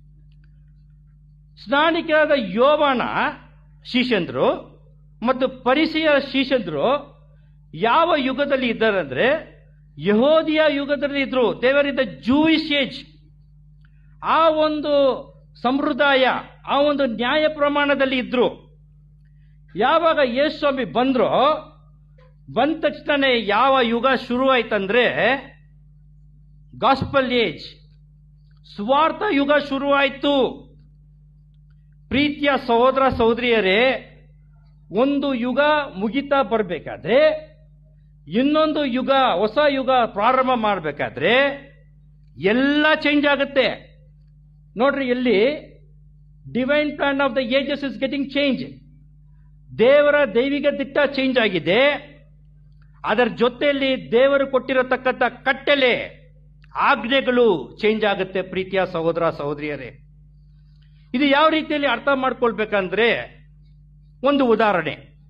ಸ್ನಾನಿಕರಾದ ಯೋವಾನ ಶಿಷ್ಯಂದ್ರು ಮತ್ತು ಪರಿಸೆಯ ಶಿಷ್ಯಂದ್ರು ಯಾವ ಯುಗದಲ್ಲಿ ಇದ್ದಾರೆ ಅಂದ್ರೆ ಯಹೋದಿಯ ಯುಗದಲ್ಲಿ ಇದ್ರು ದೇವರ್ ಇನ್ ದ ಜೂಯಿಶ್ ಏಜ್ ಆ ಒಂದು ಸಂಪ್ರದಾಯ ಆ ಒಂದು ನ್ಯಾಯ ಪ್ರಮಾಣದಲ್ಲಿ ಇದ್ರು ಯಾವಾಗ ಯೇಸು ಸ್ವಾಮಿ ಬಂದ್ರು ಬಂದ ತಕ್ಷಣ ಯಾವ ಯುಗ ಶುರು ಆಯ್ತಂದ್ರೆ ಗಾಸ್ಪಲ್ ಏಜ್ ಸ್ವಾರ್ಥ ಯುಗ ಶುರುವಾಯಿತು ಪ್ರೀತಿಯ ಸಹೋದರ ಸಹೋದರಿಯರೇ ಒಂದು ಯುಗ ಮುಗಿತಾ ಬರಬೇಕಾದ್ರೆ ಇನ್ನೊಂದು ಯುಗ ಹೊಸ ಯುಗ ಪ್ರಾರಂಭ ಮಾಡಬೇಕಾದ್ರೆ ಎಲ್ಲ ಚೇಂಜ್ ಆಗುತ್ತೆ ನೋಡ್ರಿ ಎಲ್ಲಿ divine plan of the ages is getting change ದೇವರ ದೈವಿಕ ದಿಟ್ಟ ಚೇಂಜ್ ಆಗಿದೆ ಅದರ ಜೊತೆಯಲ್ಲಿ ದೇವರು ಕೊಟ್ಟಿರತಕ್ಕಂಥ ಕಟ್ಟಲೆ ಆಜ್ಞೆಗಳು ಚೇಂಜ್ ಆಗುತ್ತೆ ಪ್ರೀತಿಯ ಸಹೋದರ ಸಹೋದರಿಯರೇ ಇದು ಯಾವ ರೀತಿಯಲ್ಲಿ ಅರ್ಥ ಮಾಡ್ಕೊಳ್ಬೇಕಂದ್ರೆ ಒಂದು ಉದಾಹರಣೆ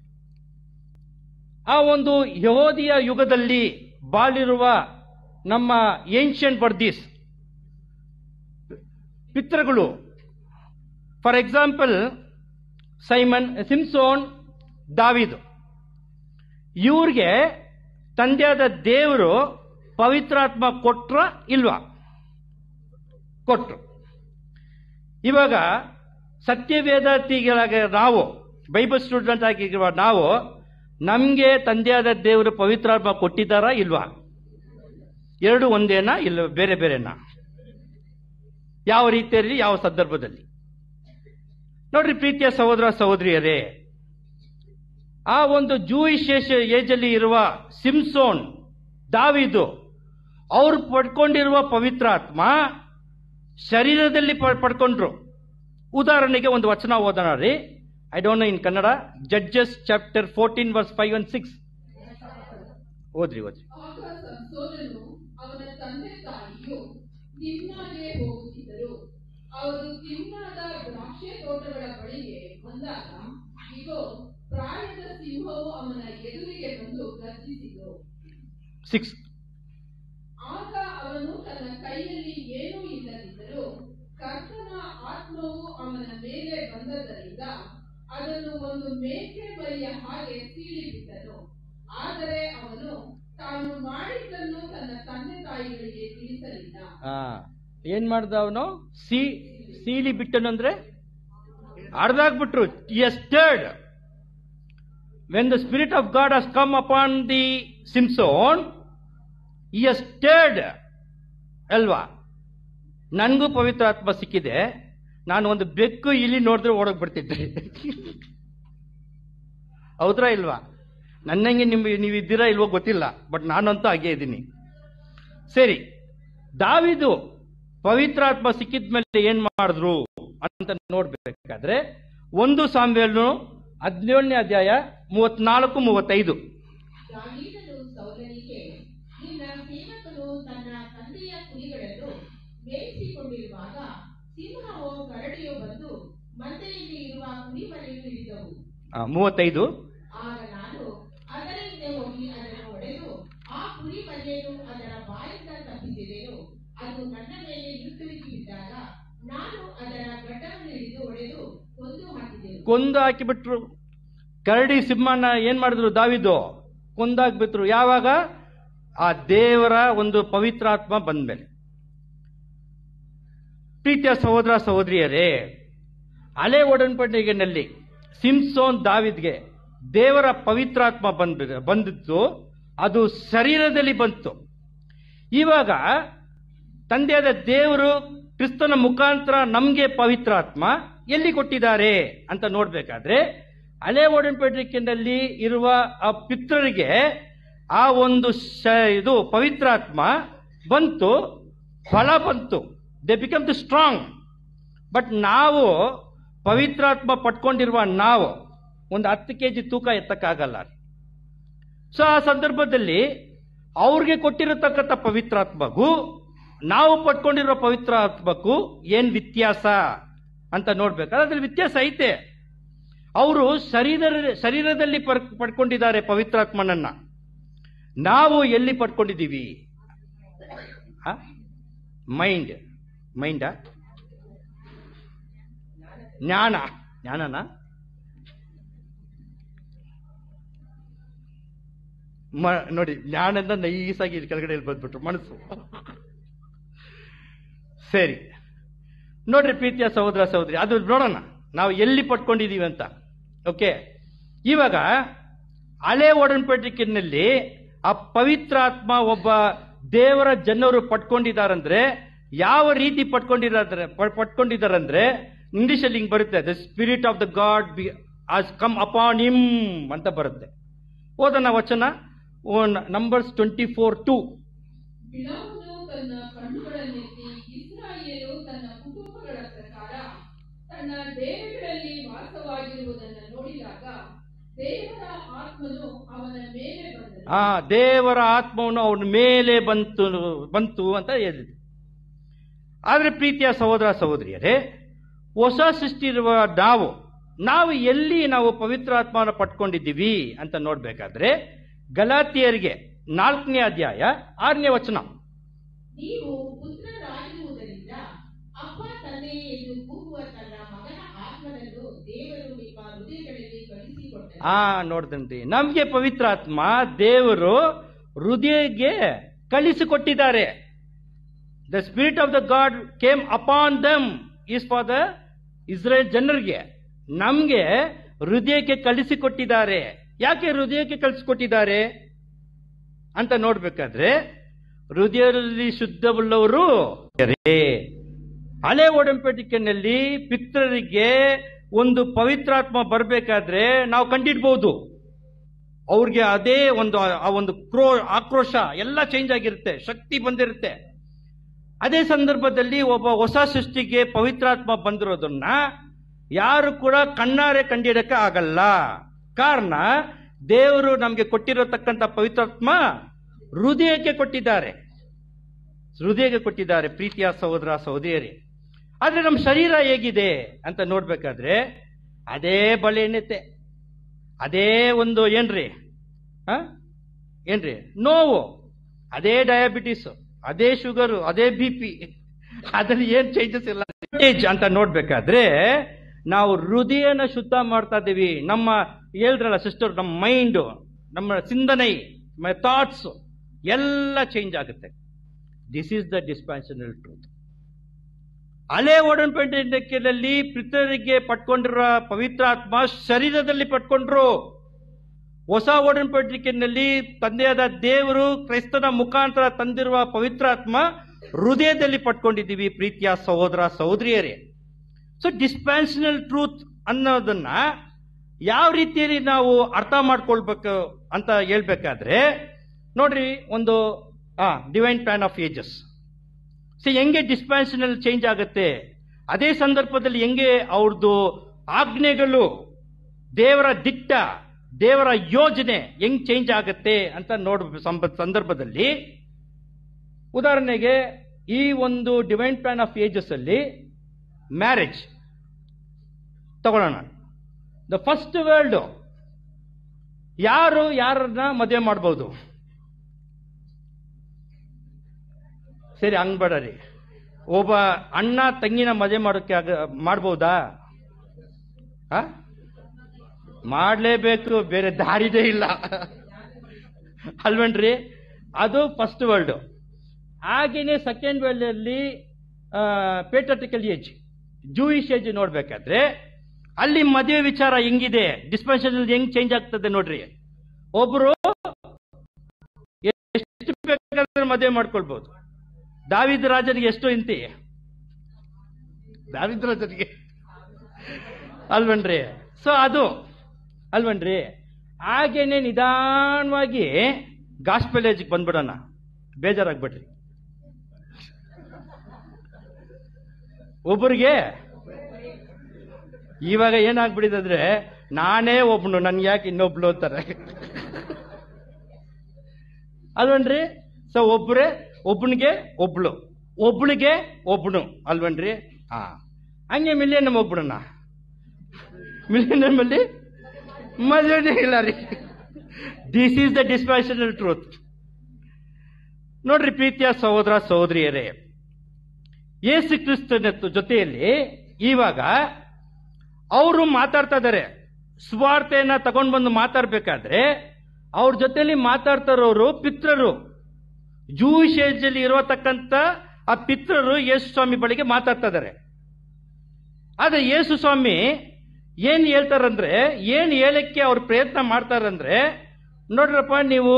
ಆ ಒಂದು ಯಹೋದಿಯ ಯುಗದಲ್ಲಿ ಬಾಳಿರುವ ನಮ್ಮ ಏನ್ಷಿಯನ್ ಬರ್ದೀಸ್ ಪಿತೃಗಳು ಫಾರ್ ಎಕ್ಸಾಂಪಲ್ ಸೈಮನ್ ಸಿಮ್ಸೋನ್ ದಾವಿದು ಇವ್ರಿಗೆ ತಂದೆಯಾದ ದೇವರು ಪವಿತ್ರಾತ್ಮ ಕೊಟ್ರ ಇಲ್ವಾ ಕೊಟ್ರು ಇವಾಗ ಸತ್ಯವೇದಾರ್ಥಿಗಳಾಗ ನಾವು ಬೈಬಲ್ ಸ್ಟೂಡೆಂಟ್ ಆಗಿರುವ ನಾವು ನಮಗೆ ತಂದೆಯಾದ ದೇವರು ಪವಿತ್ರಾತ್ಮ ಕೊಟ್ಟಿದ್ದಾರಾ ಇಲ್ವಾ ಎರಡು ಒಂದೇನಾ ಇಲ್ಲ ಬೇರೆ ಬೇರೆನಾ ಯಾವ ರೀತಿಯಲ್ಲಿ ಯಾವ ಸಂದರ್ಭದಲ್ಲಿ ನೋಡ್ರಿ ಪ್ರೀತಿಯ ಸಹೋದರ ಸಹೋದರಿಯರೇ ಆ ಒಂದು ಜೂಯಿಶ್ ಏಜಲ್ಲಿ ಇರುವ ಸಿಮ್ಸೋನ್ ದಾವಿದು ಅವ್ರು ಪಡ್ಕೊಂಡಿರುವ ಪವಿತ್ರಾತ್ಮ ಶರೀರದಲ್ಲಿ ಪ- ಪಡ್ಕೊಂಡ್ರು ಉದಾಹರಣೆಗೆ ಒಂದು ವಚನ ಓದೋಣ ರೀ I don't know in Kannada Judges chapter fourteen verse five and six ಓದ್ರಿ ಓದ್ರಿ ಆಗ ಸಂಸೋನನು ಅವನ ತಂದೆ ತಾಯಿಯು ತಿಮ್ನಾಗೆ ಹೋಗುತ್ತಿದ್ದರು ಅವರು ತಿಮ್ನಾದ ದ್ರಾಕ್ಷೆ ತೋಟಗಳ ಬಳಿಗೆ ಬಂದಾಗ ಇಗೋ ಪ್ರಾಯದ ಸಿಂಹವು ಅವನ ಎದುರಿಗೆ ಬಂದು ಗರ್ಜಿಸಿತು ಸಿಕ್ಸ್ ಆಗ ಅವನು ತನ್ನ ಕೈಯಲ್ಲಿ ಏನೂ ಇಲ್ಲದಿದ್ದರೂ ಕರ್ತನ ಆತ್ಮವು ಅವನ ಮೇಲೆ ಬಂದದ್ದರಿಂದ ಅದನ್ನು ಒಂದು ಮೇಕೆ ಮರಿಯ ಹಾಗೆ ಸೀಳಿಬಿಟ್ಟನು ಆದರೆ ಅವನು ತಾನು ಮಾಡಿದ್ದನ್ನು ತನ್ನ ತಂದೆ ತಾಯಿಗಳಿಗೆ ತಿಳಿಸಲಿಲ್ಲ ಆ, ಏನ್ ಮಾಡ್ದ ಅವನು ಸಿ ಸೀಲಿ ಬಿಟ್ಟನು ಅಂದ್ರೆ ಅರ್ಧಾಗ್ಬಿಟ್ರು ಎಸ್ಟರ್ಡ್ when the spirit of God has come upon the Samson ಎಸ್ಟರ್ಡ್ ಅಲ್ವಾ ನನಗೂ ಪವಿತ್ರ ಆತ್ಮ ಸಿಕ್ಕಿದೆ ನಾನು ಒಂದು ಬೆಕ್ಕು ಇಲ್ಲಿ ನೋಡಿದ್ರೆ ಓಡೋಗ್ ಬಿಡ್ತಿದ್ದೆ ಹೌದ್ರಾ ಇಲ್ವಾ ನನ್ನಂಗೆ ನಿಮ್ಗೆ ನೀವು ಇದ್ದೀರಾ ಇಲ್ವೋ ಗೊತ್ತಿಲ್ಲ ಬಟ್ ನಾನಂತೂ ಹಾಗೇ ಇದ್ದೀನಿ ಸರಿ ದಾವಿದು ಪವಿತ್ರಾತ್ಮ ಸಿಕ್ಕಿದ ಮೇಲೆ ಏನ್ ಮಾಡಿದ್ರು ಅಂತ ನೋಡ್ಬೇಕಾದ್ರೆ ಒಂದು ಸಾಮ್ಯನು ಹದಿನೇಳನೇ ಅಧ್ಯಾಯ ಮೂವತ್ನಾಲ್ಕು ಮೂವತ್ತೈದು ದಾವೀದನು ಸೌಲನಿಗೆ ನಿನ್ನ ಸೇವಕನು ತನ್ನ ತಂದೆಯ ಕುರಿಗಳನ್ನು ಮೇಯಿಸಿಕೊಂಡಿರುವಾಗ ಸಿಂಹವೋ ಕರಡಿಯೋ ಬಂದು ಮಂದೆಯಲ್ಲಿ ಇರುವ ಕುರಿಮನೆಯನ್ನು ಹಿಡಿದವು ಆ, ಮೂವತ್ತೈದು ಆಗ ನಾನು ಅದರ ಹಿಂದೆ ಹೋಗಿ ಅದನ್ನು ಹೊಡೆದು ಆ ಕುರಿ ಮನೆಯನ್ನು ಅದರ ಬಾಯಿಂದ ತಪ್ಪಿಸಿದೆನು ಅದು ನನ್ನ ಮೇಲೆ ಯುದ್ಧವಿಕ್ಕಿ ಬಿದ್ದಾಗ ನಾನು ಅದರ ಘಟವನ್ನು ಹಿಡಿದು ಹೊಡೆದು ಕೊಂದು ಹಾಕಿದೆನು ಕೊಂದು ಹಾಕಿಬಿಟ್ರು ಕರಡಿ ಸಿಂಹನ ಏನ್ ಮಾಡಿದ್ರು ದಾವಿದು ಕೊಂದಾಕ್ಬಿಟ್ರು ಯಾವಾಗ ಆ ದೇವರ ಒಂದು ಪವಿತ್ರಾತ್ಮ ಬಂದ್ಮೇಲೆ ಪ್ರೀತಿಯ ಸಹೋದರ ಸಹೋದರಿಯರೇ ಹಳೆ ಒಡನ್ಪಡಿಗೆನಲ್ಲಿ ಸಿಮ್ಸೋನ್ ದಾವಿದ್ಗೆ ದೇವರ ಪವಿತ್ರಾತ್ಮ ಬಂದ್ ಬಂದಿತ್ತು ಅದು ಶರೀರದಲ್ಲಿ ಬಂತು ಇವಾಗ ತಂದೆಯಾದ ದೇವರು ಕ್ರಿಸ್ತನ ಮುಖಾಂತರ ನಮಗೆ ಪವಿತ್ರಾತ್ಮ ಎಲ್ಲಿ ಕೊಟ್ಟಿದ್ದಾರೆ ಅಂತ ನೋಡ್ಬೇಕಾದ್ರೆ ಹಳೆ ಒಡನ್ಪಡಿಕೆಯಲ್ಲಿ ಇರುವ ಆ ಪಿತೃರಿಗೆ ಆ ಒಂದು ಶ- ಇದು ಪವಿತ್ರಾತ್ಮ ಬಂತು ಫಲ ಬಂತು they become the strong but ನಾವು ಪವಿತ್ರಾತ್ಮ ಪಟ್ಕೊಂಡಿರುವ ನಾವು ಒಂದು ಹತ್ತು ಕೆ ಜಿ ತೂಕ ಎತ್ತಕ್ಕಾಗಲ್ಲ ಸೊ ಆ ಸಂದರ್ಭದಲ್ಲಿ ಅವ್ರಿಗೆ ಕೊಟ್ಟಿರತಕ್ಕಂಥ ಪವಿತ್ರಾತ್ಮಗೂ ನಾವು ಪಟ್ಕೊಂಡಿರೋ ಪವಿತ್ರಾತ್ಮಕ್ಕೂ ಏನ್ ವ್ಯತ್ಯಾಸ ಅಂತ ನೋಡ್ಬೇಕಾದ್ರೆ ಅದ್ರಲ್ಲಿ ವ್ಯತ್ಯಾಸ ಐತೆ ಅವರು ಶರೀರ ಶರೀರದಲ್ಲಿ ಪರ್- ಪಡ್ಕೊಂಡಿದ್ದಾರೆ ಪವಿತ್ರಾತ್ಮನನ್ನ ನಾವು ಎಲ್ಲಿ ಪಡ್ಕೊಂಡಿದ್ದೀವಿ ಮೈಂಡ್ ಮೈಂಡಾ ಜ್ಞಾನ ಜ್ಞಾನನಾ ಮ- ನೋಡಿ ಜ್ಞಾನದಿಂದ ನೈಸಾಗಿ ಇಲ್ಲಿ ಕೆಳಗಡೆ ಇಲ್ಲಿ ಬಂದ್ಬಿಟ್ರು ಮನಸ್ಸು ಸರಿ ನೋಡ್ರಿ ಪ್ರೀತಿಯ ಸಹೋದರ ಸಹೋದರಿ ಅದು ನೋಡೋಣ ನಾವು ಎಲ್ಲಿ ಪಟ್ಕೊಂಡಿದೀವಿ ಅಂತ ಓಕೆ ಇವಾಗ ಹಳೆ ಒಡನ್ಪಡಿಕೆಯಲ್ಲಿ ಆ ಪವಿತ್ರಾತ್ಮ ಒಬ್ಬ ದೇವರ ಜನರು ಪಟ್ಕೊಂಡಿದಾರಂದ್ರೆ ಯಾವ ರೀತಿ ಪಟ್ಕೊಂಡಿದ್ದಾರೆ ಪಟ್ಕೊಂಡಿದಾರಂದ್ರೆ ಇಂಗ್ಲಿಷಲ್ಲಿ ಹಿಂಗ್ ಬರುತ್ತೆ the spirit of the God be as come upon him ಅಂತ ಬರುತ್ತೆ ಓದೋಣ ವಚನ ನಂಬರ್ಸ್ ಟ್ವೆಂಟಿ ಫೋರ್ ಟು ಬಿಳಾಮನು ತನ್ನ ಕಣ್ಣುಗಳನ್ನೆತ್ತಿ ಇಸ್ರಾಯೇಲು ತನ್ನ ಕುಟುಂಬಗಳ ಪ್ರಕಾರ ತನ್ನ ದೇವಗಳಲ್ಲಿ ವಾಸವಾಗಿರುವುದನ್ನು ನೋಡಿದಾಗ ದೇವರ ಆತ್ಮನು ಅವನ ಮೇಲೆ ಬಂದನು ಆ ದೇವರ ಆತ್ಮವನ್ನು ಅವನ ಮೇಲೆ ಬಂತು ಬಂತು ಅಂತ ಹೇಳಿದ್ರು ಆದ್ರೆ ಪ್ರೀತಿಯ ಸಹೋದರ ಸಹೋದರಿಯರೇ ಹೊಸ ಸೃಷ್ಟಿ ಇರುವ ನಾವು ನಾವು ಎಲ್ಲಿ ನಾವು ಪವಿತ್ರ ಆತ್ಮನ ಪಟ್ಕೊಂಡಿದ್ದೀವಿ ಅಂತ ನೋಡ್ಬೇಕಾದ್ರೆ ಗಲಾತಿಯರಿಗೆ ನಾಲ್ಕನೇ ಅಧ್ಯಾಯ ಆರನೇ ವಚನ ನೀವು ಪುತ್ರರಾಗಿರುವುದರಿಂದ ಅಪ್ಪ ತಂದೆ ಎಂದು ಕೂಗುವ ತನ್ನ ಮಗನ ಆತ್ಮನನ್ನು ದೇವರು ನಿಮ್ಮ ಹೃದಯಗಳಲ್ಲಿ ಕಳಿಸಿಕೊಟ್ಟರು ಆ ನೋಡ್ದಂತೆ ನಮ್ಗೆ ಪವಿತ್ರ ಆತ್ಮ ದೇವರು ಹೃದಯಕ್ಕೆ ಕಳಿಸಿಕೊಟ್ಟಿದ್ದಾರೆ the spirit of the God came upon them is for the Israel ಜನರಿಗೆ ನಮ್ಗೆ ಹೃದಯಕ್ಕೆ ಕಳಿಸಿಕೊಟ್ಟಿದ್ದಾರೆ ಯಾಕೆ ಹೃದಯಕ್ಕೆ ಕಳಿಸಿಕೊಟ್ಟಿದ್ದಾರೆ ಅಂತ ನೋಡ್ಬೇಕಾದ್ರೆ ಹೃದಯದಲ್ಲಿ ಶುದ್ಧವುಳ್ಳವರು ಯಾರೇ? ಹಳೆ ಒಡಂಬಡಿಕೆಯಲ್ಲಿ ಪಿತೃರಿಗೆ ಒಂದು ಪವಿತ್ರಾತ್ಮ ಬರಬೇಕಾದ್ರೆ ನಾವು ಕಂಡಿಡ್ಬೋದು ಅವ್ರಿಗೆ ಅದೇ ಒಂದು ಆ ಒಂದು ಕ್ರೋ ಆಕ್ರೋಶ ಎಲ್ಲ ಚೇಂಜ್ ಆಗಿರುತ್ತೆ ಶಕ್ತಿ ಬಂದಿರುತ್ತೆ ಅದೇ ಸಂದರ್ಭದಲ್ಲಿ ಒಬ್ಬ ಹೊಸ ಸೃಷ್ಟಿಗೆ ಪವಿತ್ರಾತ್ಮ ಬಂದಿರೋದನ್ನ ಯಾರು ಕೂಡ ಕಣ್ಣಾರೆ ಕಂಡಿಡಕ್ಕೆ ಆಗಲ್ಲ ಕಾರಣ ದೇವರು ನಮಗೆ ಕೊಟ್ಟಿರತಕ್ಕಂಥ ಪವಿತ್ರಾತ್ಮ ಹೃದಯಕ್ಕೆ ಕೊಟ್ಟಿದ್ದಾರೆ ಹೃದಯಕ್ಕೆ ಕೊಟ್ಟಿದ್ದಾರೆ ಪ್ರೀತಿಯ ಸಹೋದರ ಸಹೋದರಿಯರೇ ಆದ್ರೆ ನಮ್ಮ ಶರೀರ ಹೇಗಿದೆ ಅಂತ ನೋಡ್ಬೇಕಾದ್ರೆ ಅದೇ ಬಳೆನೆತ್ತೆ ಅದೇ ಒಂದು ಏನ್ರಿ ಆ? ಏನ್ರಿ ನೋವು ಅದೇ ಡಯಾಬಿಟಿಸ್ ಅದೇ ಶುಗರು ಅದೇ ಬಿ ಪಿ ಅದ್ರಲ್ಲಿ ಏನ್ ಚೇಂಜಸ್ ಇಲ್ಲ ಏಜ್ ಅಂತ ನೋಡ್ಬೇಕಾದ್ರೆ ನಾವು ಹೃದಯನ ಶುದ್ಧ ಮಾಡ್ತಾ ಇದ್ದೀವಿ ನಮ್ಮ ಹೇಳಿದ್ರಲ್ಲ ಸಿಸ್ಟರ್ ನಮ್ಮ ಮೈಂಡ್ ನಮ್ಮ ಚಿಂತನೆ ಥಾಟ್ಸ್ ಎಲ್ಲ ಚೇಂಜ್ ಆಗುತ್ತೆ this is the dispensational truth ಹಳೆ ಒಡಂಬಡಿಕೆಯಲ್ಲಿ ಪಿತರಿಗೆ ಪಟ್ಕೊಂಡಿರುವ ಪವಿತ್ರ ಆತ್ಮ ಶರೀರದಲ್ಲಿ ಪಟ್ಕೊಂಡ್ರು ಹೊಸ ಒಡಂಬಡಿಕೆಯಲ್ಲಿ ತಂದೆಯಾದ ದೇವರು ಕ್ರೈಸ್ತನ ಮುಖಾಂತರ ತಂದಿರುವ ಪವಿತ್ರ ಆತ್ಮ ಹೃದಯದಲ್ಲಿ ಪಟ್ಕೊಂಡಿದ್ದೀವಿ ಪ್ರೀತಿಯ ಸಹೋದರ ಸಹೋದರಿಯರೇ ಸೊ ಡಿಸ್ಪ್ಯಾನ್ಷನಲ್ ಟ್ರೂತ್ ಅನ್ನೋದನ್ನ ಯಾವ ರೀತಿಯಲ್ಲಿ ನಾವು ಅರ್ಥ ಮಾಡ್ಕೊಳ್ಬೇಕು ಅಂತ ಹೇಳ್ಬೇಕಾದ್ರೆ ನೋಡ್ರಿ ಒಂದು ಆ divine plan of ages so ಹೆಂಗೆ ಡಿಸ್ಪ್ಯಾನ್ಷನಲ್ ಚೇಂಜ್ ಆಗುತ್ತೆ ಅದೇ ಸಂದರ್ಭದಲ್ಲಿ ಹೆಂಗೆ ಅವ್ರದ್ದು ಆಜ್ಞೆಗಳು ದೇವರ ದಿಟ್ಟ ದೇವರ ಯೋಜನೆ ಹೆಂಗ್ ಚೇಂಜ್ ಆಗುತ್ತೆ ಅಂತ ನೋಡ ಸಂಬ- ಸಂದರ್ಭದಲ್ಲಿ ಉದಾಹರಣೆಗೆ ಈ ಒಂದು ಡಿವೈನ್ ಪ್ಲಾನ್ ಆಫ್ ಏಜಸ್ ಅಲ್ಲಿ ಮ್ಯಾರೇಜ್ ತಗೊಳ್ಳೋಣ ದ ಫಸ್ಟ್ ವರ್ಲ್ಡ್ ಯಾರು ಯಾರನ್ನ ಮದುವೆ ಮಾಡ್ಬೋದು ಸರಿ ಹಂಗ್ ಬೇಡ ರೀ ಒಬ್ಬ ಅಣ್ಣ ತಂಗಿನ ಮದುವೆ ಮಾಡೋಕ್ಕೆ ಆಗ ಮಾಡ್ಬೋದಾ ಆ? ಮಾಡ್ಲೇಬೇಕು ಬೇರೆ ದಾರಿದೇ ಇಲ್ಲ ಅಲ್ವೇನ್ರಿ ಅದು ಫಸ್ಟ್ ವರ್ಲ್ಡ್ ಹಾಗೇನೆ ಸೆಕೆಂಡ್ ವರ್ಲ್ಡ್ ಅಲ್ಲಿ ಪೇಟ್ರಿಕಲ್ ಏಜ್ ಜೂಯಿಶ್ ಏಜ್ ನೋಡ್ಬೇಕಾದ್ರೆ ಅಲ್ಲಿ ಮದುವೆ ವಿಚಾರ ಹೆಂಗಿದೆ ಡಿಸ್ಪೆನ್ಷನ್ ಹೆಂಗ್ ಚೇಂಜ್ ಆಗ್ತದೆ ನೋಡ್ರಿ ಒಬ್ರು ಎಷ್ಟು ಬೇಕಾದ್ರೆ ಮದುವೆ ಮಾಡ್ಕೊಳ್ಬಹುದು ದಾವಿದ ರಾಜನಿಗೆ ಎಷ್ಟು ಇಂತಿ ದಾವಿದ ರಾಜನಿಗೆ ಅಲ್ವನ್ರಿ ಸೊ ಅದು ಅಲ್ವನ್ರಿ ಹಾಗೇನೆ ನಿಧಾನವಾಗಿ ಗಾಸ್ಪೆಲ್ ಏಜ್ಗೆ ಬಂದ್ಬಿಡೋಣ ಬೇಜಾರಾಗ್ಬಿಡ್ರಿ ಒಬ್ಬರಿಗೆ ಇವಾಗ ಏನಾಗ್ಬಿಟ್ಟಿದೆ ಅಂದ್ರೆ ನಾನೇ ಒಬ್ನು ನನ್ಗೆ ಯಾಕೆ ಇನ್ನೊಬ್ಳು ಅಂತಾರೆ ಅಲ್ವನ್ರಿ ಸೊ ಒಬ್ರೆ ಒಬ್ಬನಿಗೆ ಒಬ್ಳು ಒಬ್ಳಿಗೆ ಒಬ್ನು ಅಲ್ವನ್ರಿ ಹಾ ಹಂಗೆ ಮಿಲಿಯನ್ ಒಬ್ಳನ್ನ ಮಿಲಿಯನ್ ಅಲ್ಲಿ ಮದುವೆ ಇಲ್ಲ ರೀ this is the dispensational truth ನೋಡ್ರಿ ಪ್ರೀತಿಯ ಸಹೋದರ ಸಹೋದರಿಯರೇ ಯೇಸು ಕ್ರಿಸ್ತನ ಜೊತೆಯಲ್ಲಿ ಇವಾಗ ಅವರು ಮಾತಾಡ್ತಾ ಇದ್ದಾರೆ ಸ್ವಾರ್ಥೆಯನ್ನ ತಗೊಂಡು ಬಂದು ಮಾತಾಡ್ಬೇಕಾದ್ರೆ ಅವ್ರ ಜೊತೆಲಿ ಮಾತಾಡ್ತಾ ಇರೋರು ಪಿತ್ರರು ಜೂಯಿಶ್ ಏಜಲ್ಲಿ ಇರತಕ್ಕಂಥ ಆ ಪಿತ್ರರು ಯೇಸು ಸ್ವಾಮಿ ಬಳಿಗೆ ಮಾತಾಡ್ತಾ ಇದ್ದಾರೆ ಆದ್ರೆ ಯೇಸು ಸ್ವಾಮಿ ಏನ್ ಹೇಳ್ತಾರಂದ್ರೆ ಏನ್ ಹೇಳಕ್ಕೆ ಅವ್ರು ಪ್ರಯತ್ನ ಮಾಡ್ತಾರಂದ್ರೆ ನೋಡ್ರಪ್ಪ ನೀವು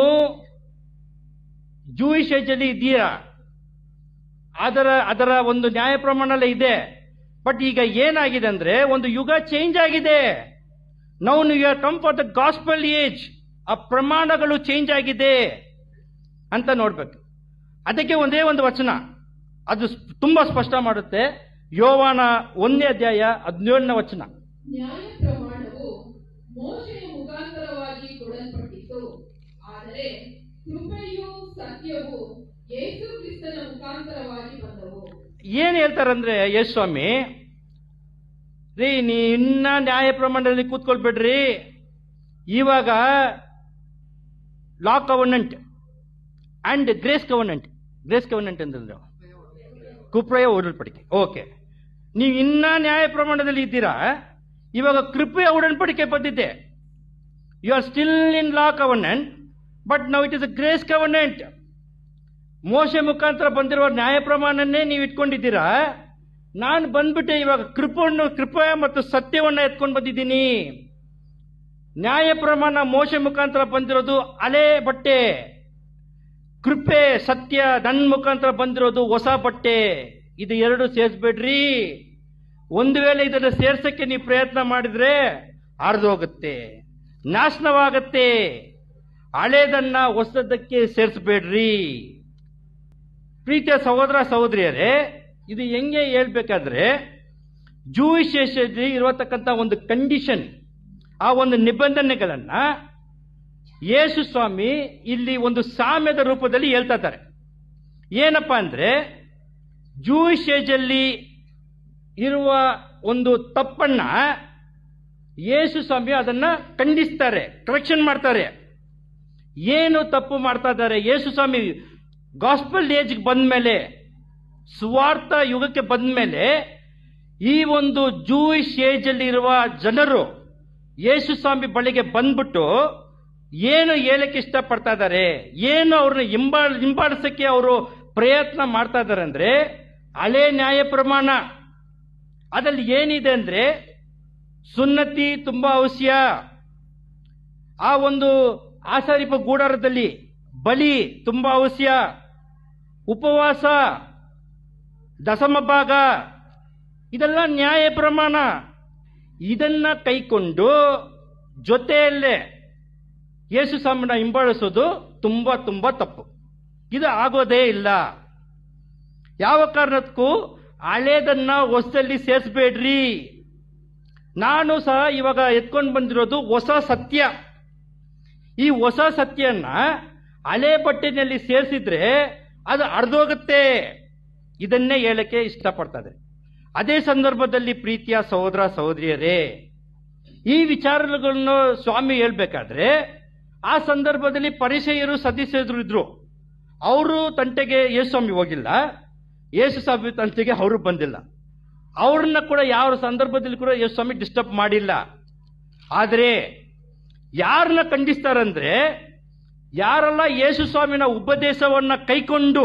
ಜೂಯಿಶ್ ಏಜಲ್ಲಿ ಇದ್ದೀರಾ ಅದರ ಅದರ ಒಂದು ನ್ಯಾಯ ಪ್ರಮಾಣ ಇದೆ ಬಟ್ ಈಗ ಏನಾಗಿದೆ ಅಂದ್ರೆ ಒಂದು ಯುಗ ಚೇಂಜ್ ಆಗಿದೆ ನಾವು you are come for the gospel age ಆ ಪ್ರಮಾಣಗಳು ಚೇಂಜ್ ಆಗಿದೆ ಅಂತ ನೋಡ್ಬೇಕು ಅದಕ್ಕೆ ಒಂದೇ ಒಂದು ವಚನ ಅದು ಸ್- ತುಂಬಾ ಸ್ಪಷ್ಟ ಮಾಡುತ್ತೆ ಯೋವಾನ ಒಂದನೇ ಅಧ್ಯಾಯ ಹದಿನೇಳನೇ ವಚನ ನ್ಯಾಯ ಪ್ರಮಾಣವು ಮೋಶೆಯ ಮುಖಾಂತರವಾಗಿ ಕೊಡಲ್ಪಟ್ಟಿತು ಆದರೆ ಕೃಪೆಯೂ ಸತ್ಯವೂ ಯೇಸು ಕ್ರಿಸ್ತನ ಮುಖಾಂತರವಾಗಿ ಬಂದವು ಏನ್ ಹೇಳ್ತಾರಂದ್ರೆ ಯೇಸು ಸ್ವಾಮಿ ರೀ ನೀ ಇನ್ನ ನ್ಯಾಯ ಪ್ರಮಾಣದಲ್ಲಿ ಕೂತ್ಕೊಳ್ಬೇಡ್ರಿ ಇವಾಗ law covenant and grace covenant grace covenant ಅಂತಂದ್ರೆ ಕುಪ್ರಯ ಉಡಲ್ಪಡಿಕೆ ಓಕೆ ನೀವು ಇನ್ನ ನ್ಯಾಯ ಪ್ರಮಾಣದಲ್ಲಿ ಇದ್ದೀರಾ ಇವಾಗ ಕೃಪೆಯ ಉಡನ್ಪಡಿಕೆ ಬಂದಿದೆ you are still in law covenant but now it is a grace covenant ಮೋಶೆ ಮುಖಾಂತರ ಬಂದಿರುವ ನ್ಯಾಯ ಪ್ರಮಾಣನ್ನೇ ನೀವು ಇಟ್ಕೊಂಡಿದ್ದೀರಾ ನಾನು ಬಂದ್ಬಿಟ್ಟೆ ಇವಾಗ ಕೃಪವನ್ನು ಕೃಪೆ ಮತ್ತು ಸತ್ಯವನ್ನ ಎತ್ಕೊಂಡು ಬಂದಿದ್ದೀನಿ ನ್ಯಾಯ ಪ್ರಮಾಣ ಮೋಶೆ ಮುಖಾಂತರ ಬಂದಿರೋದು ಹಳೆ ಬಟ್ಟೆ ಕೃಪೆ ಸತ್ಯ ನನ್ನ ಮುಖಾಂತರ ಬಂದಿರೋದು ಹೊಸ ಬಟ್ಟೆ ಇದು ಎರಡು ಸೇರಿಸ್ಬೇಡ್ರಿ ಒಂದು ವೇಳೆ ಇದನ್ನು ಸೇರ್ಸಕ್ಕೆ ನೀವು ಪ್ರಯತ್ನ ಮಾಡಿದ್ರೆ ಹೋಗುತ್ತೆ ನಾಶನವಾಗತ್ತೆ ಹಳೇದನ್ನ ಹೊಸದಕ್ಕೆ ಸೇರಿಸ್ಬೇಡ್ರಿ ಪ್ರೀತಿಯ ಸಹೋದರ ಸಹೋದರಿಯರೇ ಇದು ಹೆಂಗೆ ಹೇಳ್ಬೇಕಾದ್ರೆ ಜೂಯಿಶ್ ದೇಶದಲ್ಲಿ ಇರತಕ್ಕಂಥ ಒಂದು ಕಂಡೀಷನ್ ಆ ಒಂದು ನಿಬಂಧನೆಗಳನ್ನ ಯೇಸು ಸ್ವಾಮಿ ಇಲ್ಲಿ ಒಂದು ಸಾಮ್ಯದ ರೂಪದಲ್ಲಿ ಹೇಳ್ತಾ ಇದ್ದಾರೆ ಏನಪ್ಪಾ ಅಂದ್ರೆ ಜೂಯಿಶ್ ಏಜಲ್ಲಿ ಇರುವ ಒಂದು ತಪ್ಪನ್ನ ಯೇಸು ಸ್ವಾಮಿ ಅದನ್ನ ಖಂಡಿಸ್ತಾರೆ ಕರೆಕ್ಷನ್ ಮಾಡ್ತಾರೆ ಏನು ತಪ್ಪು ಮಾಡ್ತಾ ಇದ್ದಾರೆ ಯೇಸು ಸ್ವಾಮಿ ಗಾಸ್ಪಲ್ ಏಜ್ಗೆ ಬಂದ ಮೇಲೆ ಸುವಾರ್ಥ ಯುಗಕ್ಕೆ ಬಂದ ಮೇಲೆ ಈ ಒಂದು ಜೂಯಿಶ್ ಏಜ್ ಅಲ್ಲಿ ಇರುವ ಜನರು ಯೇಸು ಸ್ವಾಮಿ ಬಳಿಗೆ ಬಂದ್ಬಿಟ್ಟು ಏನು ಹೇಳಕ್ಕೆ ಇಷ್ಟಪಡ್ತಾ ಇದ್ದಾರೆ ಏನು ಅವ್ರನ್ನ ಹಿಂಬಾಡ್ ಹಿಂಬಾಡಿಸಕ್ಕೆ ಅವರು ಪ್ರಯತ್ನ ಮಾಡ್ತಾ ಇದ್ದಾರೆ ಅಂದ್ರೆ ಹಳೆ ನ್ಯಾಯ ಪ್ರಮಾಣ ಅದ್ರಲ್ಲಿ ಏನಿದೆ ಅಂದ್ರೆ ಸುನ್ನತಿ ತುಂಬಾ ಅವಶ್ಯ ಆ ಒಂದು ಆಸಾರಿಪ ಗೂಡಾರದಲ್ಲಿ ಬಲಿ ತುಂಬಾ ಅವಶ್ಯ ಉಪವಾಸ ದಶಮ ಭಾಗ ಇದೆಲ್ಲ ನ್ಯಾಯ ಪ್ರಮಾಣ ಇದನ್ನ ಕೈಕೊಂಡು ಜೊತೆಯಲ್ಲೇ ಯೇಸು ಸ್ವಾಮಿನ ಹಿಂಬಾಲಿಸೋದು ತುಂಬಾ ತುಂಬಾ ತಪ್ಪು ಇದು ಆಗೋದೇ ಇಲ್ಲ ಯಾವ ಕಾರಣಕ್ಕೂ ಹಳೇದನ್ನ ಹೊಸದಲ್ಲಿ ಸೇರಿಸ್ಬೇಡ್ರಿ ನಾನು ಸಹ ಇವಾಗ ಎತ್ಕೊಂಡು ಬಂದಿರೋದು ಹೊಸ ಸತ್ಯ ಈ ಹೊಸ ಸತ್ಯನ ಹಳೆ ಬಟ್ಟೆನಲ್ಲಿ ಸೇರಿಸಿದ್ರೆ ಅದು ಅರ್ಧೋಗುತ್ತೆ ಇದನ್ನೇ ಹೇಳಕ್ಕೆ ಇಷ್ಟಪಡ್ತದೆ ಅದೇ ಸಂದರ್ಭದಲ್ಲಿ ಪ್ರೀತಿಯ ಸಹೋದರ ಸಹೋದರಿಯರೇ ಈ ವಿಚಾರಗಳನ್ನು ಸ್ವಾಮಿ ಹೇಳ್ಬೇಕಾದ್ರೆ ಆ ಸಂದರ್ಭದಲ್ಲಿ ಪರಿಚಯರು ಸದಸ್ಯರು ಇದ್ರು ಅವರು ತಂಟೆಗೆ ಯೇಸು ಸ್ವಾಮಿ ಹೋಗಿಲ್ಲ ಯೇಸು ಸ್ವಾಮಿ ತಂಟೆಗೆ ಅವರು ಬಂದಿಲ್ಲ ಅವ್ರನ್ನ ಕೂಡ ಯಾವ ಸಂದರ್ಭದಲ್ಲಿ ಕೂಡ ಯೇಸು ಸ್ವಾಮಿ ಡಿಸ್ಟರ್ಬ್ ಮಾಡಿಲ್ಲ ಆದರೆ ಯಾರನ್ನ ಖಂಡಿಸ್ತಾರಂದ್ರೆ ಯಾರೆಲ್ಲ ಯೇಸು ಸ್ವಾಮಿನ ಉಪದೇಶವನ್ನ ಕೈಕೊಂಡು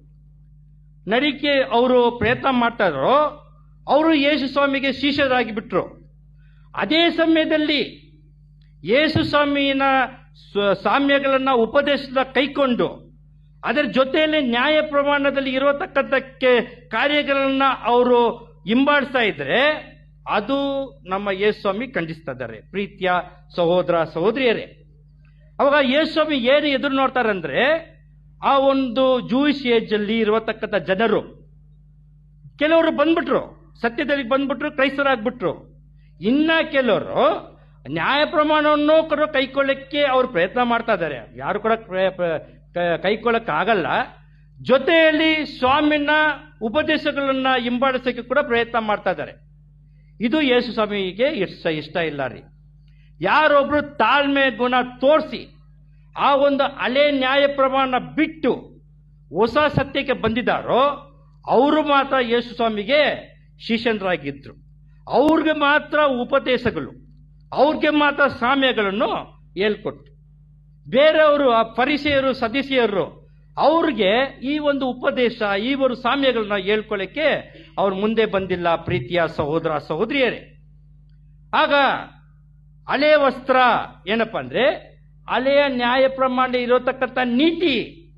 ನಡಿಕೆ ಅವರು ಪ್ರಯತ್ನ ಮಾಡ್ತಾರೋ ಅವರು ಯೇಸು ಸ್ವಾಮಿಗೆ ಶಿಷ್ಯರಾಗಿ ಬಿಟ್ರು ಅದೇ ಸಮಯದಲ್ಲಿ ಯೇಸು ಸ್ವಾಮಿನ ಸ್ವ- ಸಾಮ್ಯಗಳನ್ನ ಉಪದೇಶದ ಕೈಕೊಂಡು ಅದರ ಜೊತೆಯಲ್ಲಿ ನ್ಯಾಯ ಪ್ರಮಾಣದಲ್ಲಿ ಇರತಕ್ಕಂಥ ಕೆ- ಕಾರ್ಯಗಳನ್ನ ಅವರು ಹಿಂಬಾಡಿಸ್ತಾ ಇದ್ರೆ ಅದು ನಮ್ಮ ಯೇಸು ಸ್ವಾಮಿ ಖಂಡಿಸ್ತಾ ಇದ್ದಾರೆ ಪ್ರೀತಿಯ ಸಹೋದರ ಸಹೋದರಿಯರೇ ಅವಾಗ ಯೇಸು ಸ್ವಾಮಿ ಏನು ಎದುರು ನೋಡ್ತಾರಂದ್ರೆ ಆ ಒಂದು ಜೂಯಿಶ್ ಏಜ್ ಅಲ್ಲಿ ಇರತಕ್ಕಂಥ ಜನರು ಕೆಲವರು ಬಂದ್ಬಿಟ್ರು ಸತ್ಯದಲ್ಲಿ ಬಂದ್ಬಿಟ್ರು ಕ್ರೈಸ್ತರಾಗ್ಬಿಟ್ರು ಇನ್ನ ಕೆಲವರು ನ್ಯಾಯ ಪ್ರಮಾಣವನ್ನು ಕೂಡ ಕೈಕೊಳ್ಳಕ್ಕೆ ಅವ್ರು ಪ್ರಯತ್ನ ಮಾಡ್ತಾ ಇದ್ದಾರೆ ಯಾರು ಕೂಡ ಪ್ರ- ಪ್ರ- ಕ- ಕೈಕೊಳ್ಳಕ್ಕೆ ಆಗಲ್ಲ ಜೊತೆಯಲ್ಲಿ ಸ್ವಾಮಿನ ಉಪದೇಶಗಳನ್ನ ಹಿಂಬಾಲಿಸಕ್ಕೆ ಕೂಡ ಪ್ರಯತ್ನ ಮಾಡ್ತಾ ಇದ್ದಾರೆ ಇದು ಯೇಸು ಸ್ವಾಮಿಗೆ ಇಷ್ಟ ಇಷ್ಟ ಇಲ್ಲ ರೀ ಯಾರೊಬ್ರು ತಾಳ್ಮೆ ಗುಣ ತೋರಿಸಿ ಆ ಒಂದು ಹಳೆ ನ್ಯಾಯ ಪ್ರಮಾಣ ಬಿಟ್ಟು ಹೊಸ ಸತ್ಯಕ್ಕೆ ಬಂದಿದ್ದಾರೋ ಅವರು ಮಾತ್ರ ಯೇಸು ಸ್ವಾಮಿಗೆ ಶಿಷ್ಯನರಾಗಿದ್ರು ಅವ್ರಿಗೆ ಮಾತ್ರ ಉಪದೇಶಗಳು ಅವ್ರಿಗೆ ಮಾತ್ರ ಸಾಮ್ಯಗಳನ್ನು ಹೇಳ್ಕೊಟ್ರು ಬೇರೆಯವರು ಆ ಪರಿಚಯರು ಸದಸ್ಯರು ಅವ್ರಿಗೆ ಈ ಒಂದು ಉಪದೇಶ ಈ ಒಂದು ಸಾಮ್ಯಗಳನ್ನ ಹೇಳ್ಕೊಳ್ಳಿಕ್ಕೆ ಅವ್ರು ಮುಂದೆ ಬಂದಿಲ್ಲ ಪ್ರೀತಿಯ ಸಹೋದರ ಸಹೋದರಿಯರೇ ಆಗ ಹಳೆಯ ವಸ್ತ್ರ ಏನಪ್ಪ ಅಂದ್ರೆ ಹಳೆಯ ನ್ಯಾಯ ಪ್ರಮಾಣ ಇರತಕ್ಕಂಥ ನೀತಿ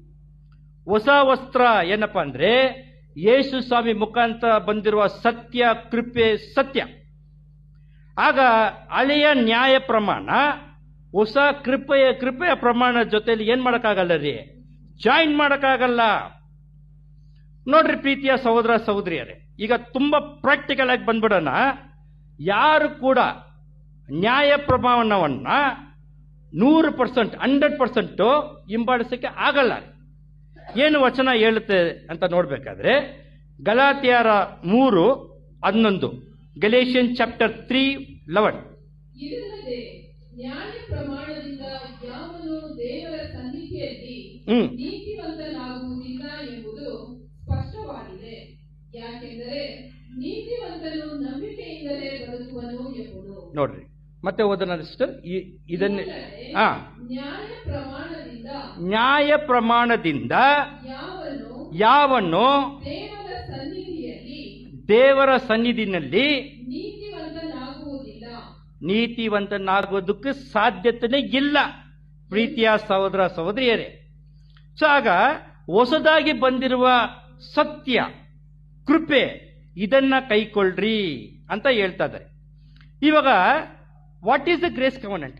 ಹೊಸ ವಸ್ತ್ರ ಏನಪ್ಪ ಅಂದ್ರೆ ಯೇಸು ಸ್ವಾಮಿ ಮುಖಾಂತರ ಬಂದಿರುವ ಸತ್ಯ ಕೃಪೆ ಸತ್ಯ ಆಗ ಹಳೆಯ ನ್ಯಾಯ ಪ್ರಮಾಣ ಹೊಸ ಕೃಪೆಯ ಕೃಪೆಯ ಪ್ರಮಾಣ ಜೊತೆಲಿ ಏನ್ ಮಾಡಕ್ಕಾಗಲ್ಲ ರೀ ಜಾಯಿನ್ ಮಾಡಕ್ಕಾಗಲ್ಲ ನೋಡ್ರಿ ಪ್ರೀತಿಯ ಸಹೋದರ ಸಹೋದರಿಯರೇ ಈಗ ತುಂಬಾ ಪ್ರಾಕ್ಟಿಕಲ್ ಆಗಿ ಬಂದ್ಬಿಡೋಣ ಯಾರು ಕೂಡ ನ್ಯಾಯ ಪ್ರಮಾಣವನ್ನ ನೂರು ಪರ್ಸೆಂಟ್ ಹಂಡ್ರೆಡ್ ಪರ್ಸೆಂಟ್ ಹಿಂಬಾಲಿಸಕ್ಕೆ ಆಗಲ್ಲ ಏನು ವಚನ ಹೇಳುತ್ತೆ ಅಂತ ನೋಡ್ಬೇಕಾದ್ರೆ ಗಲಾತಿಯರ ಮೂರು ಹನ್ನೊಂದು ಗಲೇಷಿಯನ್ ಚಾಪ್ಟರ್ ತ್ರೀ ಲೆವೆನ್ ಇದಲ್ಲದೆ ನ್ಯಾಯ ಪ್ರಮಾಣದಿಂದ ಯಾವನು ದೇವರ ಸನ್ನಿಧಿಯಲ್ಲಿ ಹ್ಮ್ ನೀತಿವಂತನಾಗುವುದಿಲ್ಲ ಎಂಬುದು ಸ್ಪಷ್ಟವಾಗಿದೆ ಯಾಕೆಂದರೆ ನೀತಿವಂತನು ನಂಬಿಕೆಯಿಂದಲೇ ಬದುಕುವನು ಎಂಬುದು ನೋಡ್ರಿ ಮತ್ತೆ ಓದೋಣ ಸಿಸ್ಟರ್ ಇದನ್ನೇ ಇದಲ್ಲದೆ ಹಾ ನ್ಯಾಯ ಪ್ರಮಾಣದಿಂದ ನ್ಯಾಯ ಪ್ರಮಾಣದಿಂದ ಯಾವನು ಯಾವನ್ನು ದೇವರ ಸನ್ನಿಧಿಯಲ್ಲಿ ದೇವರ ಸನ್ನಿಧಿನಲ್ಲಿ ನೀತಿವಂತನಾಗುವುದಿಲ್ಲ ನೀತಿವಂತನಾಗೋದಕ್ಕೆ ಸಾಧ್ಯತೆನೇ ಇಲ್ಲ ಪ್ರೀತಿಯ ಸಹೋದರ ಸಹೋದರಿಯರೇ ಸೊ ಆಗ ಹೊಸದಾಗಿ ಬಂದಿರುವ ಸತ್ಯ ಕೃಪೆ ಇದನ್ನ ಕೈಕೊಳ್ರಿ ಅಂತ ಹೇಳ್ತಾ ಇದ್ದಾರೆ ಇವಾಗ what is the grace covenant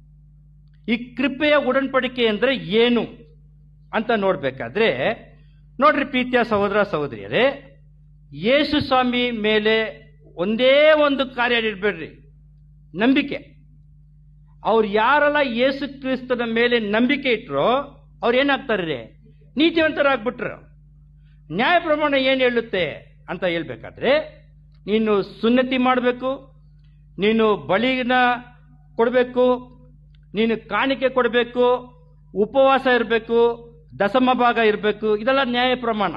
ಈ ಕೃಪೆಯ ಉಡன்பಡಿಕೆ ಅಂದ್ರೆ ಏನು ಅಂತ ನೋಡ್ಬೇಕಾದ್ರೆ ನೋಡ್ರಿ ಪ್ರೀತಿಯ ಸಹೋದರ ಸಹೋದರಿಯರೇ ಯೇಸು ಸ್ವಾಮಿ ಮೇಲೆ ಒಂದೇ ಒಂದು ಕಾರ್ಯ ಇಡಬೇಡ್ರಿ ನಂಬಿಕೆ ಅವ್ರು ಯಾರೆಲ್ಲ ಯೇಸು ಕ್ರಿಸ್ತನ ಮೇಲೆ ನಂಬಿಕೆ ಇಟ್ರೋ ಅವ್ರು ಏನಾಗ್ತಾರೆ ನೀತಿವಂತರಾಗ್ಬಿಟ್ರು ನ್ಯಾಯ ಪ್ರಮಾಣ ಏನು ಹೇಳುತ್ತೆ ಅಂತ ಹೇಳ್ಬೇಕಾದ್ರೆ ನೀನು ಸುನ್ನತಿ ಮಾಡಬೇಕು ನೀನು ಬಲಿನ ಕೊಡಬೇಕು ನೀನು ಕಾಣಿಕೆ ಕೊಡಬೇಕು ಉಪವಾಸ ಇರಬೇಕು ದಶಮ ಭಾಗ ಇರಬೇಕು ಇದೆಲ್ಲ ನ್ಯಾಯ ಪ್ರಮಾಣ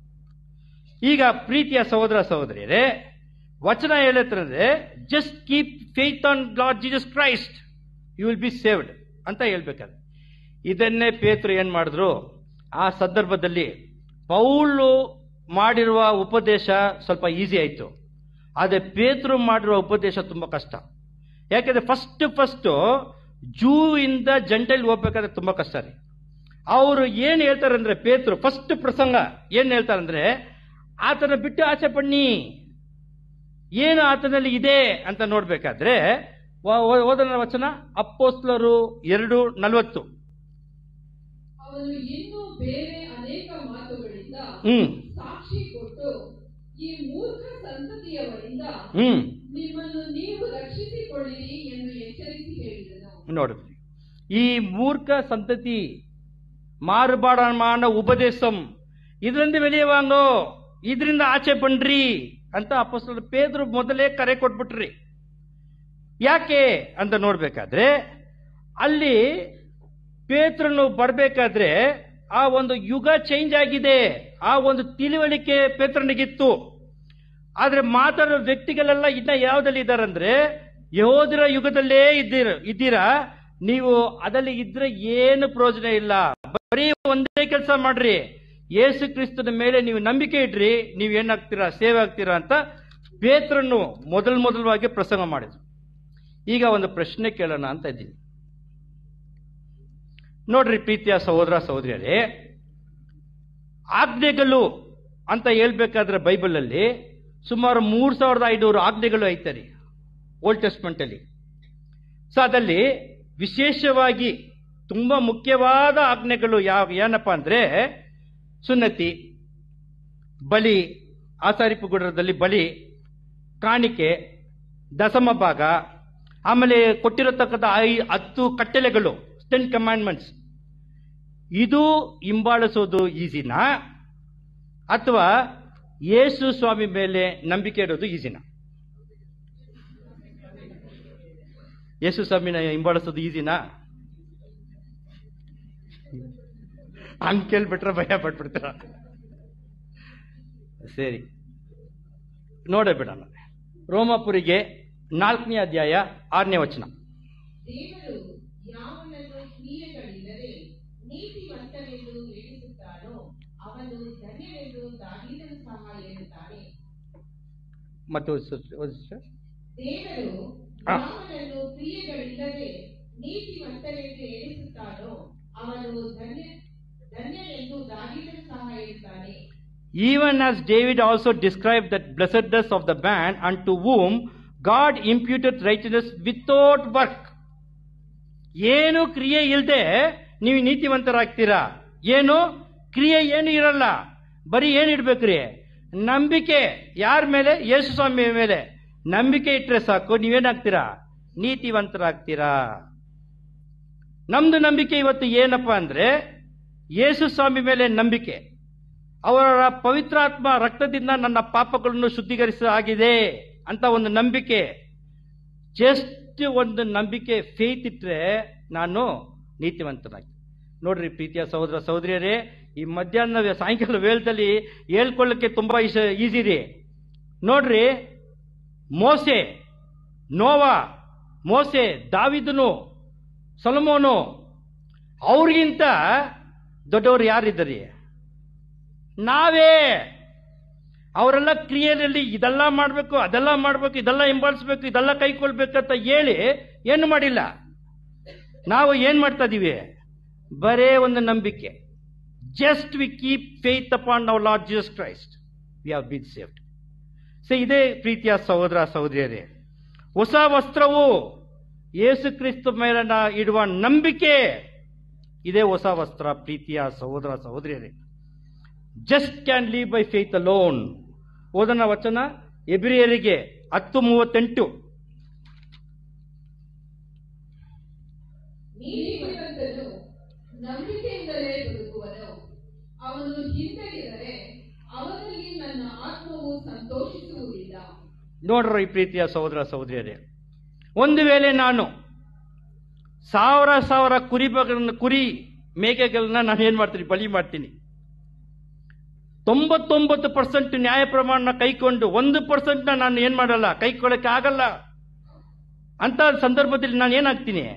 ಈಗ ಪ್ರೀತಿಯ ಸಹೋದರ ಸಹೋದರಿಯರೇ ವಚನ ಹೇಳುತ್ತಂದ್ರೆ just keep faith on Lord Jesus Christ you will be saved ಅಂತ ಹೇಳ್ಬೇಕಾದ್ರೆ ಇದನ್ನೇ ಪೇತರು ಏನು ಮಾಡಿದ್ರು ಆ ಸಂದರ್ಭದಲ್ಲಿ ಪೌಲು ಮಾಡಿರುವ ಉಪದೇಶ ಸ್ವಲ್ಪ ಈಸಿ ಆಯಿತು ಆದರೆ ಪೇತರು ಮಾಡಿರುವ ಉಪದೇಶ ತುಂಬ ಕಷ್ಟ ಯಾಕೆಂದರೆ ಫಸ್ಟ್ ಫಸ್ಟು ಜೂ ಇಂದ ಜಂಟೈಲ್ ಹೋಗ್ಬೇಕಾದ್ರೆ ತುಂಬ ಕಷ್ಟ ರೀ ಅವರು ಏನು ಹೇಳ್ತಾರೆ ಅಂದರೆ ಪೇತರು ಫಸ್ಟ್ ಪ್ರಸಂಗ ಏನು ಹೇಳ್ತಾರೆ ಅಂದರೆ ಆತನ ಬಿಟ್ಟು ಆಚೆ ಬನ್ನಿ ಏನು ಆತನಲ್ಲಿ ಇದೆ ಅಂತ ನೋಡ್ಬೇಕಾದ್ರೆ ವ- ವ- ಓದನ ವಚನ ಅಪ್ಪೋಸ್ಲರು ಎರಡು ನಲವತ್ತು ಅವನು ಇನ್ನೂ ಬೇರೆ ಅನೇಕ ಮಾತುಗಳಿಂದ ಹ್ಮ್ ಸಾಕ್ಷಿ ಕೊಟ್ಟು ಈ ಮೂರ್ಖ ಸಂತತಿಯವರಿಂದ ಹ್ಮ್ ನಿಮ್ಮನ್ನು ನೀವು ರಕ್ಷಿಸಿಕೊಳ್ಳಿರಿ ಎಂದು ಎಚ್ಚರಿಸಿ ಹೇಳಿದನು ನೋಡಿದ್ರಿ ಈ ಮೂರ್ಖ ಸಂತತಿ ಮಾರುಬಾಡಮಾನ ಉಪದೇಶಂ ಇದರಿಂದ வெளியவாங்கೋ ಇದರಿಂದ ಆಚೆ ಬನ್ರಿ ಅಂತ ಅಪ್ಪಸ್ತಲ ಪೇದ್ರು ಮೊದಲೇ ಕರೆ ಕೊಟ್ಬಿಟ್ರಿ ಯಾಕೆ ಅಂತ ನೋಡ್ಬೇಕಾದ್ರೆ ಅಲ್ಲಿ ಪೇತ್ರನು ಬರಬೇಕಾದ್ರೆ ಆ ಒಂದು ಯುಗ ಚೇಂಜ್ ಆಗಿದೆ ಆ ಒಂದು ತಿಳುವಳಿಕೆ ಪೇತ್ರನಿಗಿತ್ತು ಆದ್ರೆ ಮಾತಾಡೋ ವ್ಯಕ್ತಿಗಳೆಲ್ಲ ಇನ್ನ ಯಾವ್ದಲ್ಲಿ ಇದ್ದಾರಂದ್ರೆ ಯಹೋದರ ಯುಗದಲ್ಲೇ ಇದ್ದೀರ ಇದ್ದೀರಾ ನೀವು ಅದಲ್ಲಿ ಇದ್ರೆ ಏನು ಪ್ರಯೋಜನ ಇಲ್ಲ ಬರೀ ಒಂದೇ ಕೆಲಸ ಮಾಡ್ರಿ ಯೇಸು ಕ್ರಿಸ್ತನ ಮೇಲೆ ನೀವು ನಂಬಿಕೆ ಇಡ್ರಿ ನೀವು ಏನಾಗ್ತೀರಾ ಸೇವೆ ಆಗ್ತೀರಾ ಅಂತ ಪೇತ್ರನ್ನು ಮೊದಲು ಮೊದಲವಾಗಿ ಪ್ರಸಂಗ ಮಾಡಿದ್ರು ಈಗ ಒಂದು ಪ್ರಶ್ನೆ ಕೇಳೋಣ ಅಂತ ಇದ್ದೀನಿ ನೋಡ್ರಿ ಪ್ರೀತಿಯ ಸಹೋದರ ಸಹೋದರಿಯರೇ ಆಜ್ಞೆಗಳು ಅಂತ ಹೇಳ್ಬೇಕಾದ್ರೆ ಬೈಬಲಲ್ಲಿ ಸುಮಾರು ಮೂರು ಸಾವಿರದ ಐನೂರು ಆಜ್ಞೆಗಳು ಐತರಿ ಓಲ್ಡ್ ಟೆಸ್ಟ್ಮೆಂಟ್ ಅಲ್ಲಿ ಸೊ ಅದಲ್ಲಿ ವಿಶೇಷವಾಗಿ ತುಂಬಾ ಮುಖ್ಯವಾದ ಆಜ್ಞೆಗಳು ಯಾವ ಏನಪ್ಪ ಅಂದ್ರೆ ಸುನ್ನತಿ ಬಲಿ ಆಸಾರಿಪು ಗುಡರದಲ್ಲಿ ಬಲಿ ಕಾಣಿಕೆ ದಶಮ ಭಾಗ ಆಮೇಲೆ ಕೊಟ್ಟಿರತಕ್ಕಂಥ ಐ ಹತ್ತು ಕಟ್ಟಳೆಗಳು ಟೆನ್ ಕಮಾಂಡ್ಮೆಂಟ್ಸ್ ಇದು ಹಿಂಬಾಲಿಸೋದು ಈಸಿನಾ ಅಥವಾ ಯೇಸು ಸ್ವಾಮಿ ಮೇಲೆ ನಂಬಿಕೆ ಇಡೋದು ಈಸಿನಾ ಯೇಸು ಸ್ವಾಮಿನ ಹಿಂಬಾಲಿಸೋದು ಈಸಿನಾ ಹಂಗ್ ಕೇಳ್ಬಿಟ್ರೆ ಭಯ ಪಟ್ಬಿಡ್ತೀರ ಸರಿ ನೋಡೇ ಬಿಡೋಣ ರೋಮಾಪುರಿಗೆ ನಾಲ್ಕನೇ ಅಧ್ಯಾಯ ಆರನೇ ವಚನ ದೇವರು ಯಾವನನ್ನು ಕ್ರಿಯೆಗಳಿಲ್ಲದೆ ನೀತಿವಂತನೆಂದು ಎಣಿಸುತ್ತಾನೋ ಅವನು ಧನ್ಯನೆಂದು ದಾವೀದನು ಸಹ ಹೇಳುತ್ತಾನೆ ಮತ್ತು ಸಿಸ್ಟರ್- ಒಂದು ಸಿಸ್ಟರ್? ದೇವರು ಆ. ಯಾವನನ್ನು ಕ್ರಿಯೆಗಳಿಲ್ಲದೆ ನೀತಿವಂತನೆಂದು ಎಣಿಸುತ್ತಾನೋ ಅವನು ಧನ್ಯ ಧನ್ಯನೆಂದು ದಾವೀದನು ಸಹ ಹೇಳುತ್ತಾನೆ Even as David also described that blessedness of the man unto whom God imputed righteousness without work. ಏನು ಕ್ರಿಯೆ ಇಲ್ಲದೆ ನೀವು ನೀತಿವಂತರಾಗ್ತೀರಾ ಏನು ಕ್ರಿಯೆ ಏನು ಇರಲ್ಲ ಬರೀ ಏನು ಇಡ್ಬೇಕ್ರಿ ನಂಬಿಕೆ ಯಾರ ಮೇಲೆ ಯೇಸು ಸ್ವಾಮಿ ಮೇಲೆ ನಂಬಿಕೆ ಇಟ್ಟರೆ ಸಾಕು ನೀವೇನಾಗ್ತೀರಾ ನೀತಿವಂತರಾಗ್ತೀರಾ ನಮ್ದು ನಂಬಿಕೆ ಇವತ್ತು ಏನಪ್ಪ ಅಂದ್ರೆ ಯೇಸು ಸ್ವಾಮಿ ಮೇಲೆ ನಂಬಿಕೆ ಅವರ ಪವಿತ್ರಾತ್ಮ ರಕ್ತದಿಂದ ನನ್ನ ಪಾಪಗಳನ್ನು ಶುದ್ಧೀಕರಿಸ ಆಗಿದೆ ಅಂತ ಒಂದು ನಂಬಿಕೆ ಜಸ್ಟ್ ಒಂದು ನಂಬಿಕೆ ಫೇತ್ ಇಟ್ಟರೆ ನಾನು ನೀತಿವಂತನಾಗಿ ನೋಡ್ರಿ ಪ್ರೀತಿಯ ಸಹೋದರ ಸಹೋದರಿಯರೇ ಈ ಮಧ್ಯಾಹ್ನ ವೇ- ಸಾಯಂಕಾಲ ವೇಳದಲ್ಲಿ ಹೇಳ್ಕೊಳ್ಳಕ್ಕೆ ತುಂಬಾ ಈಸಿ ರೀ ನೋಡ್ರಿ ಮೋಸೆ ನೋವಾ ಮೋಸೆ ದಾವಿದನು ಸೊಲಮೋನು ಅವ್ರಿಗಿಂತ ದೊಡ್ಡವರು ಯಾರಿದ್ದಾರೆ ನಾವೇ ಅವರೆಲ್ಲ ಕ್ರಿಯೆಯಲ್ಲಿ ಇದೆಲ್ಲ ಮಾಡಬೇಕು ಅದೆಲ್ಲ ಮಾಡಬೇಕು ಇದೆಲ್ಲ ಹಿಂಬಾಲಿಸ್ಬೇಕು ಇದೆಲ್ಲ ಕೈಕೊಳ್ಬೇಕಂತ ಹೇಳಿ ಏನು ಮಾಡಿಲ್ಲ ನಾವು ಏನು ಮಾಡ್ತಾ ಇದೀವಿ ಬರೇ ಒಂದು ನಂಬಿಕೆ just we keep faith upon now Lord Jesus Christ we have been saved so ಇದೇ ಪ್ರೀತಿಯ ಸಹೋದರ ಸಹೋದರಿಯರೇ ಹೊಸ ವಸ್ತ್ರವು ಯೇಸು ಕ್ರಿಸ್ತ ಮೇಲನ ಇಡುವ ನಂಬಿಕೆ ಇದೇ ಹೊಸ ವಸ್ತ್ರ ಪ್ರೀತಿಯ ಸಹೋದರ ಸಹೋದರಿಯರೇ just can leave by faith alone ಓದನ ವಚನ ಎಬ್ರಿಯರಿಗೆ ಹತ್ತು ಮೂವತ್ತೆಂಟು ನೀತಿವಂತನು ನಂಬಿಕೆಯಿಂದಲೇ ಬದುಕುವನು ಅವನು ಹಿಂದೆಗೆದರೆ ಅವನಲ್ಲಿ ನನ್ನ ಆತ್ಮವು ಸಂತೋಷಿಸುವುದಿಲ್ಲ ನೋಡ್ರಿ ಈ ಪ್ರೀತಿಯ ಸಹೋದರ ಸಹೋದರಿಯರೇ ಒಂದು ವೇಳೆ ನಾನು ಸಾವಿರ ಸಾವಿರ ಕುರಿ ಬಗಲನ್ನ ಕುರಿ ಮೇಕೆಗಳನ್ನ ನಾನು ಏನು ಮಾಡ್ತೀನಿ ಬಲಿ ಮಾಡ್ತೀನಿ ತೊಂಬತ್ತೊಂಬತ್ತು ಪರ್ಸೆಂಟ್ ನ್ಯಾಯ ಪ್ರಮಾಣ ಕೈಕೊಂಡು ಒಂದು ಪರ್ಸೆಂಟ್ನ ನಾನು ಏನು ಮಾಡಲ್ಲ ಕೈಕೊಳ್ಳಕ್ಕೆ ಆಗಲ್ಲ ಅಂತ ಸಂದರ್ಭದಲ್ಲಿ ನಾನು ಏನಾಗ್ತೀನಿ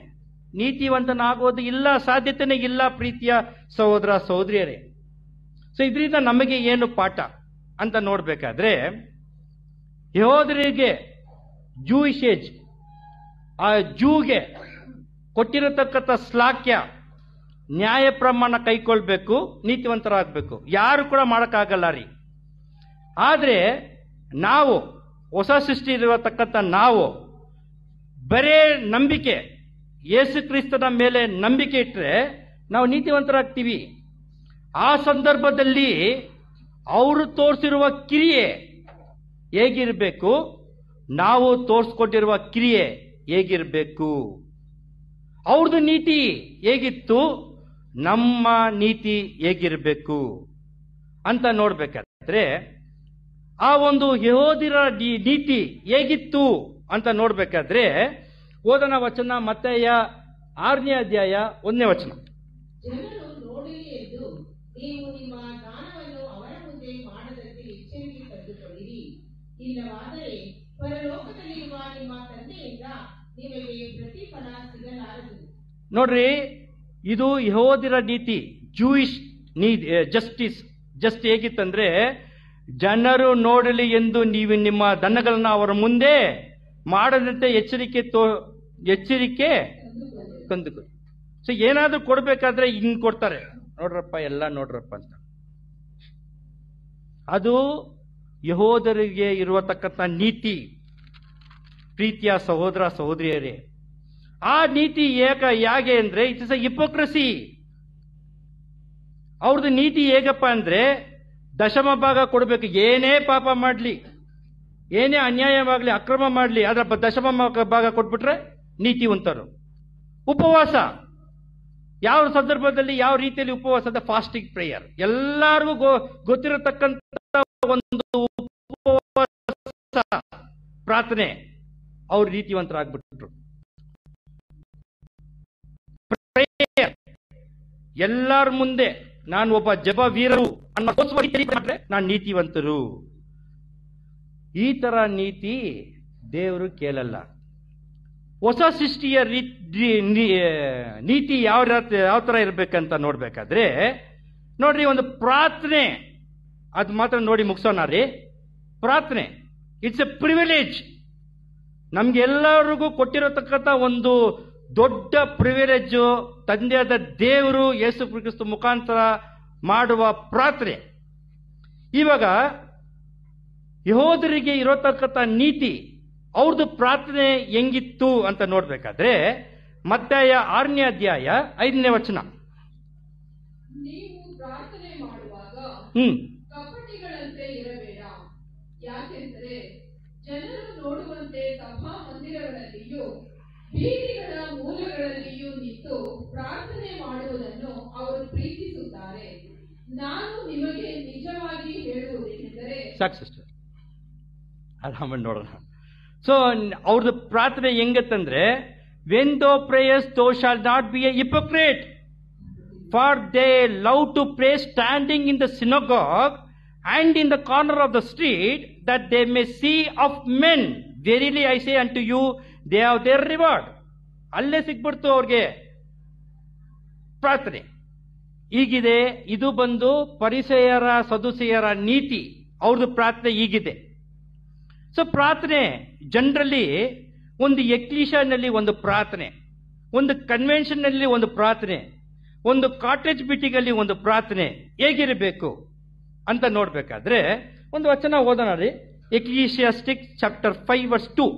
ನೀತಿವಂತನಾಗೋದು ಇಲ್ಲ ಸಾಧ್ಯತೆನೇ ಇಲ್ಲ ಪ್ರೀತಿಯ ಸಹೋದರ ಸಹೋದರಿಯರೇ ಸೊ ಇದರಿಂದ ನಮಗೆ ಏನು ಪಾಠ ಅಂತ ನೋಡ್ಬೇಕಾದ್ರೆ ಯಹೋದರಿಗೆ ಜೂಯಿಶ್ ಏಜ್ ಆ ಜೂಗೆ ಕೊಟ್ಟಿರತಕ್ಕಂಥ ಶ್ಲಾಘ್ಯ ನ್ಯಾಯ ಪ್ರಮಾಣ ಕೈಕೊಳ್ಬೇಕು ನೀತಿವಂತರಾಗಬೇಕು ಯಾರು ಕೂಡ ಮಾಡೋಕ್ಕಾಗಲ್ಲ ರೀ ಆದರೆ ನಾವು ಹೊಸ ಸೃಷ್ಟಿ ಇರತಕ್ಕಂಥ ನಾವು ಬರೇ ನಂಬಿಕೆ ಯೇಸು ಕ್ರಿಸ್ತನ ಮೇಲೆ ನಂಬಿಕೆ ಇಟ್ಟರೆ ನಾವು ನೀತಿವಂತರಾಗ್ತೀವಿ ಆ ಸಂದರ್ಭದಲ್ಲಿ ಅವರು ತೋರಿಸಿರುವ ಕ್ರಿಯೆ ಹೇಗಿರಬೇಕು ನಾವು ತೋರಿಸ್ಕೊಟ್ಟಿರುವ ಕ್ರಿಯೆ ಹೇಗಿರಬೇಕು ಅವ್ರದ್ದು ನೀತಿ ಹೇಗಿತ್ತು ನಮ್ಮ ನೀತಿ ಹೇಗಿರಬೇಕು ಅಂತ ನೋಡ್ಬೇಕಾದ್ರೆ ಆ ಒಂದು ಯಹೋದಿರ ನಿ- ನೀತಿ ಹೇಗಿತ್ತು ಅಂತ ನೋಡ್ಬೇಕಾದ್ರೆ ಓದನ ವಚನ ಮತ್ತೆಯ ಆರನೇ ಅಧ್ಯಾಯ ಒಂದನೇ ವಚನ ಜನರು ನೋಡಲಿ ಎಂದು ನೀವು ನಿಮ್ಮ ದಾನವನ್ನು ಅವರ ಮುಂದೆ ಮಾಡದಂತೆ ಎಚ್ಚರಿಕೆ ತಂದುಕೊಳ್ಳಿರಿ ಇಲ್ಲವಾದರೆ ಪರಲೋಕದಲ್ಲಿರುವ ನಿಮ್ಮ ತಂದೆಯಿಂದ ನಿಮಗೆ ಪ್ರತಿಫಲ ಸಿಗಲಾರದು ನೋಡ್ರಿ ಇದು ಯಹೋದಿರ ನೀತಿ ಜೂಯಿಶ್ ನೀ ಜಸ್ಟಿಸ್ ಜಸ್ಟ್ ಹೇಗಿತ್ತಂದ್ರೆ ಜನರು ನೋಡಲಿ ಎಂದು ನೀವು ನಿಮ್ಮ ದನಗಳನ್ನ ಅವರ ಮುಂದೆ ಮಾಡದಂತೆ ಎಚ್ಚರಿಕೆ ತೋ ಎಚ್ಚರಿಕೆ ತಂದು ಸೊ ಏನಾದ್ರೂ ಕೊಡ್ಬೇಕಾದ್ರೆ ಹಿಂಗ್ ಕೊಡ್ತಾರೆ ನೋಡ್ರಪ್ಪ ಎಲ್ಲ ನೋಡ್ರಪ್ಪ ಅಂತ ಅದು ಯಹೋದರಿಗೆ ಇರುವತಕ್ಕಂಥ ನೀತಿ ಪ್ರೀತಿಯ ಸಹೋದರ ಸಹೋದರಿಯರೇ ಆ ನೀತಿ ಏಕ ಯಾಗೆ ಅಂದ್ರೆ ಇಟ್ ಇಸ್ ಅ ಹಿಪೋಕ್ರಸಿ ಅವ್ರದ್ದು ನೀತಿ ಹೇಗಪ್ಪ ಅಂದ್ರೆ ದಶಮ ಭಾಗ ಕೊಡಬೇಕು ಏನೇ ಪಾಪ ಮಾಡಲಿ ಏನೇ ಅನ್ಯಾಯವಾಗಲಿ ಅಕ್ರಮ ಮಾಡಲಿ ಅದರ ಬ- ದಶಮ ಭಾಗ- ಭಾಗ ಕೊಟ್ಬಿಟ್ರೆ ನೀತಿವಂತರು ಉಪವಾಸ ಯಾವ ಸಂದರ್ಭದಲ್ಲಿ ಯಾವ ರೀತಿಯಲ್ಲಿ ಉಪವಾಸದ ಫಾಸ್ಟಿಂಗ್ ಪ್ರೇಯರ್ ಎಲ್ಲರಿಗೂ ಗೊ- ಗೊತ್ತಿರತಕ್ಕಂತ ಒಂದು ಉಪವಾಸ ಪ್ರಾರ್ಥನೆ ಅವ್ರು ನೀತಿವಂತರಾಗ್ಬಿಟ್ರು ಪ್ರೇಯರ್ ಎಲ್ಲರ ಮುಂದೆ ನಾನು ಒಬ್ಬ ಜಪ ವೀರರು ಅನ್ನೋ ತೋರ್ಸುವ ರೀತಿಯಲ್ಲಿ ಮಾಡ್ರೆ ನಾನು ನೀತಿವಂತರು ಈ ತರ ನೀತಿ ದೇವರು ಕೇಳಲ್ಲ ಹೊಸ ಸೃಷ್ಟಿಯ ರೀ- ರೀ- ನೀ- ನೀತಿ ಯಾವ ರಾತ್- ಯಾವ ತರ ಇರ್ಬೇಕಂತ ನೋಡ್ಬೇಕಾದ್ರೆ ನೋಡ್ರಿ ಒಂದು ಪ್ರಾರ್ಥನೆ ಅದು ಮಾತ್ರ ನೋಡಿ ಮುಗಿಸೋಣ ರೀ ಪ್ರಾರ್ಥನೆ ಇಟ್ಸ್ ಎ ಪ್ರಿವಿಲೇಜ್ ನಮ್ಗೆಲ್ಲರಿಗೂ ಕೊಟ್ಟಿರತಕ್ಕಂಥ ಒಂದು ದೊಡ್ಡ ಪ್ರಿವಿಲೇಜು ತಂದೆಯಾದ ದೇವರು ಯೇಸು ಕ್ರಿಸ್ತು ಮುಖಾಂತರ ಮಾಡುವ ಪ್ರಾರ್ಥನೆ ಇವಾಗ ಯಹೋದರಿಗೆ ಇರತಕ್ಕಂಥ ನೀತಿ ಅವ್ರದ್ದು ಪ್ರಾರ್ಥನೆ ಹೆಂಗಿತ್ತು ಅಂತ ನೋಡ್ಬೇಕಾದ್ರೆ ಮತ್ತಾಯ ಆರನೇ ಅಧ್ಯಾಯ ಐದನೇ ವಚನ ನೀವು ಪ್ರಾರ್ಥನೆ ಮಾಡುವಾಗ ಹ್ಮ್ ಕಪಟಿಗಳಂತೆ ಇರಬೇಡ ಯಾಕೆಂದರೆ ಜನರು ನೋಡುವಂತೆ ಸಭಾ ಮಂದಿರಗಳಲ್ಲಿಯೂ ಬೀದಿಗಳ ಮೂಲಗಳಲ್ಲಿಯೂ ನಿಂತು ಪ್ರಾರ್ಥನೆ ಮಾಡುವುದನ್ನು ಅವರು ಪ್ರೀತಿಸುತ್ತಾರೆ ನಾನು ನಿಮಗೆ ನಿಜವಾಗಿ ಹೇಳುವುದೇನೆಂದರೆ ಸಾಕು ಸಿಸ್ಟರ್ ಆರಾಮ ನೋಡೋಣ ಸೊ ಅವ್ರದ್ದು ಪ್ರಾರ್ಥನೆ ಹೆಂಗತ್ತಂದ್ರೆ when thou prayers thou shalt not be a hypocrite for they love to pray standing in the synagogue and in the corner of the street that they may see of men verily I say unto you they have their reward ಅಲ್ಲೇ ಸಿಗ್ಬಿಡ್ತು ಅವ್ರಿಗೆ ಪ್ರಾರ್ಥನೆ ಈಗಿದೆ ಇದು ಬಂದು ಪರಿಸೆಯರ ಸದುಸೆಯರ ನೀತಿ ಅವ್ರದ್ದು ಪ್ರಾರ್ಥನೆ ಈಗಿದೆ so ಪ್ರಾರ್ಥನೆ ಜನರಲಿ ಒಂದು ಎಕ್ಲಿಷನ್ನಲ್ಲಿ ಒಂದು ಪ್ರಾರ್ಥನೆ ಒಂದು ಕನ್ವೆನ್ಷನ್ನಲ್ಲಿ ಒಂದು ಪ್ರಾರ್ಥನೆ ಒಂದು ಕಾಟೇಜ್ ಮೀಟಿಂಗಲ್ಲಿ ಒಂದು ಪ್ರಾರ್ಥನೆ ಹೇಗಿರಬೇಕು ಅಂತ ನೋಡ್ಬೇಕಾದ್ರೆ ಒಂದು ವಚನ ಓದೋಣ ರೀ Ecclesiastic chapter five verse two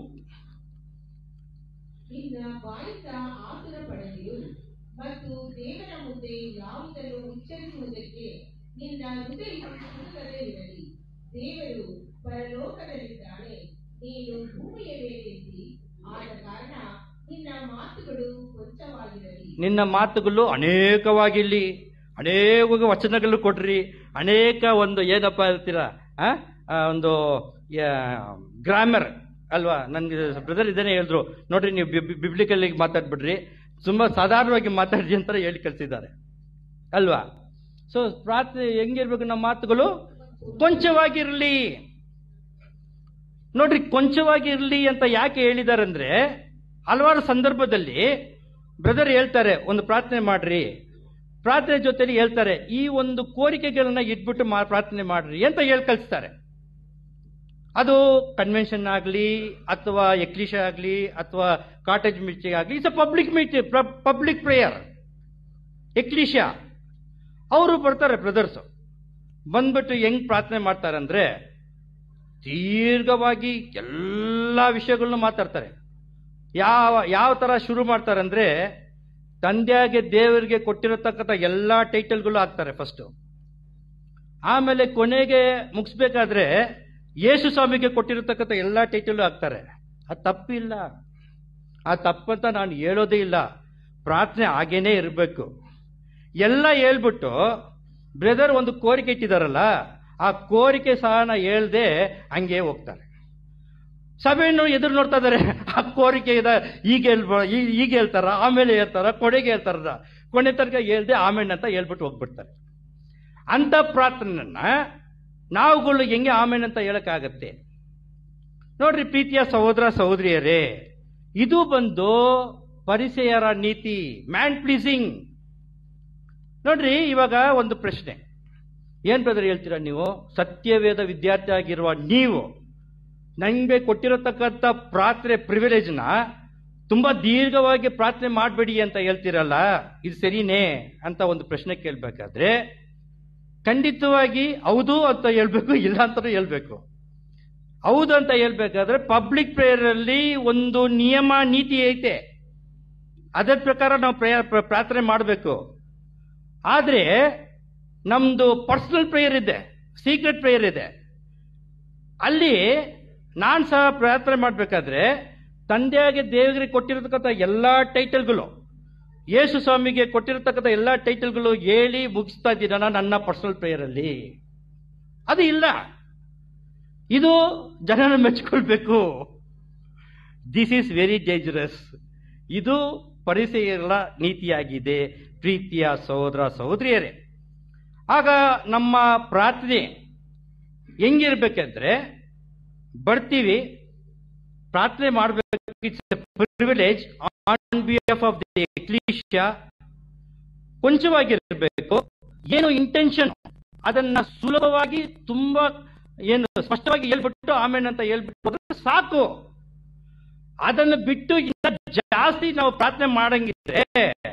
ನಿನ್ನ ಬಾಯಿಂದ ಆತುರ ಪಡೆದಿರು ಮತ್ತು ದೇವರ ಮುಂದೆ ಯಾವುದನ್ನು ಉಚ್ಚರಿಸುವುದಕ್ಕೆ ನಿನ್ನ ಹೃದಯ ಸುಡುತ್ತದೆ ಇರಲಿ ದೇವರು ಪರಲೋಕದಲ್ಲಿದ್ದಾನೆ ನೀನು ಭೂಮಿಯ ಮೇಲಿದ್ದಿ ಆದ ಕಾರಣ ನಿನ್ನ ಮಾತುಗಳು ಕೊಂಚವಾಗಿರಲಿ ನಿನ್ನ ಮಾತುಗಳು ಅನೇಕವಾಗಿರಲಿ ಅನೇಕ ವಚನಗಳು ಕೊಡ್ರಿ ಅನೇಕ ಒಂದು ಏನಪ್ಪ ಹೇಳ್ತೀರಾ ಆ? ಆ, ಒಂದು ಗ್ರಾಮರ್ ಅಲ್ವಾ ನನಗೆ ಬ್ರದರ್ ಇದನ್ನೇ ಹೇಳಿದ್ರು ನೋಡ್ರಿ ನೀವು ಬಿಬ್ಲಿಕಲ್ಲಿ ಮಾತಾಡ್ಬಿಡ್ರಿ ತುಂಬ ಸಾಧಾರಣವಾಗಿ ಮಾತಾಡ್ರಿ ಅಂತ ಹೇಳಿ ಕಳಿಸಿದ್ದಾರೆ ಅಲ್ವಾ ಸೊ ಪ್ರಾರ್ಥನೆ ಹೆಂಗಿರ್ಬೇಕು ನಮ್ಮ ಮಾತುಗಳು ಕೊಂಚವಾಗಿರಲಿ ನೋಡ್ರಿ ಕೊಂಚವಾಗಿರಲಿ ಅಂತ ಯಾಕೆ ಹೇಳಿದ್ದಾರೆ ಅಂದ್ರೆ ಹಲವಾರು ಸಂದರ್ಭದಲ್ಲಿ ಬ್ರದರ್ ಹೇಳ್ತಾರೆ ಒಂದು ಪ್ರಾರ್ಥನೆ ಮಾಡ್ರಿ ಪ್ರಾರ್ಥನೆ ಜೊತೆಲಿ ಹೇಳ್ತಾರೆ ಈ ಒಂದು ಕೋರಿಕೆಗಳನ್ನ ಇಟ್ಬಿಟ್ಟು ಮಾ ಪ್ರಾರ್ಥನೆ ಮಾಡ್ರಿ ಅಂತ ಹೇಳಿ ಕಳಿಸ್ತಾರೆ ಅದು ಕನ್ವೆನ್ಷನ್ ಆಗಲಿ ಅಥವಾ ಎಕ್ಲಿಶ ಆಗಲಿ ಅಥವಾ ಕಾಟೇಜ್ ಮೀಟಿಂಗ್ ಆಗಲಿ it's a public meeting public prayer ecclesia ಅವರು ಬರ್ತಾರೆ ಬ್ರದರ್ಸು ಬಂದ್ಬಿಟ್ಟು ಹೆಂಗ್ ಪ್ರಾರ್ಥನೆ ಮಾಡ್ತಾರೆ ಅಂದ್ರೆ ದೀರ್ಘವಾಗಿ ಎಲ್ಲ ವಿಷಯಗಳನ್ನ ಮಾತಾಡ್ತಾರೆ ಯಾವ ಯಾವ ತರ ಶುರು ಮಾಡ್ತಾರೆ ಅಂದ್ರೆ ತಂದೆಯಾಗೆ ದೇವರಿಗೆ ಕೊಟ್ಟಿರತಕ್ಕಂಥ ಎಲ್ಲ ಟೈಟಲ್ಗಳು ಹಾಕ್ತಾರೆ ಫಸ್ಟ್ ಆಮೇಲೆ ಕೊನೆಗೆ ಮುಗಿಸ್ಬೇಕಾದ್ರೆ ಯೇಸು ಸ್ವಾಮಿಗೆ ಕೊಟ್ಟಿರತಕ್ಕಂಥ ಎಲ್ಲ ಟೈಟಲ್ ಹಾಕ್ತಾರೆ ಅದು ತಪ್ಪಿಲ್ಲ ಆ ತಪ್ಪಂತ ನಾನು ಹೇಳೋದೇ ಇಲ್ಲ ಪ್ರಾರ್ಥನೆ ಹಾಗೇನೇ ಇರಬೇಕು ಎಲ್ಲ ಹೇಳ್ಬಿಟ್ಟು ಬ್ರದರ್ ಒಂದು ಕೋರಿಕೆ ಇಟ್ಟಿದಾರಲ್ಲ ಆ ಕೋರಿಕೆ ಸಹ ನಾ ಹೇಳ್ದೆ ಹಂಗೆ ಹೋಗ್ತಾರೆ ಸಭೆಯನ್ನು ಎದುರು ನೋಡ್ತಾ ಇದಾರೆ ಆ ಕೋರಿಕೆ ಇದೆ ಈಗ ಹೇಳ್ಬ ಈ- ಈಗ ಹೇಳ್ತಾರ ಆಮೇಲೆ ಹೇಳ್ತಾರ ಕೊನೆಗೆ ಹೇಳ್ತಾರ ಕೊನೆ ತನಕ ಹೇಳ್ದೆ ಆಮೇಲೆ ಅಂತ ಹೇಳ್ಬಿಟ್ಟು ಹೋಗ್ಬಿಡ್ತಾರೆ ಅಂತ ಪ್ರಾರ್ಥನೆಯನ್ನ ನಾವುಗಳು ಹೆಂಗೆ ಆಮೇಲೆ ಅಂತ ಹೇಳಕ್ಕಾಗತ್ತೆ ನೋಡ್ರಿ ಪ್ರೀತಿಯ ಸಹೋದರ ಸಹೋದರಿಯರೇ ಇದು ಬಂದು ಪರಿಸೆಯರ ನೀತಿ ಮ್ಯಾನ್ ಪ್ಲೀಸಿಂಗ್ ನೋಡ್ರಿ ಇವಾಗ ಒಂದು ಪ್ರಶ್ನೆ ಏನ್ ಬ್ರದರ್ ಹೇಳ್ತೀರಾ ನೀವು ಸತ್ಯವೇದ ವಿದ್ಯಾರ್ಥಿ ಆಗಿರುವ ನೀವು ನಂಗೆ ಕೊಟ್ಟಿರತಕ್ಕಂಥ ಪ್ರಾರ್ಥನೆ ಪ್ರಿವಿಲೇಜ್ನ ತುಂಬಾ ದೀರ್ಘವಾಗಿ ಪ್ರಾರ್ಥನೆ ಮಾಡಬೇಡಿ ಅಂತ ಹೇಳ್ತೀರಲ್ಲ ಇದು ಸರಿನೇ ಅಂತ ಒಂದು ಪ್ರಶ್ನೆ ಕೇಳಬೇಕಾದ್ರೆ ಖಂಡಿತವಾಗಿ ಹೌದು ಅಂತ ಹೇಳ್ಬೇಕು ಇಲ್ಲ ಅಂತಾನೂ ಹೇಳ್ಬೇಕು ಹೌದು ಅಂತ ಹೇಳ್ಬೇಕಾದ್ರೆ ಪಬ್ಲಿಕ್ ಪ್ರೇಯರ್ ಅಲ್ಲಿ ಒಂದು ನಿಯಮ ನೀತಿ ಐತೆ ಅದರ ಪ್ರಕಾರ ನಾವು ಪ್ರೇಯರ್ ಪ್ರ- ಪ್ರಾರ್ಥನೆ ಮಾಡಬೇಕು ಆದರೆ ನಮ್ದು ಪರ್ಸನಲ್ ಪ್ರೇಯರ್ ಇದೆ ಸೀಕ್ರೆಟ್ ಪ್ರೇಯರ್ ಇದೆ ಅಲ್ಲಿ ನಾನು ಸಹ ಪ್ರಾರ್ಥನೆ ಮಾಡಬೇಕಾದ್ರೆ ತಂದೆಯಾಗಿ ದೇವರಿಗೆ ಕೊಟ್ಟಿರತಕ್ಕಂಥ ಎಲ್ಲ ಟೈಟಲ್ಗಳು ಯೇಸು ಸ್ವಾಮಿಗೆ ಕೊಟ್ಟಿರತಕ್ಕಂಥ ಎಲ್ಲ ಟೈಟಲ್ಗಳು ಹೇಳಿ ಮುಗಿಸ್ತಾ ಇದ್ದೀನ ನನ್ನ ಪರ್ಸನಲ್ ಪ್ರೇಯರಲ್ಲಿ ಅದು ಇಲ್ಲ ಇದು ಜನನ ಮೆಚ್ಕೊಳ್ಬೇಕು ದಿಸ್ ಈಸ್ ವೆರಿ ಡೇಂಜರಸ್ ಇದು ಪರಿಸರ ನೀತಿಯಾಗಿದೆ ಪ್ರೀತಿಯ ಸಹೋದರ ಸಹೋದರಿಯರೇ ಆಗ ನಮ್ಮ ಪ್ರಾರ್ಥನೆ ಹೆಂಗಿರ್ಬೇಕಂದ್ರೆ ಬರ್ತೀವಿ ಪ್ರಾರ್ಥನೆ ಮಾಡಬೇಕು it's privilege on behalf of the ecclesia ಕೊಂಚವಾಗಿರಬೇಕು ಏನು ಇಂಟೆನ್ಷನ್ ಅದನ್ನ ಸುಲಭವಾಗಿ ತುಂಬಾ ಏನು ಸ್ಪಷ್ಟವಾಗಿ ಹೇಳ್ಬಿಟ್ಟು ಆಮೇಲೆ ಅಂತ ಹೇಳ್ಬಿಟ್ಟು ಹೋದ್ರೆ ಸಾಕು ಅದನ್ನು ಬಿಟ್ಟು ಇನ್ನ ಜಾಸ್ತಿ ನಾವು ಪ್ರಾರ್ಥನೆ ಮಾಡಂಗಿದ್ರೆ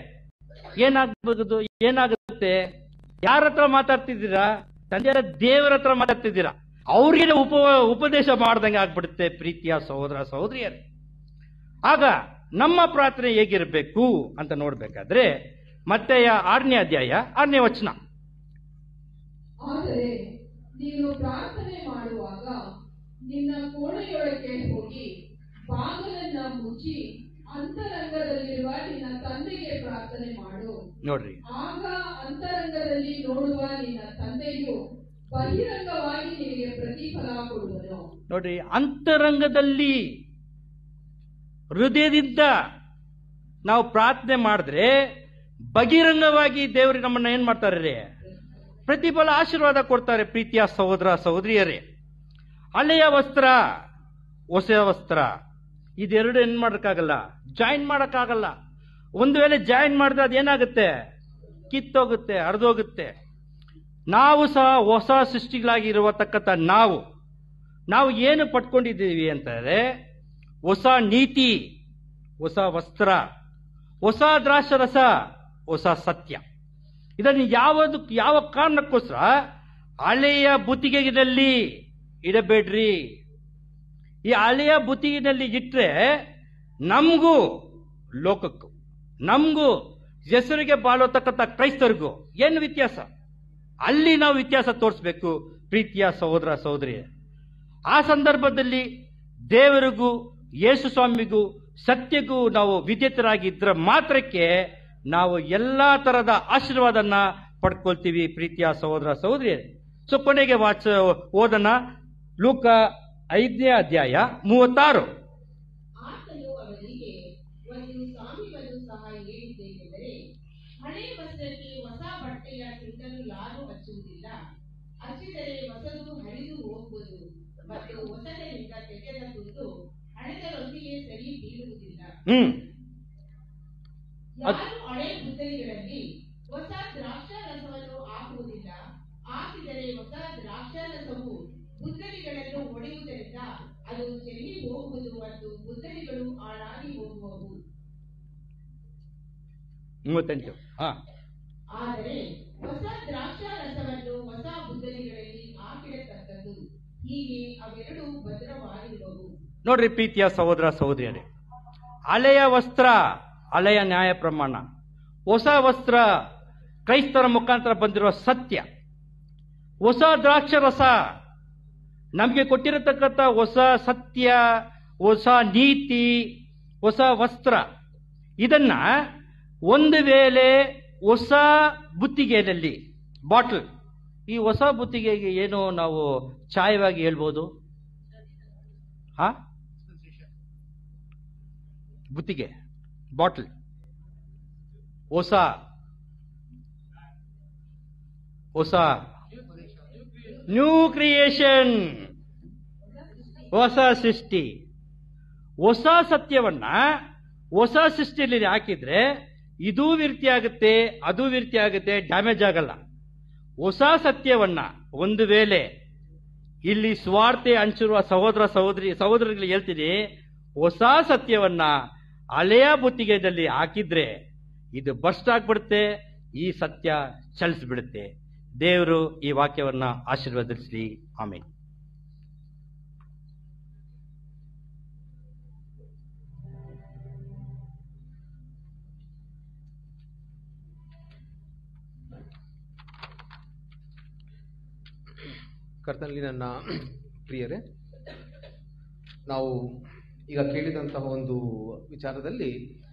ಏನಾಗ್ಬೋದು ಏನಾಗುತ್ತೆ ಯಾರ ಹತ್ರ ಮಾತಾಡ್ತಿದ್ದೀರಾ ತಂದೆಯರ ದೇವರ ಹತ್ರ ಮಾತಾಡ್ತಿದ್ದೀರಾ ಅವ್ರಿಗೆ ಉಪ ಉಪದೇಶ ಮಾಡ್ದಂಗೆ ಆಗ್ಬಿಡುತ್ತೆ ಪ್ರೀತಿಯ ಸಹೋದರ ಸಹೋದರಿಯರೇ ಆಗ ನಮ್ಮ ಪ್ರಾರ್ಥನೆ ಹೇಗಿರಬೇಕು ಅಂತ ನೋಡ್ಬೇಕಾದ್ರೆ ಮತ್ತೆ ಆರನೇ ಅಧ್ಯಾಯ ಆರನೇ ವಚನ ಆದರೆ ನೀನು ಪ್ರಾರ್ಥನೆ ಮಾಡುವಾಗ ನಿನ್ನ ಕೋಣೆಯೊಳಗೆ ಹೋಗಿ ಬಾಗಿಲನ್ನ ಮುಚ್ಚಿ ಅಂತರಂಗದಲ್ಲಿರುವ ನಿನ್ನ ತಂದೆಗೆ ಪ್ರಾರ್ಥನೆ ಮಾಡು ನೋಡ್ರಿ ಆಗ ಅಂತರಂಗದಲ್ಲಿ ನೋಡುವ ನಿನ್ನ ತಂದೆಯು ಬಹಿರಂಗವಾಗಿ ನಿನಗೆ ಪ್ರತಿಫಲ ಕೊಡುವನು ನೋಡ್ರಿ ಅಂತರಂಗದಲ್ಲಿ ಹೃದಯದಿಂದ ನಾವು ಪ್ರಾರ್ಥನೆ ಮಾಡಿದ್ರೆ ಬಹಿರಂಗವಾಗಿ ದೇವರು ನಮ್ಮನ್ನ ಏನ್ ಮಾಡ್ತಾರೆ ರೀ ಪ್ರತಿಫಲ ಆಶೀರ್ವಾದ ಕೊಡ್ತಾರೆ ಪ್ರೀತಿಯ ಸಹೋದರ ಸಹೋದರಿಯರೇ ಹಳೆಯ ವಸ್ತ್ರ ಹೊಸ ವಸ್ತ್ರ ಇದೆರಡು ಏನ್ ಮಾಡೋಕ್ಕಾಗಲ್ಲ ಜಾಯಿನ್ ಮಾಡೋಕ್ಕಾಗಲ್ಲ ಒಂದು ವೇಳೆ ಜಾಯಿನ್ ಮಾಡಿದ್ರೆ ಅದೇನಾಗುತ್ತೆ ಕಿತ್ತೋಗುತ್ತೆ ಹರಿದೋಗುತ್ತೆ ನಾವು ಸಹ ಹೊಸ ಸೃಷ್ಟಿಗಳಾಗಿರುವತಕ್ಕಂಥ ನಾವು ನಾವು ಏನು ಪಡ್ಕೊಂಡಿದ್ದೀವಿ ಅಂತಂದ್ರೆ ಹೊಸ ನೀತಿ ಹೊಸ ವಸ್ತ್ರ ಹೊಸ ದ್ರಾಕ್ಷರಸ ಹೊಸ ಸತ್ಯ ಇದನ್ನು ಯಾವುದು ಯಾವ ಕಾರಣಕ್ಕೋಸ್ಕರ ಹಳೆಯ ಬುತ್ತಿಗೆನಲ್ಲಿ ಇಡಬೇಡ್ರಿ ಈ ಹಳೆಯ ಬುತ್ತಿಗೆನಲ್ಲಿ ಇಟ್ಟರೆ ನಮಗೂ ಲೋಕಕ್ಕೂ ನಮಗೂ ಹೆಸರಿಗೆ ಬಾಳತಕ್ಕಂಥ ಕ್ರೈಸ್ತರಿಗೂ ಏನು ವ್ಯತ್ಯಾಸ ಅಲ್ಲಿ ನಾವು ವ್ಯತ್ಯಾಸ ತೋರಿಸ್ಬೇಕು ಪ್ರೀತಿಯ ಸಹೋದರ ಸಹೋದರಿ ಆ ಸಂದರ್ಭದಲ್ಲಿ ದೇವರಿಗೂ ಯೇಸು ಸ್ವಾಮಿಗೂ ಸತ್ಯಗೂ ನಾವು ವಿದ್ಯುತರಾಗಿದ್ದರೆ ಮಾತ್ರಕ್ಕೆ ನಾವು ಎಲ್ಲ ತರದ ಆಶೀರ್ವಾದನ ಪಡ್ಕೊಳ್ತೀವಿ ಪ್ರೀತಿಯ ಸಹೋದರ ಸಹೋದರಿ ಸೊ ಕೊನೆಗೆ ವಾಚ ಓದನ ಲೂಕ ಐದನೇ ಅಧ್ಯಾಯ ಮೂವತ್ತಾರು ಆತನು ಅವರಿಗೆ ಒಂದು ಸ್ವಾಮಿಗಳು ಸಹ ಹೇಳಿದ್ದೇನೆಂದರೆ ಹಳೆ ವಸ್ತ್ರಕ್ಕೆ ಹೊಸ ಬಟ್ಟೆಯ ತುಂಡನ್ನು ಯಾರೂ ಹಚ್ಚುವುದಿಲ್ಲ ಹಚ್ಚಿದರೆ ಹೊಸದು ಹರಿದು ಹೋಗುವುದು ಮತ್ತು ಹೊಸದರಿಂದ ತೆಗೆದ ತುಂಡು ಹಳೆದರೊಂದಿಗೆ ಸರಿ ಬೀಳುವುದಿಲ್ಲ ಹ್ಮ್ ಮತ್ತು ಗುದ್ದಲಿಗಳು ಹಾಳಾಗಿ ಹೋಗುವವು ಮೂವತ್ತೆಂಟು ಹಾ ಆದರೆ ಹೊಸ ದ್ರಾಕ್ಷಾರಸವನ್ನು ಹೊಸ ಬುದ್ದಲಿಗಳಲ್ಲಿ ಹಾಕಿಡತಕ್ಕದ್ದು ಹೀಗೆ ಅವೆರಡು ಭದ್ರವಾಗಿರುವವು ನೋಡ್ರಿ ಪ್ರೀತಿಯ ಸಹೋದರ ಸಹೋದರಿಯರೇ ಹಳೆಯ ವಸ್ತ್ರ ಹಳೆಯ ನ್ಯಾಯ ಪ್ರಮಾಣ ಹೊಸ ವಸ್ತ್ರ ಕ್ರೈಸ್ತರ ಮುಖಾಂತರ ಬಂದಿರುವ ಸತ್ಯ ಹೊಸ ದ್ರಾಕ್ಷರಸ ನಮಗೆ ಕೊಟ್ಟಿರತಕ್ಕಂಥ ಹೊಸ ಸತ್ಯ ಹೊಸ ನೀತಿ ಹೊಸ ವಸ್ತ್ರ ಇದನ್ನ ಒಂದು ವೇಳೆ ಹೊಸ ಬುತ್ತಿಗೆಯಲ್ಲಿ ಬಾಟ್ಲ್ ಈ ಹೊಸ ಬುತ್ತಿಗೆಗೆ ಏನು ನಾವು ಚಾಯವಾಗಿ ಹೇಳ್ಬೋದು ಹಾ ಬುತ್ತಿಗೆ ಬಾಟ್ಲ್ ಹೊಸ ಹೊಸ ನ್ಯೂ ಕ್ರಿಯೇಷನ್ ಹೊಸ ಸೃಷ್ಟಿ ಹೊಸ ಸತ್ಯವನ್ನ ಹೊಸ ಸೃಷ್ಟಿಯಲ್ಲಿ ಹಾಕಿದ್ರೆ ಇದೂ ವಿರ್ತಿ ಆಗುತ್ತೆ ಅದು ವಿರ್ತಿ ಆಗುತ್ತೆ ಡ್ಯಾಮೇಜ್ ಆಗಲ್ಲ ಹೊಸ ಸತ್ಯವನ್ನ ಒಂದು ವೇಳೆ ಇಲ್ಲಿ ಸ್ವಾರ್ಥೆ ಹಂಚಿರುವ ಸಹೋದರ ಸಹೋದರಿ ಸಹೋದರರಿಗೆ ಹೇಳ್ತೀನಿ ಹೊಸ ಸತ್ಯವನ್ನ ಹಳೆಯ ಬುತ್ತಿಗೆದಲ್ಲಿ ಹಾಕಿದ್ರೆ ಇದು ಬರ್ಸ್ಟ್ ಆಗ್ಬಿಡುತ್ತೆ ಈ ಸತ್ಯ ಚಲಿಸ್ಬಿಡುತ್ತೆ ದೇವರು ಈ ವಾಕ್ಯವನ್ನ ಆಶೀರ್ವದಿಸಲಿ ಆಮೇಲೆ ಕರ್ತನಲ್ಲಿ ನನ್ನ ಪ್ರಿಯರೇ ನಾವು ಈಗ ಕೇಳಿದಂತಹ ಒಂದು ವಿಚಾರದಲ್ಲಿ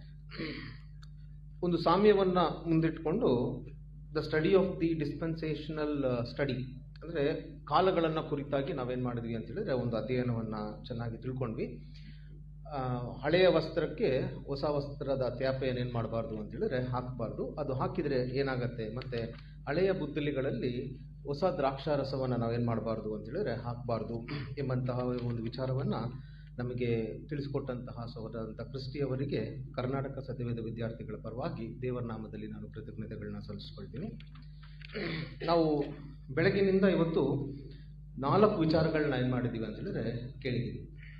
ಒಂದು ಸಾಮ್ಯವನ್ನ ಮುಂದಿಟ್ಕೊಂಡು the study of the dispensational study ಅಂದರೆ ಕಾಲಗಳನ್ನು ಕುರಿತಾಗಿ ನಾವೇನು ಮಾಡಿದ್ವಿ ಅಂತ ಹೇಳಿದ್ರೆ ಒಂದು ಅಧ್ಯಯನವನ್ನು ಚೆನ್ನಾಗಿ ತಿಳ್ಕೊಂಡ್ವಿ ಆ, ಹಳೆಯ ವಸ್ತ್ರಕ್ಕೆ ಹೊಸ ವಸ್ತ್ರದ ತ್ಯಾಪೆ ಏನೇನು ಮಾಡಬಾರ್ದು ಅಂತ ಹೇಳಿದ್ರೆ ಹಾಕಬಾರ್ದು ಅದು ಹಾಕಿದರೆ ಏನಾಗತ್ತೆ ಮತ್ತು ಹಳೆಯ ಬುದ್ದಲಿಗಳಲ್ಲಿ ಹೊಸ ದ್ರಾಕ್ಷಾರಸವನ್ನು ನಾವೇನು ಮಾಡಬಾರ್ದು ಅಂತ ಹೇಳಿದ್ರೆ ಹಾಕಬಾರ್ದು ಎಂಬಂತಹ ಒಂದು ವಿಚಾರವನ್ನು ನಮಗೆ ತಿಳಿಸಿಕೊಟ್ಟಂತಹ ಸಹೋದರಂತ ಕ್ರಿಸ್ಟಿಯವರಿಗೆ ಕರ್ನಾಟಕ ಸತ್ಯವೇದ ವಿದ್ಯಾರ್ಥಿಗಳ ಪರವಾಗಿ ದೇವರ ನಾಮದಲ್ಲಿ ನಾನು ಕೃತಜ್ಞತೆಗಳನ್ನ ಸಲ್ಲಿಸ್ಕೊಳ್ತೀನಿ ನಾವು ಬೆಳಗಿನಿಂದ ಇವತ್ತು ನಾಲ್ಕು ವಿಚಾರಗಳನ್ನ ಏನು ಮಾಡಿದ್ದೀವಿ ಅಂತ ಹೇಳಿದ್ರೆ ಕೇಳಿದ್ದೀವಿ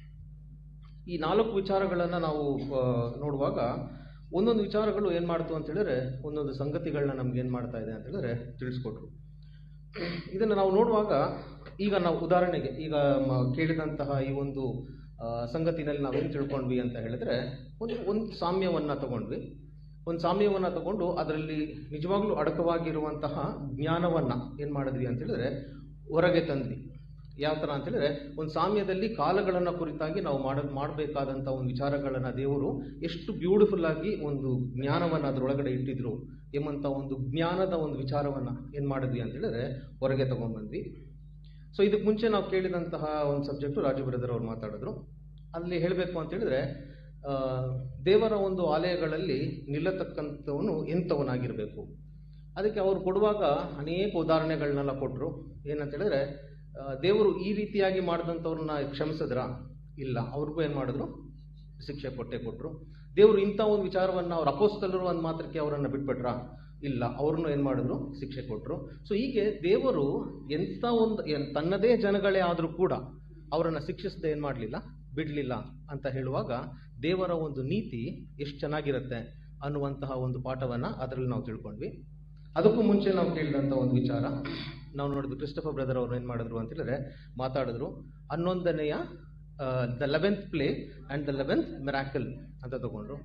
ಈ ನಾಲ್ಕು ವಿಚಾರಗಳನ್ನು ನಾವು ಆ, ನೋಡುವಾಗ ಒಂದೊಂದು ವಿಚಾರಗಳು ಏನು ಮಾಡ್ತು ಅಂತ ಹೇಳಿದ್ರೆ ಒಂದೊಂದು ಸಂಗತಿಗಳನ್ನ ನಮ್ಗೆ ಏನು ಮಾಡ್ತಾ ಇದೆ ಅಂತ ಹೇಳಿದ್ರೆ ತಿಳಿಸ್ಕೊಟ್ರು ಇದನ್ನು ನಾವು ನೋಡುವಾಗ ಈಗ ನಾವು ಉದಾಹರಣೆಗೆ ಈಗ ಮ- ಕೇಳಿದಂತಹ ಈ ಒಂದು ಆ, ಸಂಗತಿನಲ್ಲಿ ನಾವೇನು ತಿಳ್ಕೊಂಡ್ವಿ ಅಂತ ಹೇಳಿದ್ರೆ ಒಂದು ಒಂದು ಸಾಮ್ಯವನ್ನು ತಗೊಂಡ್ವಿ ಒಂದು ಸಾಮ್ಯವನ್ನು ತಗೊಂಡು ಅದರಲ್ಲಿ ನಿಜವಾಗ್ಲೂ ಅಡಕವಾಗಿರುವಂತಹ ಜ್ಞಾನವನ್ನು ಏನು ಮಾಡಿದ್ವಿ ಅಂತ ಹೇಳಿದ್ರೆ ಹೊರಗೆ ತಂದ್ವಿ ಯಾವ ಥರ ಅಂತ ಹೇಳಿದ್ರೆ ಒಂದು ಸಾಮ್ಯದಲ್ಲಿ ಕಾಲಗಳನ್ನು ಕುರಿತಾಗಿ ನಾವು ಮಾಡ ಮಾಡಬೇಕಾದಂಥ ಒಂದು ವಿಚಾರಗಳನ್ನು ದೇವರು ಎಷ್ಟು ಬ್ಯೂಟಿಫುಲ್ ಆಗಿ ಒಂದು ಜ್ಞಾನವನ್ನು ಅದರೊಳಗಡೆ ಇಟ್ಟಿದ್ರು ಎಂಬಂಥ ಒಂದು ಜ್ಞಾನದ ಒಂದು ವಿಚಾರವನ್ನು ಏನು ಮಾಡಿದ್ವಿ ಅಂತ ಹೇಳಿದ್ರೆ ಹೊರಗೆ ತಗೊಂಡ್ಬಂದ್ವಿ ಸೊ ಇದಕ್ಕೆ ಮುಂಚೆ ನಾವು ಕೇಳಿದಂತಹ ಒಂದು ಸಬ್ಜೆಕ್ಟು ರಾಜು ಬ್ರದರ್ ಅವ್ರು ಮಾತಾಡಿದ್ರು ಅಲ್ಲಿ ಹೇಳಬೇಕು ಅಂತ ಹೇಳಿದ್ರೆ ಆ, ದೇವರ ಒಂದು ಆಲಯಗಳಲ್ಲಿ ನಿಲ್ಲತಕ್ಕಂಥವನು ಎಂಥವನಾಗಿರಬೇಕು ಅದಕ್ಕೆ ಅವರು ಕೊಡುವಾಗ ಅನೇಕ ಉದಾಹರಣೆಗಳನ್ನೆಲ್ಲ ಕೊಟ್ಟರು ಏನಂತ ಹೇಳಿದ್ರೆ ಆ, ದೇವರು ಈ ರೀತಿಯಾಗಿ ಮಾಡಿದಂಥವ್ರನ್ನ ಕ್ಷಮಿಸಿದ್ರ ಇಲ್ಲ ಅವ್ರಿಗೂ ಏನು ಮಾಡಿದ್ರು ಶಿಕ್ಷೆ ಕೊಟ್ಟೆ ಕೊಟ್ಟರು ದೇವರು ಇಂಥ ಒಂದು ವಿಚಾರವನ್ನು ಅವ್ರ ಅಪೋಸ್ತಲರು ಒಂದು ಮಾತ್ರಕ್ಕೆ ಅವರನ್ನು ಬಿಟ್ಬಿಟ್ರಾ ಇಲ್ಲ ಅವ್ರನ್ನು ಏನು ಮಾಡಿದ್ರು ಶಿಕ್ಷೆ ಕೊಟ್ಟರು ಸೊ ಹೀಗೆ ದೇವರು ಎಂಥ ಒಂದು ಎನ್- ತನ್ನದೇ ಜನಗಳೇ ಆದರೂ ಕೂಡ ಅವರನ್ನು ಶಿಕ್ಷಿಸದೆ ಏನು ಮಾಡಲಿಲ್ಲ ಬಿಡಲಿಲ್ಲ ಅಂತ ಹೇಳುವಾಗ ದೇವರ ಒಂದು ನೀತಿ ಎಷ್ಟು ಚೆನ್ನಾಗಿರುತ್ತೆ ಅನ್ನುವಂತಹ ಒಂದು ಪಾಠವನ್ನು ಅದರಲ್ಲಿ ನಾವು ತಿಳ್ಕೊಂಡ್ವಿ ಅದಕ್ಕೂ ಮುಂಚೆ ನಾವು ಕೇಳಿದಂಥ ಒಂದು ವಿಚಾರ ನಾವು ನೋಡಿದ್ವಿ ಕ್ರಿಸ್ಟಫರ್ ಬ್ರದರ್ ಅವರು ಏನು ಮಾಡಿದ್ರು ಅಂತ ಹೇಳಿದ್ರೆ ಮಾತಾಡಿದ್ರು ಹನ್ನೊಂದನೆಯ the eleventh play and the eleventh miracle ಅಂತ ತಗೊಂಡ್ರು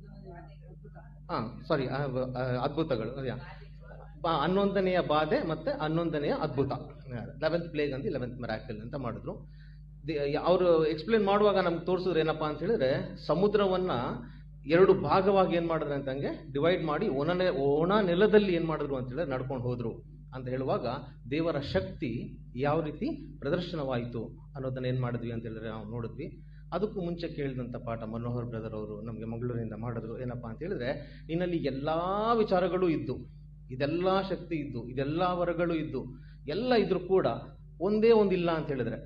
ಹಾಂ ಸಾರಿ ಅದ್ಭುತಗಳು ಯಾ ಬ- ಹನ್ನೊಂದನೆಯ ಬಾಧೆ ಮತ್ತೆ ಹನ್ನೊಂದನೆಯ ಅದ್ಭುತ ಲೆವೆಂತ್ ಪ್ಲೇಗ್ ಅಂತ ಲೆವೆಂತ್ ಮೆರಾಕಲ್ ಅಂತ ಮಾಡಿದ್ರು ಅವರು ಎಕ್ಸ್ಪ್ಲೇನ್ ಮಾಡುವಾಗ ನಮ್ಗೆ ತೋರಿಸಿದ್ರು ಏನಪ್ಪ ಅಂತ ಹೇಳಿದ್ರೆ ಸಮುದ್ರವನ್ನ ಎರಡು ಭಾಗವಾಗಿ ಏನು ಮಾಡಿದ್ರು ಅಂತಂಗೆ ಡಿವೈಡ್ ಮಾಡಿ ಒಣನೆ ಒಣ ನೆಲದಲ್ಲಿ ಏನು ಮಾಡಿದ್ರು ಅಂತ ಹೇಳಿದ್ರೆ ನಡ್ಕೊಂಡು ಹೋದ್ರು ಅಂತ ಹೇಳುವಾಗ ದೇವರ ಶಕ್ತಿ ಯಾವ ರೀತಿ ಪ್ರದರ್ಶನವಾಯಿತು ಅನ್ನೋದನ್ನ ಏನು ಮಾಡಿದ್ವಿ ಅಂತ ಹೇಳಿದ್ರೆ ನಾವು ನೋಡಿದ್ವಿ ಅದಕ್ಕೂ ಮುಂಚೆ ಕೇಳಿದಂಥ ಪಾಠ ಮನೋಹರ್ ಬ್ರದರ್ ಅವರು ನಮಗೆ ಮಂಗಳೂರಿನಿಂದ ಮಾಡಿದ್ರು ಏನಪ್ಪ ಅಂತ ಹೇಳಿದ್ರೆ ನಿನ್ನಲ್ಲಿ ಎಲ್ಲ ವಿಚಾರಗಳು ಇದ್ದು ಇದೆಲ್ಲ ಶಕ್ತಿ ಇದ್ದು ಇದೆಲ್ಲ ವರಗಳು ಇದ್ದು ಎಲ್ಲ ಇದ್ರೂ ಕೂಡ ಒಂದೇ ಒಂದಿಲ್ಲ ಅಂತ ಹೇಳಿದ್ರೆ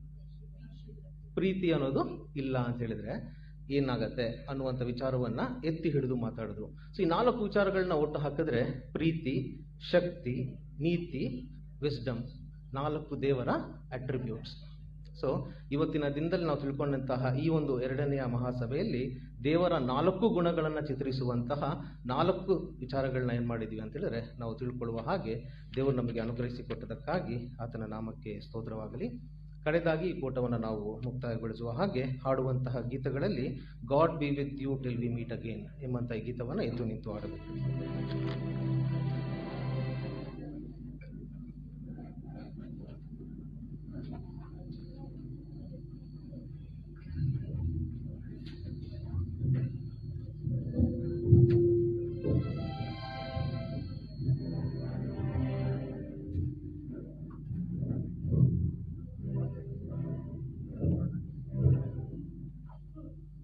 ಪ್ರೀತಿ ಅನ್ನೋದು ಇಲ್ಲ ಅಂತ ಹೇಳಿದ್ರೆ ಏನಾಗತ್ತೆ ಅನ್ನುವಂಥ ವಿಚಾರವನ್ನ ಎತ್ತಿ ಹಿಡಿದು ಮಾತಾಡಿದ್ರು ಸೊ ಈ ನಾಲ್ಕು ವಿಚಾರಗಳನ್ನ ಒಟ್ಟು ಹಾಕಿದ್ರೆ ಪ್ರೀತಿ ಶಕ್ತಿ ನೀತಿ ವಿಸ್ಡಮ್ ನಾಲ್ಕು ದೇವರ ಅಟ್ರಿಬ್ಯೂಟ್ಸ್ ಸೊ ಇವತ್ತಿನ ದಿನದಲ್ಲಿ ನಾವು ತಿಳ್ಕೊಂಡಂತಹ ಈ ಒಂದು ಎರಡನೆಯ ಮಹಾಸಭೆಯಲ್ಲಿ ದೇವರ ನಾಲ್ಕು ಗುಣಗಳನ್ನು ಚಿತ್ರಿಸುವಂತಹ ನಾಲ್ಕು ವಿಚಾರಗಳನ್ನ ಏನು ಮಾಡಿದ್ದೀವಿ ಅಂತ ಹೇಳಿದ್ರೆ ನಾವು ತಿಳ್ಕೊಳ್ಳುವ ಹಾಗೆ ದೇವರು ನಮಗೆ ಅನುಗ್ರಹಿಸಿಕೊಟ್ಟದಕ್ಕಾಗಿ ಆತನ ನಾಮಕ್ಕೆ ಸ್ತೋತ್ರವಾಗಲಿ ಕಡೆದಾಗಿ ಈ ಕೂಟವನ್ನು ನಾವು ಮುಕ್ತಾಯಗೊಳಿಸುವ ಹಾಗೆ ಹಾಡುವಂತಹ ಗೀತಗಳಲ್ಲಿ God be with you till we meet again ಎಂಬಂಥ ಈ ಗೀತವನ್ನು ಎದ್ದು ನಿಂತು ಆಡಬೇಕು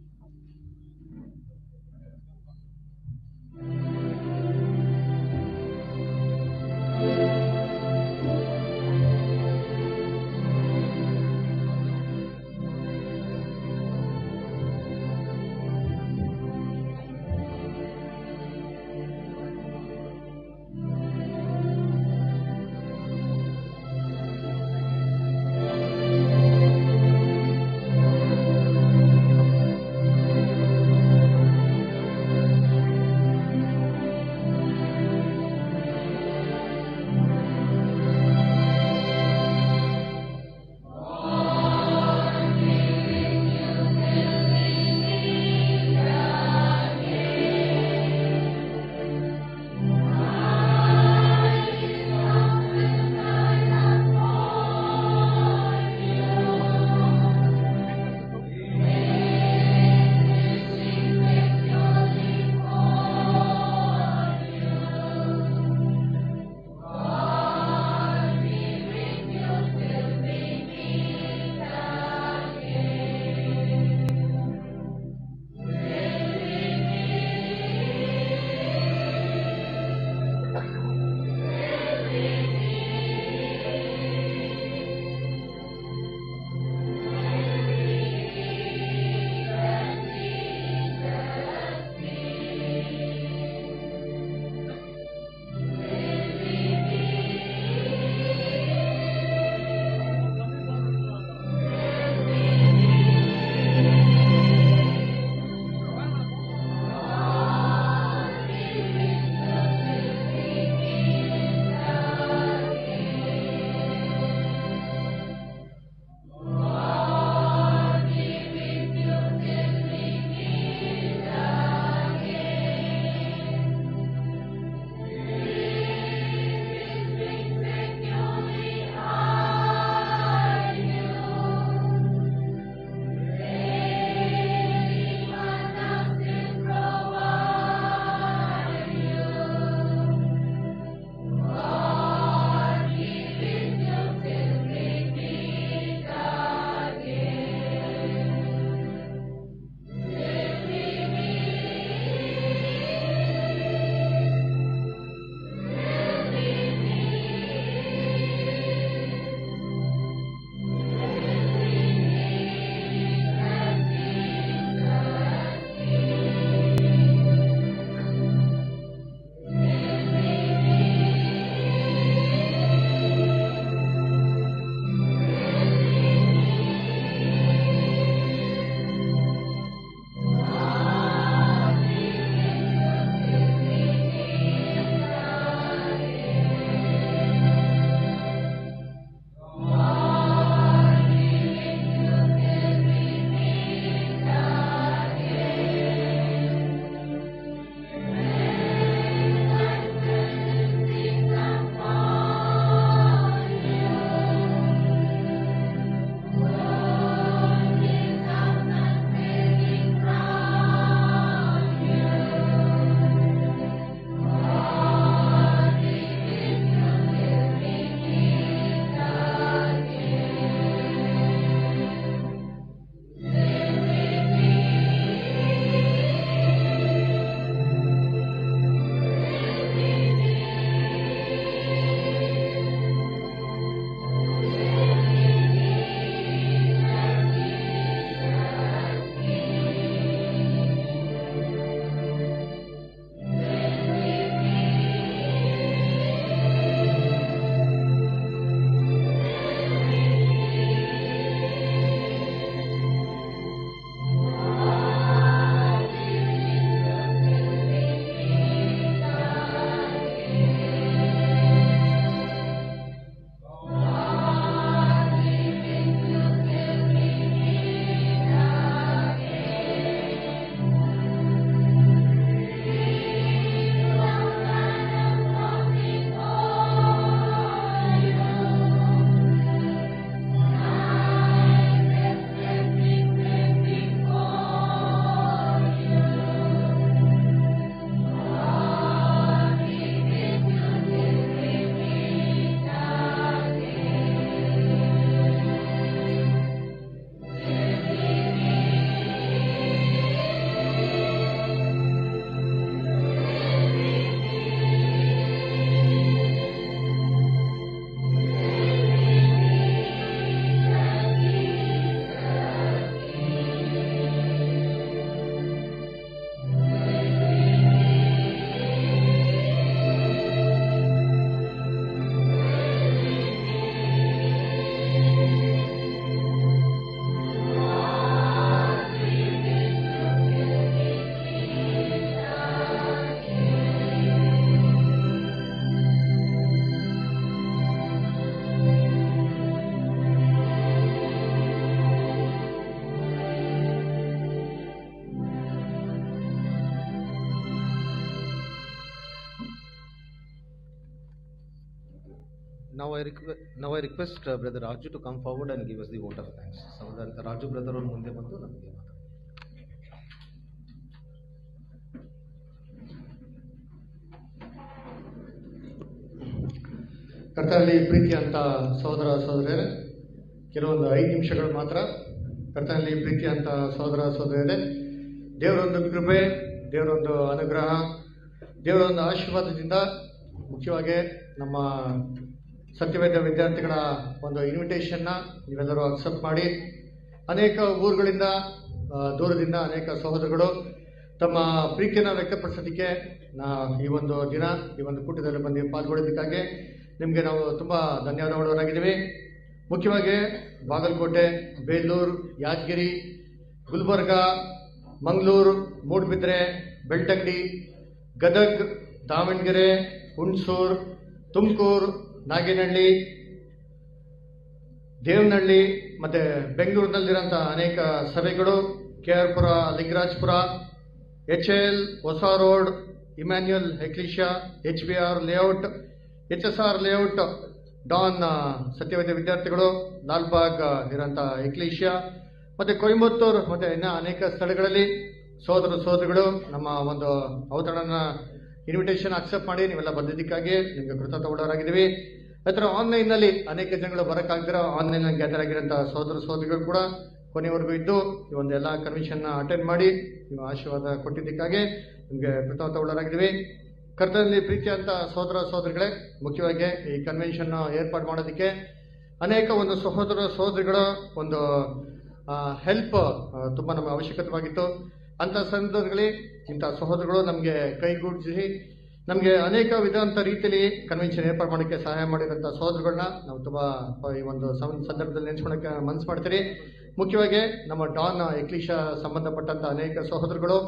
ಿ Now I, requ- now I request uh, Brother Raju to come forward and give us the vote of thanks. ಸಹೋದರ ರಾಜು ಬ್ರದರ್ ಅವರು ಮುಂದೆ ಬಂದು ನಮಗೆ ಮಾತಾಡಿ ಕರ್ತನಲ್ಲಿ ಪ್ರೀತಿಯಂತ ಸಹೋದರ ಸಹೋದರಿಯರೇ ಕೆಲವೊಂದು ಐದು ನಿಮಿಷಗಳು ಮಾತ್ರ ಕರ್ತನಲ್ಲಿ ಪ್ರೀತಿಯಂತ ಸಹೋದರ ಸಹೋದರಿಯರೇ ದೇವರೊಂದು ಕೃಪೆ ದೇವರೊಂದು ಅನುಗ್ರಹ ದೇವರೊಂದು ಆಶೀರ್ವಾದದಿಂದ ಮುಖ್ಯವಾಗಿ ನಮ್ಮ ಸತ್ಯವೇದ ವಿದ್ಯಾರ್ಥಿಗಳ ಒಂದು ಇನ್ವಿಟೇಷನ್ನ ನೀವೆಲ್ಲರೂ ಅಕ್ಸೆಪ್ಟ್ ಮಾಡಿ ಅನೇಕ ಊರುಗಳಿಂದ ಆ, ದೂರದಿಂದ ಅನೇಕ ಸಹೋದರಗಳು ತಮ್ಮ ಪ್ರೀತಿಯನ್ನು ವ್ಯಕ್ತಪಡಿಸೋದಕ್ಕೆ ನಾ ಈ ಒಂದು ದಿನ ಈ ಒಂದು ಕೂಟದಲ್ಲಿ ಬಂದು ಪಾಲ್ಗೊಳ್ಳೋದಕ್ಕಾಗಿ ನಿಮಗೆ ನಾವು ತುಂಬ ಧನ್ಯವಾದಗಳವರಾಗಿದ್ದೀವಿ ಮುಖ್ಯವಾಗಿ ಬಾಗಲಕೋಟೆ ಬೇಲೂರು ಯಾದಗಿರಿ ಗುಲ್ಬರ್ಗ ಮಂಗಳೂರು ಮೂಡುಬಿದ್ರೆ ಬೆಳ್ತಂಗಡಿ ಗದಗ್ ದಾವಣಗೆರೆ ಹುಣಸೂರು ತುಮಕೂರು ನಾಗೇನಹಳ್ಳಿ ದೇವನಹಳ್ಳಿ ಮತ್ತೆ ಬೆಂಗಳೂರಿನಲ್ಲಿರೋಂಥ ಅನೇಕ ಸಭೆಗಳು K R Pura Lingarajapura H L ಹೊಸ road Emmanuel ecclesia H B R layout H S R layout ಡಾನ್ ಆ, ಸತ್ಯವೇದ ವಿದ್ಯಾರ್ಥಿಗಳು ಲಾಲ್ಬಾಗ್ ಇರೋಂಥ ಎಕ್ಲಿಷಿಯಾ ಮತ್ತೆ ಕೊಯಂಬತ್ತೂರು ಮತ್ತೆ ಇನ್ನ ಅನೇಕ ಸ್ಥಳಗಳಲ್ಲಿ ಸೋದರ ಸೋದರಿಗಳು ನಮ್ಮ ಒಂದು ಅವತರಣ ಇನ್ವಿಟೇಷನ್ ಅಕ್ಸೆಪ್ಟ್ ಮಾಡಿ ನೀವೆಲ್ಲ ಬಂದಿದ್ದಕ್ಕಾಗಿ ನಿಮಗೆ ಕೃತಜ್ಞರಾಗಿದ್ದೀವಿ ಅದರ ಆನ್ಲೈನ್ನಲ್ಲಿ ಅನೇಕ ಜನಗಳು ಬರೋಕ್ಕಾಗ್ದಿರೋ ಆನ್ಲೈನ್ ಗ್ಯಾದರ್ ಆಗಿರೋಂಥ ಸೋದರ ಸೋದರಿಗಳು ಕೂಡ ಕೊನೆವರೆಗೂ ಇದ್ದು ಈ ಒಂದು ಎಲ್ಲ ಕನ್ವೆನ್ಷನ್ನ ಅಟೆಂಡ್ ಮಾಡಿ ನೀವು ಆಶೀರ್ವಾದ ಕೊಟ್ಟಿದ್ದಕ್ಕಾಗಿ ನಿಮಗೆ ಕೃತಜ್ಞರಾಗಿದ್ದೀವಿ ಕರ್ತನಲ್ಲಿ ಪ್ರೀತಿ ಅಂತ ಸೋದರ ಸೋದರಿಗಳೇ ಮುಖ್ಯವಾಗಿ ಈ ಕನ್ವೆನ್ಷನ್ ಏರ್ಪಾಡು ಮಾಡೋದಕ್ಕೆ ಅನೇಕ ಒಂದು ಸಹೋದರ ಸಹೋದರಿಗಳ ಒಂದು ಹೆಲ್ಪ್ ತುಂಬ ನಮಗೆ ಅವಶ್ಯಕತೆವಾಗಿತ್ತು ಅಂಥ ಸಂದರ್ಭಗಳಲ್ಲಿ ಇಂಥ ಸಹೋದರಗಳು ನಮಗೆ ಕೈಗೂಡಿಸಿ ನಮಗೆ ಅನೇಕ ವಿಧವಂತ ರೀತಿಯಲ್ಲಿ ಕನ್ವೆನ್ಷನ್ ಏರ್ಪಾಡು ಮಾಡೋಕ್ಕೆ ಸಹಾಯ ಮಾಡಿರೋಂಥ ಸಹೋದರಗಳನ್ನ ನಾವು ತುಂಬ ಈ ಒಂದು ಸಂ- ಸಂದರ್ಭದಲ್ಲಿ ನೆನೆಸ್ಕೊಳಕ್ಕೆ ಮನಸ್ಸು ಮಾಡ್ತೀರಿ ಮುಖ್ಯವಾಗಿ ನಮ್ಮ ಡಾನ್ ಎಕ್ಲಿಷ ಸಂಬಂಧಪಟ್ಟಂಥ ಅನೇಕ ಸಹೋದರಗಳು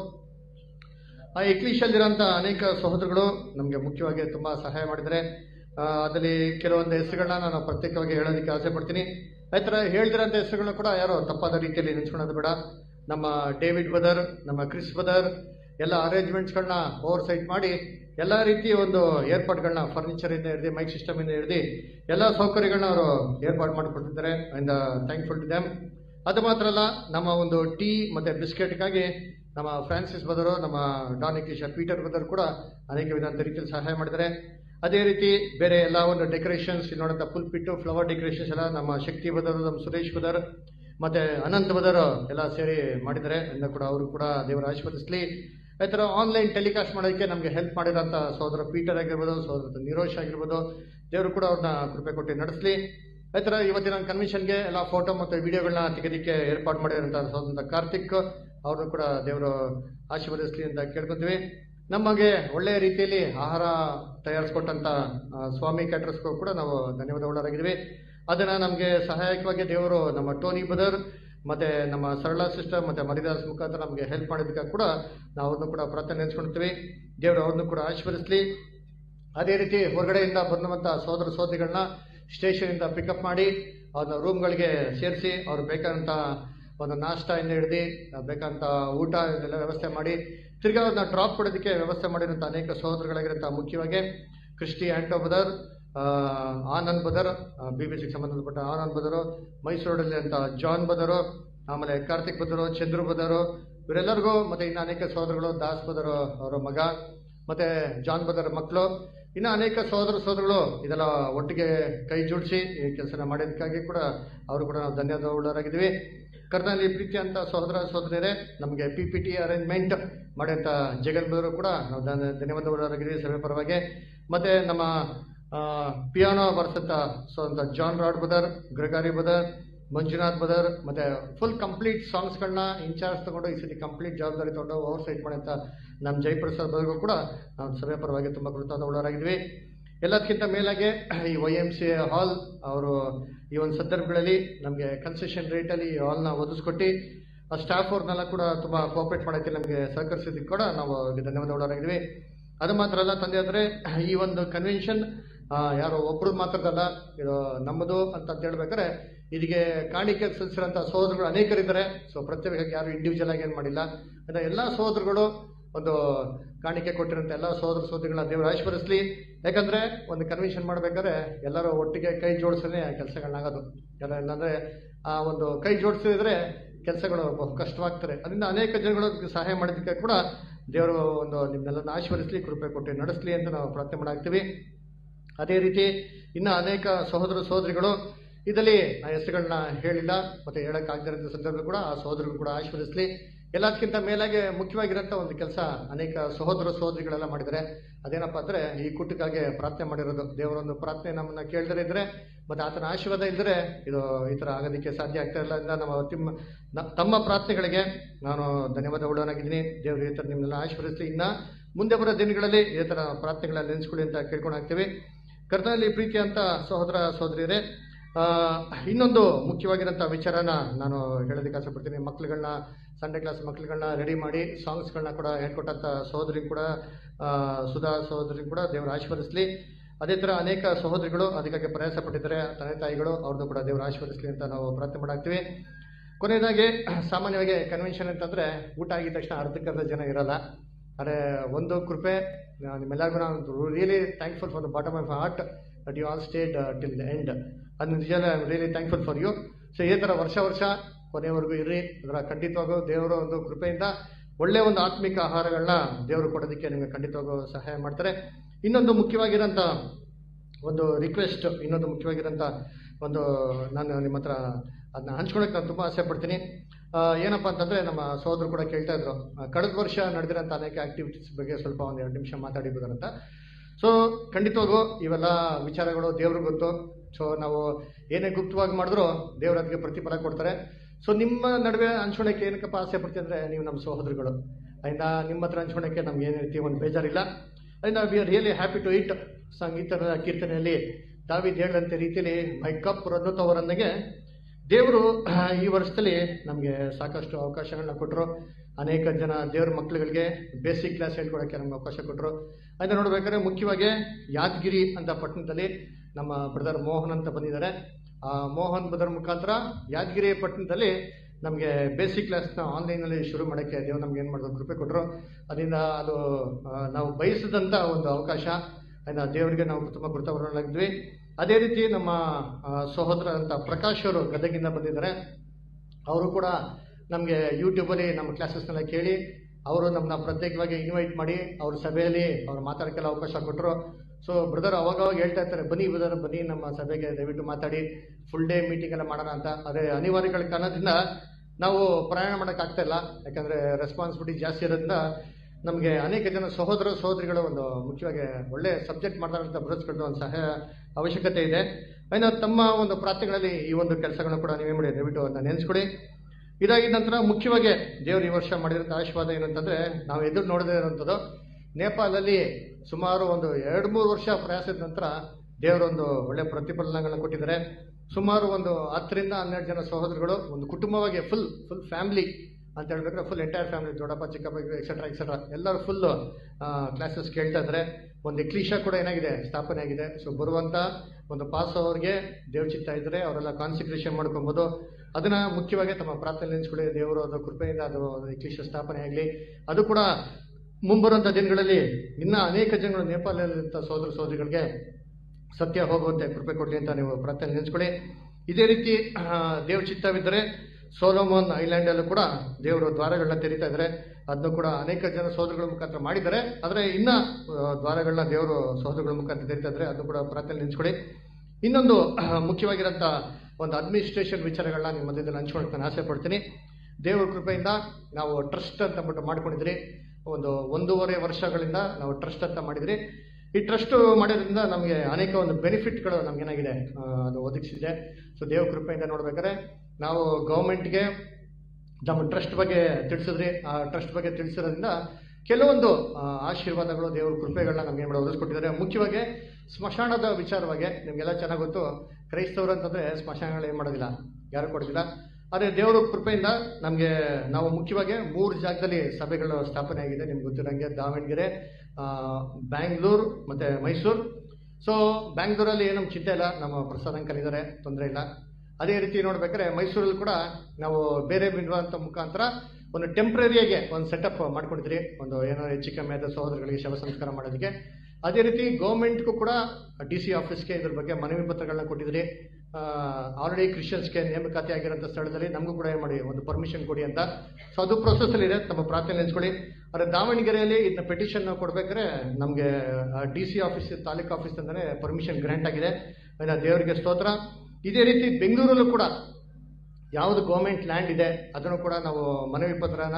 ಆ ಎಕ್ಲಿಷಲ್ಲಿರೋಂಥ ಅನೇಕ ಸಹೋದರಗಳು ನಮಗೆ ಮುಖ್ಯವಾಗಿ ತುಂಬ ಸಹಾಯ ಮಾಡಿದ್ದಾರೆ ಆ, ಅದರಲ್ಲಿ ಕೆಲವೊಂದು ಹೆಸರುಗಳನ್ನ ನಾನು ಪ್ರತ್ಯೇಕವಾಗಿ ಹೇಳೋದಕ್ಕೆ ಆಸೆ ಪಡ್ತೀನಿ ಆ ಥರ ಹೇಳ್ದಿರೋಂಥ ಹೆಸರುಗಳನ್ನ ಕೂಡ ಯಾರೋ ತಪ್ಪಾದ ರೀತಿಯಲ್ಲಿ ನೆನೆಸ್ಕೊಳ್ಳೋದು ಬೇಡ ನಮ್ಮ ಡೇವಿಡ್ ಬದರ್ ನಮ್ಮ ಕ್ರಿಸ್ ಬದರ್ ಎಲ್ಲ ಅರೇಂಜ್ಮೆಂಟ್ಸ್ಗಳನ್ನ ಓವರ್ ಸೈಟ್ ಮಾಡಿ ಎಲ್ಲ ರೀತಿಯ ಒಂದು ಏರ್ಪಾಡುಗಳನ್ನ ಫರ್ನಿಚರಿಂದ ಹಿಡಿದು ಮೈಕ್ ಸಿಸ್ಟಮಿಂದ ಹಿಡಿದು ಎಲ್ಲ ಸೌಕರ್ಯಗಳನ್ನ ಅವರು ಏರ್ಪಾಡು ಮಾಡಿಕೊಟ್ಟಿದ್ದಾರೆ ಇಂದ ಥ್ಯಾಂಕ್ಫುಲ್ ಟು ದ್ಯಾಮ್ ಅದು ಮಾತ್ರ ಅಲ್ಲ ನಮ್ಮ ಒಂದು ಟೀ ಮತ್ತು ಬಿಸ್ಕೆಟ್ಗಾಗಿ ನಮ್ಮ ಫ್ರಾನ್ಸಿಸ್ ಬದರು ನಮ್ಮ ಡಾನ್ ಇಂಗ್ಲಿಷ್ ಪೀಟರ್ ಬದರ್ ಕೂಡ ಅನೇಕ ವಿಧಾಂತ ರೀತಿಯಲ್ಲಿ ಸಹಾಯ ಮಾಡಿದ್ದಾರೆ ಅದೇ ರೀತಿ ಬೇರೆ ಎಲ್ಲ ಒಂದು ಡೆಕೋರೇಷನ್ಸ್ ಇಲ್ಲಿ ನೋಡೋಂಥ ಫುಲ್ ಪಿಟ್ಟು ಫ್ಲವರ್ ಡೆಕೋರೇಷನ್ಸ್ ಎಲ್ಲ ನಮ್ಮ ಶಕ್ತಿ ಬದರ್ ನಮ್ಮ ಸುರೇಶ್ ಬದರ್ ಮತ್ತೆ ಅನಂತ್ ಬದರ್ ಎಲ್ಲ ಸೇರಿ ಮಾಡಿದ್ದಾರೆ ಇಂದ ಕೂಡ ಅವರು ಕೂಡ ದೇವರ ಆಶೀರ್ವದಿಸಲಿ ಈ ಥರ ಆನ್ಲೈನ್ ಟೆಲಿಕಾಸ್ಟ್ ಮಾಡೋದಕ್ಕೆ ನಮಗೆ ಹೆಲ್ಪ್ ಮಾಡಿರೋಂಥ ಸಹೋದರ ಪೀಟರ್ ಆಗಿರ್ಬೋದು ಸಹೋದರ ನಿರೋಶ್ ಆಗಿರ್ಬೋದು ದೇವರು ಕೂಡ ಅವ್ರನ್ನ ಕೃಪೆ ಕೊಟ್ಟು ನಡೆಸಲಿ ಈ ಥರ ಇವತ್ತಿನ ಕನ್ವೆನ್ಷನ್ಗೆ ಎಲ್ಲ ಫೋಟೋ ಮತ್ತು ವಿಡಿಯೋಗಳನ್ನ ತೆಗೆದಕ್ಕೆ ಏರ್ಪಾಡು ಮಾಡಿರೋಂಥ ಸಹೋದರ ಕಾರ್ತಿಕ್ ಅವ್ರನ್ನು ಕೂಡ ದೇವರು ಆಶೀರ್ವದಿಸಲಿ ಅಂತ ಕೇಳ್ಕೊತೀವಿ ನಮಗೆ ಒಳ್ಳೆಯ ರೀತಿಯಲ್ಲಿ ಆಹಾರ ತಯಾರಿಸ್ಕೊಟ್ಟಂಥ ಆ, ಸ್ವಾಮಿ ಕ್ಯಾಟ್ರಸ್ಗೂ ಕೂಡ ನಾವು ಧನ್ಯವಾದಗಳಾಗಿದ್ದೀವಿ ಅದನ್ನು ನಮಗೆ ಸಹಾಯಕವಾಗಿ ದೇವರು ನಮ್ಮ ಟೋನಿ ಬದರ್ ಮತ್ತೆ ನಮ್ಮ ಸರಳ ಸಿಸ್ಟರ್ ಮತ್ತೆ ಮರಿದಾಸ್ ಮುಖಾಂತರ ನಮಗೆ ಹೆಲ್ಪ್ ಮಾಡೋದಕ್ಕೆ ಕೂಡ ನಾವು ಅವ್ರನ್ನು ಕೂಡ ಪ್ರಾರ್ಥನೆ ನೆನೆಸ್ಕೊಳ್ತೀವಿ ದೇವರು ಅವ್ರನ್ನು ಕೂಡ ಆಶೀರ್ವದಿಸಲಿ ಅದೇ ರೀತಿ ಹೊರಗಡೆಯಿಂದ ಬಂದಂಥ ಸೋದರ ಸೋದರಿಗಳನ್ನ ಸ್ಟೇಷನಿಂದ ಪಿಕಪ್ ಮಾಡಿ ಅವ್ರನ್ನ ರೂಮ್ಗಳಿಗೆ ಸೇರಿಸಿ ಅವ್ರು ಬೇಕಾದಂಥ ಒಂದು ನಾಷ್ಟಾಯಿಂದ ಹಿಡಿದು ಬೇಕಾದಂಥ ಊಟ ಇದೆಲ್ಲ ವ್ಯವಸ್ಥೆ ಮಾಡಿ ತಿರ್ಗಾ ಅವ್ರನ್ನ ಡ್ರಾಪ್ ಕೊಡೋದಕ್ಕೆ ವ್ಯವಸ್ಥೆ ಮಾಡಿರೋಂಥ ಅನೇಕ ಸಹೋದರಗಳಾಗಿರೋಂಥ ಮುಖ್ಯವಾಗಿ ಕ್ರಿಸ್ಟಿ ಆಂಟೋ ಬದರ್ ಆ, ಆನಂದ್ ಬದರ್ ಬಿ ಬಿ ಸಿಗೆ ಸಂಬಂಧಪಟ್ಟ ಆನಂದ್ ಬದರು ಮೈಸೂರಲ್ಲಿ ಅಂತ ಜಾನ್ ಬದರು ಆಮೇಲೆ ಕಾರ್ತಿಕ್ ಬದರು ಚಂದ್ರು ಬದರು ಇವರೆಲ್ಲರಿಗೂ ಮತ್ತೆ ಇನ್ನು ಅನೇಕ ಸಹೋದರಗಳು ದಾಸ್ ಬದರು ಅವರ ಮಗ ಮತ್ತೆ ಜಾನ್ ಬದರ್ ಮಕ್ಕಳು ಇನ್ನು ಅನೇಕ ಸಹೋದರ ಸಹೋದರಗಳು ಇದೆಲ್ಲ ಒಟ್ಟಿಗೆ ಕೈ ಜೋಡಿಸಿ ಈ ಕೆಲಸನ ಮಾಡಿದ್ದಕ್ಕಾಗಿ ಕೂಡ ಅವರು ಕೂಡ ನಾವು ಧನ್ಯವಾದಗಳಾಗಿದ್ದೀವಿ ಕರ್ನಾಟಕ ಪ್ರೀತಿ ಅಂತ ಸಹೋದರ ಸಹೋದರಿಯರೇ ನಮಗೆ ಪಿ ಪಿ ಟಿ ಅರೇಂಜ್ಮೆಂಟ್ ಮಾಡಿದಂಥ ಜಗನ್ ಬದರು ಕೂಡ ನಾವು ಧನ್ಯ ಧನ್ಯವಾದಗಳಾಗಿದ್ದೀವಿ ಸಭೆ ಪರವಾಗಿ ಮತ್ತೆ ನಮ್ಮ ಪಿಯಾನೋ ಬರ್ಸಂತ ಸೊ ಅಂತ John Rod brother Gregory brother Manjunath brother ಮತ್ತೆ ಫುಲ್ ಕಂಪ್ಲೀಟ್ ಸಾಂಗ್ಸ್ಗಳನ್ನ ಇನ್ಚಾರ್ಜ್ ತಗೊಂಡು ಈ ಸತಿ ಕಂಪ್ಲೀಟ್ ಜವಾಬ್ದಾರಿ ತಗೊಂಡು ಓವರ್ ಸೈಟ್ ಮಾಡಿದಂಥ ನಮ್ಮ ಜಯಪ್ರಸಾದ್ ಬದರ್ಗೂ ಕೂಡ ನಾವು ಸಭೆ ಪರವಾಗಿ ತುಂಬ ಕೃತಜ್ಞರಾಗಿದ್ವಿ ಎಲ್ಲದಕ್ಕಿಂತ ಮೇಲಾಗಿ ಈ ವೈ ಎಮ್ ಸಿ ಹಾಲ್ ಅವರು ಈ ಒಂದು ಸಂದರ್ಭಗಳಲ್ಲಿ ನಮಗೆ ಕನ್ಸೆಷನ್ ರೇಟಲ್ಲಿ ಈ ಹಾಲ್ನ ಒದಗಿಸ್ಕೊಟ್ಟು ಆ ಸ್ಟಾಫ್ ಅವ್ರನ್ನೆಲ್ಲ ಕೂಡ ತುಂಬ ಕೋಆಪ್ರೇಟ್ ಮಾಡೋಕ್ಕೆ ನಮಗೆ ಸಹಕರಿಸಿದ್ದಕ್ಕೆ ಕೂಡ ನಾವು ಅವ್ರಿಗೆ ಧನ್ಯವಾದಗಳಾಗಿದ್ವಿ ಅದು ಮಾತ್ರ ಅಲ್ಲ ತಂದೆ ಆದರೆ ಈ ಒಂದು ಕನ್ವೆನ್ಷನ್ ಯಾರೋ ಒಬ್ರು ಮಾತ್ರದಲ್ಲ ಇದು ನಮ್ಮದು ಅಂತ ಅಂತ ಹೇಳ್ಬೇಕಾದ್ರೆ ಇದಕ್ಕೆ ಕಾಣಿಕೆ ಸಲ್ಲಿಸಿರೋಂಥ ಸಹೋದರಗಳು ಅನೇಕರಿದ್ದಾರೆ ಸೊ ಪ್ರತ್ಯೇಕವಾಗಿ ಯಾರು ಇಂಡಿವಿಜುವಲ್ ಆಗಿ ಏನು ಮಾಡಿಲ್ಲ ಅಂದರೆ ಎಲ್ಲ ಸಹೋದರಗಳು ಒಂದು ಕಾಣಿಕೆ ಕೊಟ್ಟಿರೋಂಥ ಎಲ್ಲ ಸೋದರ ಸೋದರಿಗಳನ್ನ ದೇವರು ಆಶೀರ್ವದಿಸ್ಲಿ ಯಾಕಂದ್ರೆ ಒಂದು ಕನ್ವೆನ್ಷನ್ ಮಾಡ್ಬೇಕಾದ್ರೆ ಎಲ್ಲರೂ ಒಟ್ಟಿಗೆ ಕೈ ಜೋಡಿಸೇ ಕೆಲಸಗಳನ್ನಾಗೋದು ಎಲ್ಲ ಇಲ್ಲಾಂದ್ರೆ ಆ ಒಂದು ಕೈ ಜೋಡಿಸಿದ್ರೆ ಕೆಲಸಗಳು ಬಹು ಕಷ್ಟವಾಗ್ತಾರೆ ಅದರಿಂದ ಅನೇಕ ಜನಗಳು ಅದಕ್ಕೆ ಸಹಾಯ ಮಾಡೋದಕ್ಕೆ ಕೂಡ ದೇವರು ಒಂದು ನಿಮ್ಮೆಲ್ಲರನ್ನ ಆಶೀರ್ವದಿಸ್ಲಿ ಕೃಪೆ ಕೊಟ್ಟು ನಡೆಸಲಿ ಅಂತ ನಾವು ಪ್ರಾರ್ಥನೆ ಮಾಡಾಕ್ತೀವಿ ಅದೇ ರೀತಿ ಇನ್ನು ಅನೇಕ ಸಹೋದರ ಸಹೋದರಿಗಳು ಇದರಲ್ಲಿ ಆ ಹೆಸರುಗಳನ್ನ ಹೇಳಿಲ್ಲ ಮತ್ತೆ ಹೇಳಕ್ಕಾಗದಿರೋ ಸಂದರ್ಭ ಕೂಡ ಆ ಸಹೋದರರು ಕೂಡ ಆಶೀರ್ವದಿಸ್ಲಿ ಎಲ್ಲದಕ್ಕಿಂತ ಮೇಲಾಗಿ ಮುಖ್ಯವಾಗಿರೋಂಥ ಒಂದು ಕೆಲಸ ಅನೇಕ ಸಹೋದರ ಸಹೋದರಿಗಳೆಲ್ಲ ಮಾಡಿದ್ದಾರೆ ಅದೇನಪ್ಪ ಅಂದ್ರೆ ಈ ಕೂಟಕ್ಕಾಗಿ ಪ್ರಾರ್ಥನೆ ಮಾಡಿರೋದು ದೇವರೊಂದು ಪ್ರಾರ್ಥನೆ ನಮ್ಮನ್ನ ಕೇಳ್ದರೆ ಇದ್ರೆ ಮತ್ತೆ ಆತನ ಆಶೀರ್ವಾದ ಇದ್ದರೆ ಇದು ಈ ಥರ ಆಗೋದಕ್ಕೆ ಸಾಧ್ಯ ಆಗ್ತಾ ಇಲ್ಲ ಇಂದ ನಮ್ಮ ತಿಮ್ಮ ನ- ತಮ್ಮ ಪ್ರಾರ್ಥನೆಗಳಿಗೆ ನಾನು ಧನ್ಯವಾದ ಉಳ್ಳವನಾಗಿದ್ದೀನಿ ದೇವರು ಈ ಥರ ನಿಮ್ಮನ್ನೆಲ್ಲ ಆಶೀರ್ವದಿಸಲಿ ಇನ್ನ ಮುಂದೆ ಬರೋ ದಿನಗಳಲ್ಲಿ ಈ ಥರ ಪ್ರಾರ್ಥನೆಗಳನ್ನ ನೆನೆಸ್ಕೊಳ್ಳಿ ಅಂತ ಕೇಳ್ಕೊಂಡು ಹಾಕ್ತೀವಿ ಕರ್ತನಲ್ಲಿ ಪ್ರೀತಿ ಅಂತ ಸಹೋದರ ಸಹೋದರಿಯರೇ ಆ, ಇನ್ನೊಂದು ಮುಖ್ಯವಾಗಿರೋಂಥ ವಿಚಾರನ ನಾನು ಹೇಳೋದಕ್ಕೆ ಆಸೆಪಡ್ತೀನಿ ಮಕ್ಳುಗಳನ್ನ ಸಂಡೇ ಕ್ಲಾಸ್ ಮಕ್ಳುಗಳನ್ನ ರೆಡಿ ಮಾಡಿ ಸಾಂಗ್ಸ್ಗಳನ್ನ ಕೂಡ ಹೇಳ್ಕೊಟ್ಟಂಥ ಸಹೋದರಿ ಕೂಡ ಆ, ಸುಧಾ ಸಹೋದರಿ ಕೂಡ ದೇವರ ಆಶೀರ್ವದಿಸಲಿ ಅದೇ ಥರ ಅನೇಕ ಸಹೋದರಿಗಳು ಅದಕ್ಕಾಗಿ ಪ್ರಯಾಸ ಪಟ್ಟಿದ್ದಾರೆ ತಂದೆ ತಾಯಿಗಳು ಅವ್ರದ್ದು ಕೂಡ ದೇವರ ಆಶೀರ್ವದಿಸಲಿ ಅಂತ ನಾವು ಪ್ರಾರ್ಥನೆ ಮಾಡಾಕ್ತೀವಿ ಕೊನೆಯದಾಗಿ ಸಾಮಾನ್ಯವಾಗಿ ಕನ್ವೆನ್ಷನ್ ಅಂತಂದ್ರೆ ಊಟ ಆಗಿದ ತಕ್ಷಣ ಅರ್ಧಕ್ಕರ್ಧ ಜನ ಇರಲ್ಲ ಆದರೆ ಒಂದು ಕೃಪೆ ನಾನು ನಿಮ್ಮೆಲ್ಲರಿಗೂ ನಾನು really thankful for the bottom of heart that you all stayed till the end ಅದು ನಿಜ I am really thankful for you so ಈ ಥರ ವರ್ಷ ವರ್ಷ ಕೊನೆಯವರೆಗೂ ಇರ್ರಿ ಅದರ ಖಂಡಿತವಾಗೂ ದೇವರ ಒಂದು ಕೃಪೆಯಿಂದ ಒಳ್ಳೆ ಒಂದು ಆತ್ಮಿಕ ಆಹಾರಗಳನ್ನ ದೇವರು ಕೊಡೋದಕ್ಕೆ ನಿಮಗೆ ಖಂಡಿತವಾಗೂ ಸಹಾಯ ಮಾಡ್ತಾರೆ ಇನ್ನೊಂದು ಮುಖ್ಯವಾಗಿರೋಂಥ ಒಂದು ರಿಕ್ವೆಸ್ಟ್ ಇನ್ನೊಂದು ಮುಖ್ಯವಾಗಿರೋಂಥ ಒಂದು ನಾನು ನಿಮ್ಮ ಹತ್ರ ಅದನ್ನ ಹಂಚ್ಕೊಳಕ್ಕೆ ನಾನು ತುಂಬ ಆಸೆ ಪಡ್ತೀನಿ ಆ, ಏನಪ್ಪ ಅಂತಂದರೆ ನಮ್ಮ ಸಹೋದರು ಕೂಡ ಕೇಳ್ತಾ ಇದ್ರು ಆ, ಕಳೆದ ವರ್ಷ ನಡೆದಿರೋಂಥ ಅನೇಕ ಆಕ್ಟಿವಿಟೀಸ್ ಬಗ್ಗೆ ಸ್ವಲ್ಪ ಒಂದು ಎರಡು ನಿಮಿಷ ಮಾತಾಡಿಬೋದಂತ ಸೊ ಖಂಡಿತವಾಗೂ ಇವೆಲ್ಲ ವಿಚಾರಗಳು ದೇವ್ರಿಗೆ ಗೊತ್ತು ಸೊ ನಾವು ಏನೇ ಗುಪ್ತವಾಗಿ ಮಾಡಿದ್ರು ದೇವ್ರ ಅದಕ್ಕೆ ಪ್ರತಿಫಲ ಕೊಡ್ತಾರೆ ಸೊ ನಿಮ್ಮ ನಡುವೆ ಹಂಚ್ಕೊಳಕ್ಕೆ ಏನಕ್ಕಪ್ಪ ಆಸೆ ಪಡ್ತೀನಿ ಅಂದರೆ ನೀವು ನಮ್ಮ ಸಹೋದರಗಳು ಅದರಿಂದ ನಿಮ್ಮ ಹತ್ರ ಹಂಚ್ಕೊಳಕ್ಕೆ ನಮ್ಗೆ ಏನು ರೀತಿ ಒಂದು ಬೇಜಾರಿಲ್ಲ ಅದರಿಂದ we are really happy to it ಸಂಗೀತದ ಕೀರ್ತನೆಯಲ್ಲಿ ದಾವಿದ್ ಹೇಳಂತೆ ರೀತಿಯಲ್ಲಿ ಮೈ ಕಪ್ ರನ್ನೋತವರೊಂದಿಗೆ ದೇವರು ಈ ವರ್ಷದಲ್ಲಿ ನಮಗೆ ಸಾಕಷ್ಟು ಅವಕಾಶಗಳನ್ನ ಕೊಟ್ಟರು ಅನೇಕ ಜನ ದೇವ್ರ ಮಕ್ಕಳುಗಳಿಗೆ ಬೇಸಿಕ್ ಕ್ಲಾಸ್ ಹೇಳ್ಕೊಡೋಕ್ಕೆ ನಮ್ಗೆ ಅವಕಾಶ ಕೊಟ್ಟರು ಅದನ್ನ ನೋಡ್ಬೇಕಾದ್ರೆ ಮುಖ್ಯವಾಗಿ ಯಾದಗಿರಿ ಅಂತ ಪಟ್ಟಣದಲ್ಲಿ ನಮ್ಮ ಬ್ರದರ್ ಮೋಹನ್ ಅಂತ ಬಂದಿದ್ದಾರೆ ಆ ಮೋಹನ್ ಬ್ರದರ್ ಮುಖಾಂತರ ಯಾದಗಿರಿ ಪಟ್ಟಣದಲ್ಲಿ ನಮಗೆ ಬೇಸಿಕ್ ಕ್ಲಾಸ್ನ ಆನ್ಲೈನಲ್ಲಿ ಶುರು ಮಾಡೋಕ್ಕೆ ದೇವ್ರು ನಮ್ಗೆ ಏನು ಮಾಡಿದ್ರು ಕೃಪೆ ಕೊಟ್ಟರು ಅದರಿಂದ ಅದು ಆ, ನಾವು ಬಯಸಿದಂಥ ಒಂದು ಅವಕಾಶ ಅದನ್ನ ದೇವರಿಗೆ ನಾವು ತುಂಬ ಕೃತಜ್ಞರಾಗಿದ್ವಿ ಅದೇ ರೀತಿ ನಮ್ಮ ಆ, ಸಹೋದರ ಅಂತ ಪ್ರಕಾಶ್ ಅವರು ಗದಗಿಂದ ಬಂದಿದ್ದಾರೆ ಅವರು ಕೂಡ ನಮಗೆ ಯೂಟ್ಯೂಬಲ್ಲಿ ನಮ್ಮ ಕ್ಲಾಸಸ್ನೆಲ್ಲ ಕೇಳಿ ಅವರು ನಮ್ಮನ್ನ ಪ್ರತ್ಯೇಕವಾಗಿ ಇನ್ವೈಟ್ ಮಾಡಿ ಅವ್ರ ಸಭೆಯಲ್ಲಿ ಅವ್ರು ಮಾತಾಡೋಕ್ಕೆಲ್ಲ ಅವಕಾಶ ಕೊಟ್ಟರು ಸೊ ಬ್ರದರ್ ಅವಾಗವಾಗ ಹೇಳ್ತಾ ಇರ್ತಾರೆ ಬನ್ನಿ ಬ್ರದರ್ ಬನ್ನಿ ನಮ್ಮ ಸಭೆಗೆ ದಯವಿಟ್ಟು ಮಾತಾಡಿ ಫುಲ್ ಡೇ ಮೀಟಿಂಗ್ ಎಲ್ಲ ಮಾಡೋಣ ಅಂತ ಅದೇ ಅನಿವಾರ್ಯಗಳ ಕಾರಣದಿಂದ ನಾವು ಪ್ರಯಾಣ ಮಾಡೋಕ್ಕಾಗ್ತಾ ಇಲ್ಲ ಯಾಕಂದರೆ ರೆಸ್ಪಾನ್ಸಿಬಿಲಿಟಿ ಜಾಸ್ತಿ ಇರೋದ್ರಿಂದ ನಮಗೆ ಅನೇಕ ಜನ ಸಹೋದರ ಸಹೋದರಿಗಳು ಒಂದು ಮುಖ್ಯವಾಗಿ ಒಳ್ಳೆ ಸಬ್ಜೆಕ್ಟ್ ಮಾಡ್ತಾರಂತ ಬ್ರದರ್ಸ್ಗಳದ್ದು ಒಂದು ಸಹಾಯ ಅವಶ್ಯಕತೆ ಇದೆ ಇನ್ನು ತಮ್ಮ ಒಂದು ಪ್ರಾರ್ಥನೆಗಳಲ್ಲಿ ಈ ಒಂದು ಕೆಲಸಗಳನ್ನ ಕೂಡ ನೀವೇ ಮಾಡಿ ದಯವಿಟ್ಟು ಅದನ್ನ ನೆನೆಸ್ಕೊಡಿ ಇದಾಗಿದ ನಂತರ ಮುಖ್ಯವಾಗಿ ದೇವರು ಈ ವರ್ಷ ಮಾಡಿರೋಂಥ ಆಶೀರ್ವಾದ ಏನಂತಂದ್ರೆ ನಾವು ಎದುರು ನೋಡದೇ ಇರೋಂಥದ್ದು ನೇಪಾಳದಲ್ಲಿ ಸುಮಾರು ಒಂದು ಎರಡು ಮೂರು ವರ್ಷ ಪ್ರಯಾಸದ ನಂತರ ದೇವರೊಂದು ಒಳ್ಳೆ ಪ್ರತಿಫಲನಗಳನ್ನ ಕೊಟ್ಟಿದ್ದಾರೆ ಸುಮಾರು ಒಂದು ಹತ್ತರಿಂದ ಹನ್ನೆರಡು ಜನ ಸಹೋದರಗಳು ಒಂದು ಕುಟುಂಬವಾಗಿ ಫುಲ್ ಫುಲ್ ಫ್ಯಾಮಿಲಿ ಅಂತ ಹೇಳ್ಬೇಕಾದ್ರೆ ಫುಲ್ ಎಂಟೈರ್ ಫ್ಯಾಮಿಲಿ ದೊಡ್ಡಪ್ಪ ಚಿಕ್ಕಪ್ಪ ಎಕ್ಸೆಟ್ರಾ ಎಕ್ಸೆಟ್ರಾ ಎಲ್ಲರೂ ಫುಲ್ ಕ್ಲಾಸಸ್ ಕೇಳ್ತಾ ಇದ್ದಾರೆ ಒಂದು ಎಕ್ಲೀಶಾ ಕೂಡ ಏನಾಗಿದೆ ಸ್ಥಾಪನೆ ಆಗಿದೆ ಸೊ ಬರುವಂಥ ಒಂದು ಪಾಸ್ ಅವ್ರಿಗೆ ದೇವ್ರ ಚಿತ್ತ ಇದ್ದರೆ ಅವರೆಲ್ಲ ಕಾನ್ಸಂಟ್ರೇಷನ್ ಮಾಡ್ಕೊಬೋದು ಅದನ್ನ ಮುಖ್ಯವಾಗಿ ತಮ್ಮ ಪ್ರಾರ್ಥನೆ ನೆನೆಸ್ಕೊಳ್ಳಿ ದೇವರು ಅದು ಕೃಪೆಯಿಂದ ಅದು ಎಕ್ಲೀಶ ಸ್ಥಾಪನೆ ಆಗಲಿ ಅದು ಕೂಡ ಮುಂಬರುವಂಥ ದಿನಗಳಲ್ಲಿ ಇನ್ನ ಅನೇಕ ಜನಗಳು ನೇಪಾಳದಲ್ಲಿದ್ದ ಸಹೋದರ ಸಹೋದರಿಗಳಿಗೆ ಸತ್ಯ ಹೋಗುವಂತೆ ಕೃಪೆ ಕೊಡಲಿ ಅಂತ ನೀವು ಪ್ರಾರ್ಥನೆ ನೆನೆಸ್ಕೊಳ್ಳಿ ಇದೇ ರೀತಿ ಆ, ದೇವ್ರ ಚಿತ್ತವಿದ್ದರೆ ಸೋಲೋಮೋನ್ ಐಲ್ಯಾಂಡಲ್ಲೂ ಕೂಡ ದೇವರು ದ್ವಾರಗಳನ್ನ ತೆರೀತಾ ಇದ್ದಾರೆ ಅದನ್ನು ಕೂಡ ಅನೇಕ ಜನ ಸಹೋದರಗಳ ಮುಖಾಂತರ ಮಾಡಿದ್ದಾರೆ ಆದರೆ ಇನ್ನ ಆ, ದ್ವಾರಗಳನ್ನ ದೇವರು ಸಹೋದರಗಳ ಮುಖಾಂತರ ತೆರೀತಾ ಇದ್ದಾರೆ ಅದನ್ನು ಕೂಡ ಪ್ರಾರ್ಥನೆ ನೆನೆಸ್ಕೊಳ್ಳಿ ಇನ್ನೊಂದು ಆ, ಮುಖ್ಯವಾಗಿರೋಂಥ ಒಂದು ಅಡ್ಮಿನಿಸ್ಟ್ರೇಷನ್ ವಿಚಾರಗಳನ್ನ ನಿಮ್ಮ ಮಧ್ಯದಲ್ಲಿ ಹಂಚ್ಕೊಳಕ್ಕೆ ನಾನು ಆಸೆ ಪಡ್ತೀನಿ ದೇವರ ಕೃಪೆಯಿಂದ ನಾವು ಟ್ರಸ್ಟ್ ಅಂತ ಅಂದ್ಬಿಟ್ಟು ಮಾಡ್ಕೊಂಡಿದ್ರಿ ಒಂದು ಒಂದೂವರೆ ವರ್ಷಗಳಿಂದ ನಾವು ಟ್ರಸ್ಟ್ ಅಂತ ಮಾಡಿದ್ರಿ ಈ ಟ್ರಸ್ಟ್ ಮಾಡೋದ್ರಿಂದ ನಮಗೆ ಅನೇಕ ಒಂದು ಬೆನಿಫಿಟ್ಗಳು ನಮಗೇನಾಗಿದೆ ಆ, ಅದು ಒದಗಿಸಿದೆ ಸೊ ದೇವ್ರ ಕೃಪೆಯಿಂದ ನೋಡ್ಬೇಕಾದ್ರೆ ನಾವು ಗೌರ್ಮೆಂಟ್ಗೆ ನಮ್ಮ ಟ್ರಸ್ಟ್ ಬಗ್ಗೆ ತಿಳಿಸಿದ್ರಿ ಆ ಟ್ರಸ್ಟ್ ಬಗ್ಗೆ ತಿಳಿಸಿರೋದ್ರಿಂದ ಕೆಲವೊಂದು ಆ, ಆಶೀರ್ವಾದಗಳು ದೇವ್ರ ಕೃಪೆಗಳನ್ನ ನಮಗೆ ಮಾಡಿ ಒದಗಿಸ್ಕೊಟ್ಟಿದ್ದಾರೆ ಮುಖ್ಯವಾಗಿ ಸ್ಮಶಾನದ ವಿಚಾರವಾಗಿ ನಿಮಗೆಲ್ಲ ಚೆನ್ನಾಗಿ ಗೊತ್ತು ಕ್ರೈಸ್ತವರು ಅಂತಂದ್ರೆ ಸ್ಮಶಾನಗಳು ಏನು ಮಾಡೋದಿಲ್ಲ ಯಾರು ಕೊಡೋದಿಲ್ಲ ಆದರೆ ದೇವರ ಕೃಪೆಯಿಂದ ನಮಗೆ ನಾವು ಮುಖ್ಯವಾಗಿ ಮೂರು ಜಾಗದಲ್ಲಿ ಸಭೆಗಳು ಸ್ಥಾಪನೆ ಆಗಿದೆ ನಿಮ್ಗೆ ಗೊತ್ತಿರೋಂಗೆ ದಾವಣಗೆರೆ ಆ, ಬ್ಯಾಂಗ್ಳೂರು ಮತ್ತು ಮೈಸೂರು ಸೊ ಬ್ಯಾಂಗ್ಳೂರಲ್ಲಿ ಏನು ನಮ್ಗೆ ಚಿಂತೆ ಇಲ್ಲ ನಮ್ಮ ಪ್ರಸಾದ್ ಅಂಕಲ್ ಇದ್ದಾರೆ ತೊಂದರೆ ಇಲ್ಲ ಅದೇ ರೀತಿ ನೋಡ್ಬೇಕಾದ್ರೆ ಮೈಸೂರಲ್ಲಿ ಕೂಡ ನಾವು ಬೇರೆ ಬಿಡುವಂಥ ಮುಖಾಂತರ ಒಂದು ಟೆಂಪ್ರರಿಯಾಗಿ ಒಂದು ಸೆಟಪ್ ಮಾಡ್ಕೊಂಡಿದ್ರಿ ಒಂದು ಏನೋ ಹೆಚ್ಚು ಕಮ್ಮಿ ಆದ ಸಹೋದರಗಳಿಗೆ ಶವ ಸಂಸ್ಕಾರ ಮಾಡೋದಕ್ಕೆ ಅದೇ ರೀತಿ ಗೌರ್ಮೆಂಟ್ಗೂ ಕೂಡ ಡಿ ಸಿ ಆಫೀಸ್ಗೆ ಇದ್ರ ಬಗ್ಗೆ ಮನವಿ ಪತ್ರಗಳನ್ನ ಕೊಟ್ಟಿದ್ರಿ ಆಲ್ರೆಡಿ ಕ್ರಿಶ್ಚಿಯನ್ಸ್ಗೆ ನೇಮಕಾತಿ ಆಗಿರೋಂಥ ಸ್ಥಳದಲ್ಲಿ ನಮಗೂ ಕೂಡ ಏನು ಮಾಡಿ ಒಂದು ಪರ್ಮಿಷನ್ ಕೊಡಿ ಅಂತ ಸೊ ಅದು process ಅಲ್ಲಿ ಇದೆ ತಮ್ಮ ಪ್ರಾರ್ಥನೆ ನೆನೆಸ್ಕೊಳ್ಳಿ ಆದರೆ ದಾವಣಗೆರೆಯಲ್ಲಿ ಇದನ್ನ ಪೆಟಿಷನ್ ಕೊಡ್ಬೇಕಾದ್ರೆ ನಮಗೆ D C office taluk office ಅಂತಾನೆ ಪರ್ಮಿಷನ್ ಗ್ರಾಂಟ್ ಆಗಿದೆ ಅದನ್ನ ದೇವರಿಗೆ ಸ್ತೋತ್ರ ಇದೇ ರೀತಿ ಬೆಂಗಳೂರಲ್ಲೂ ಕೂಡ ಯಾವುದು ಗೌರ್ಮೆಂಟ್ ಲ್ಯಾಂಡ್ ಇದೆ ಅದನ್ನು ಕೂಡ ನಾವು ಮನವಿ ಪತ್ರನ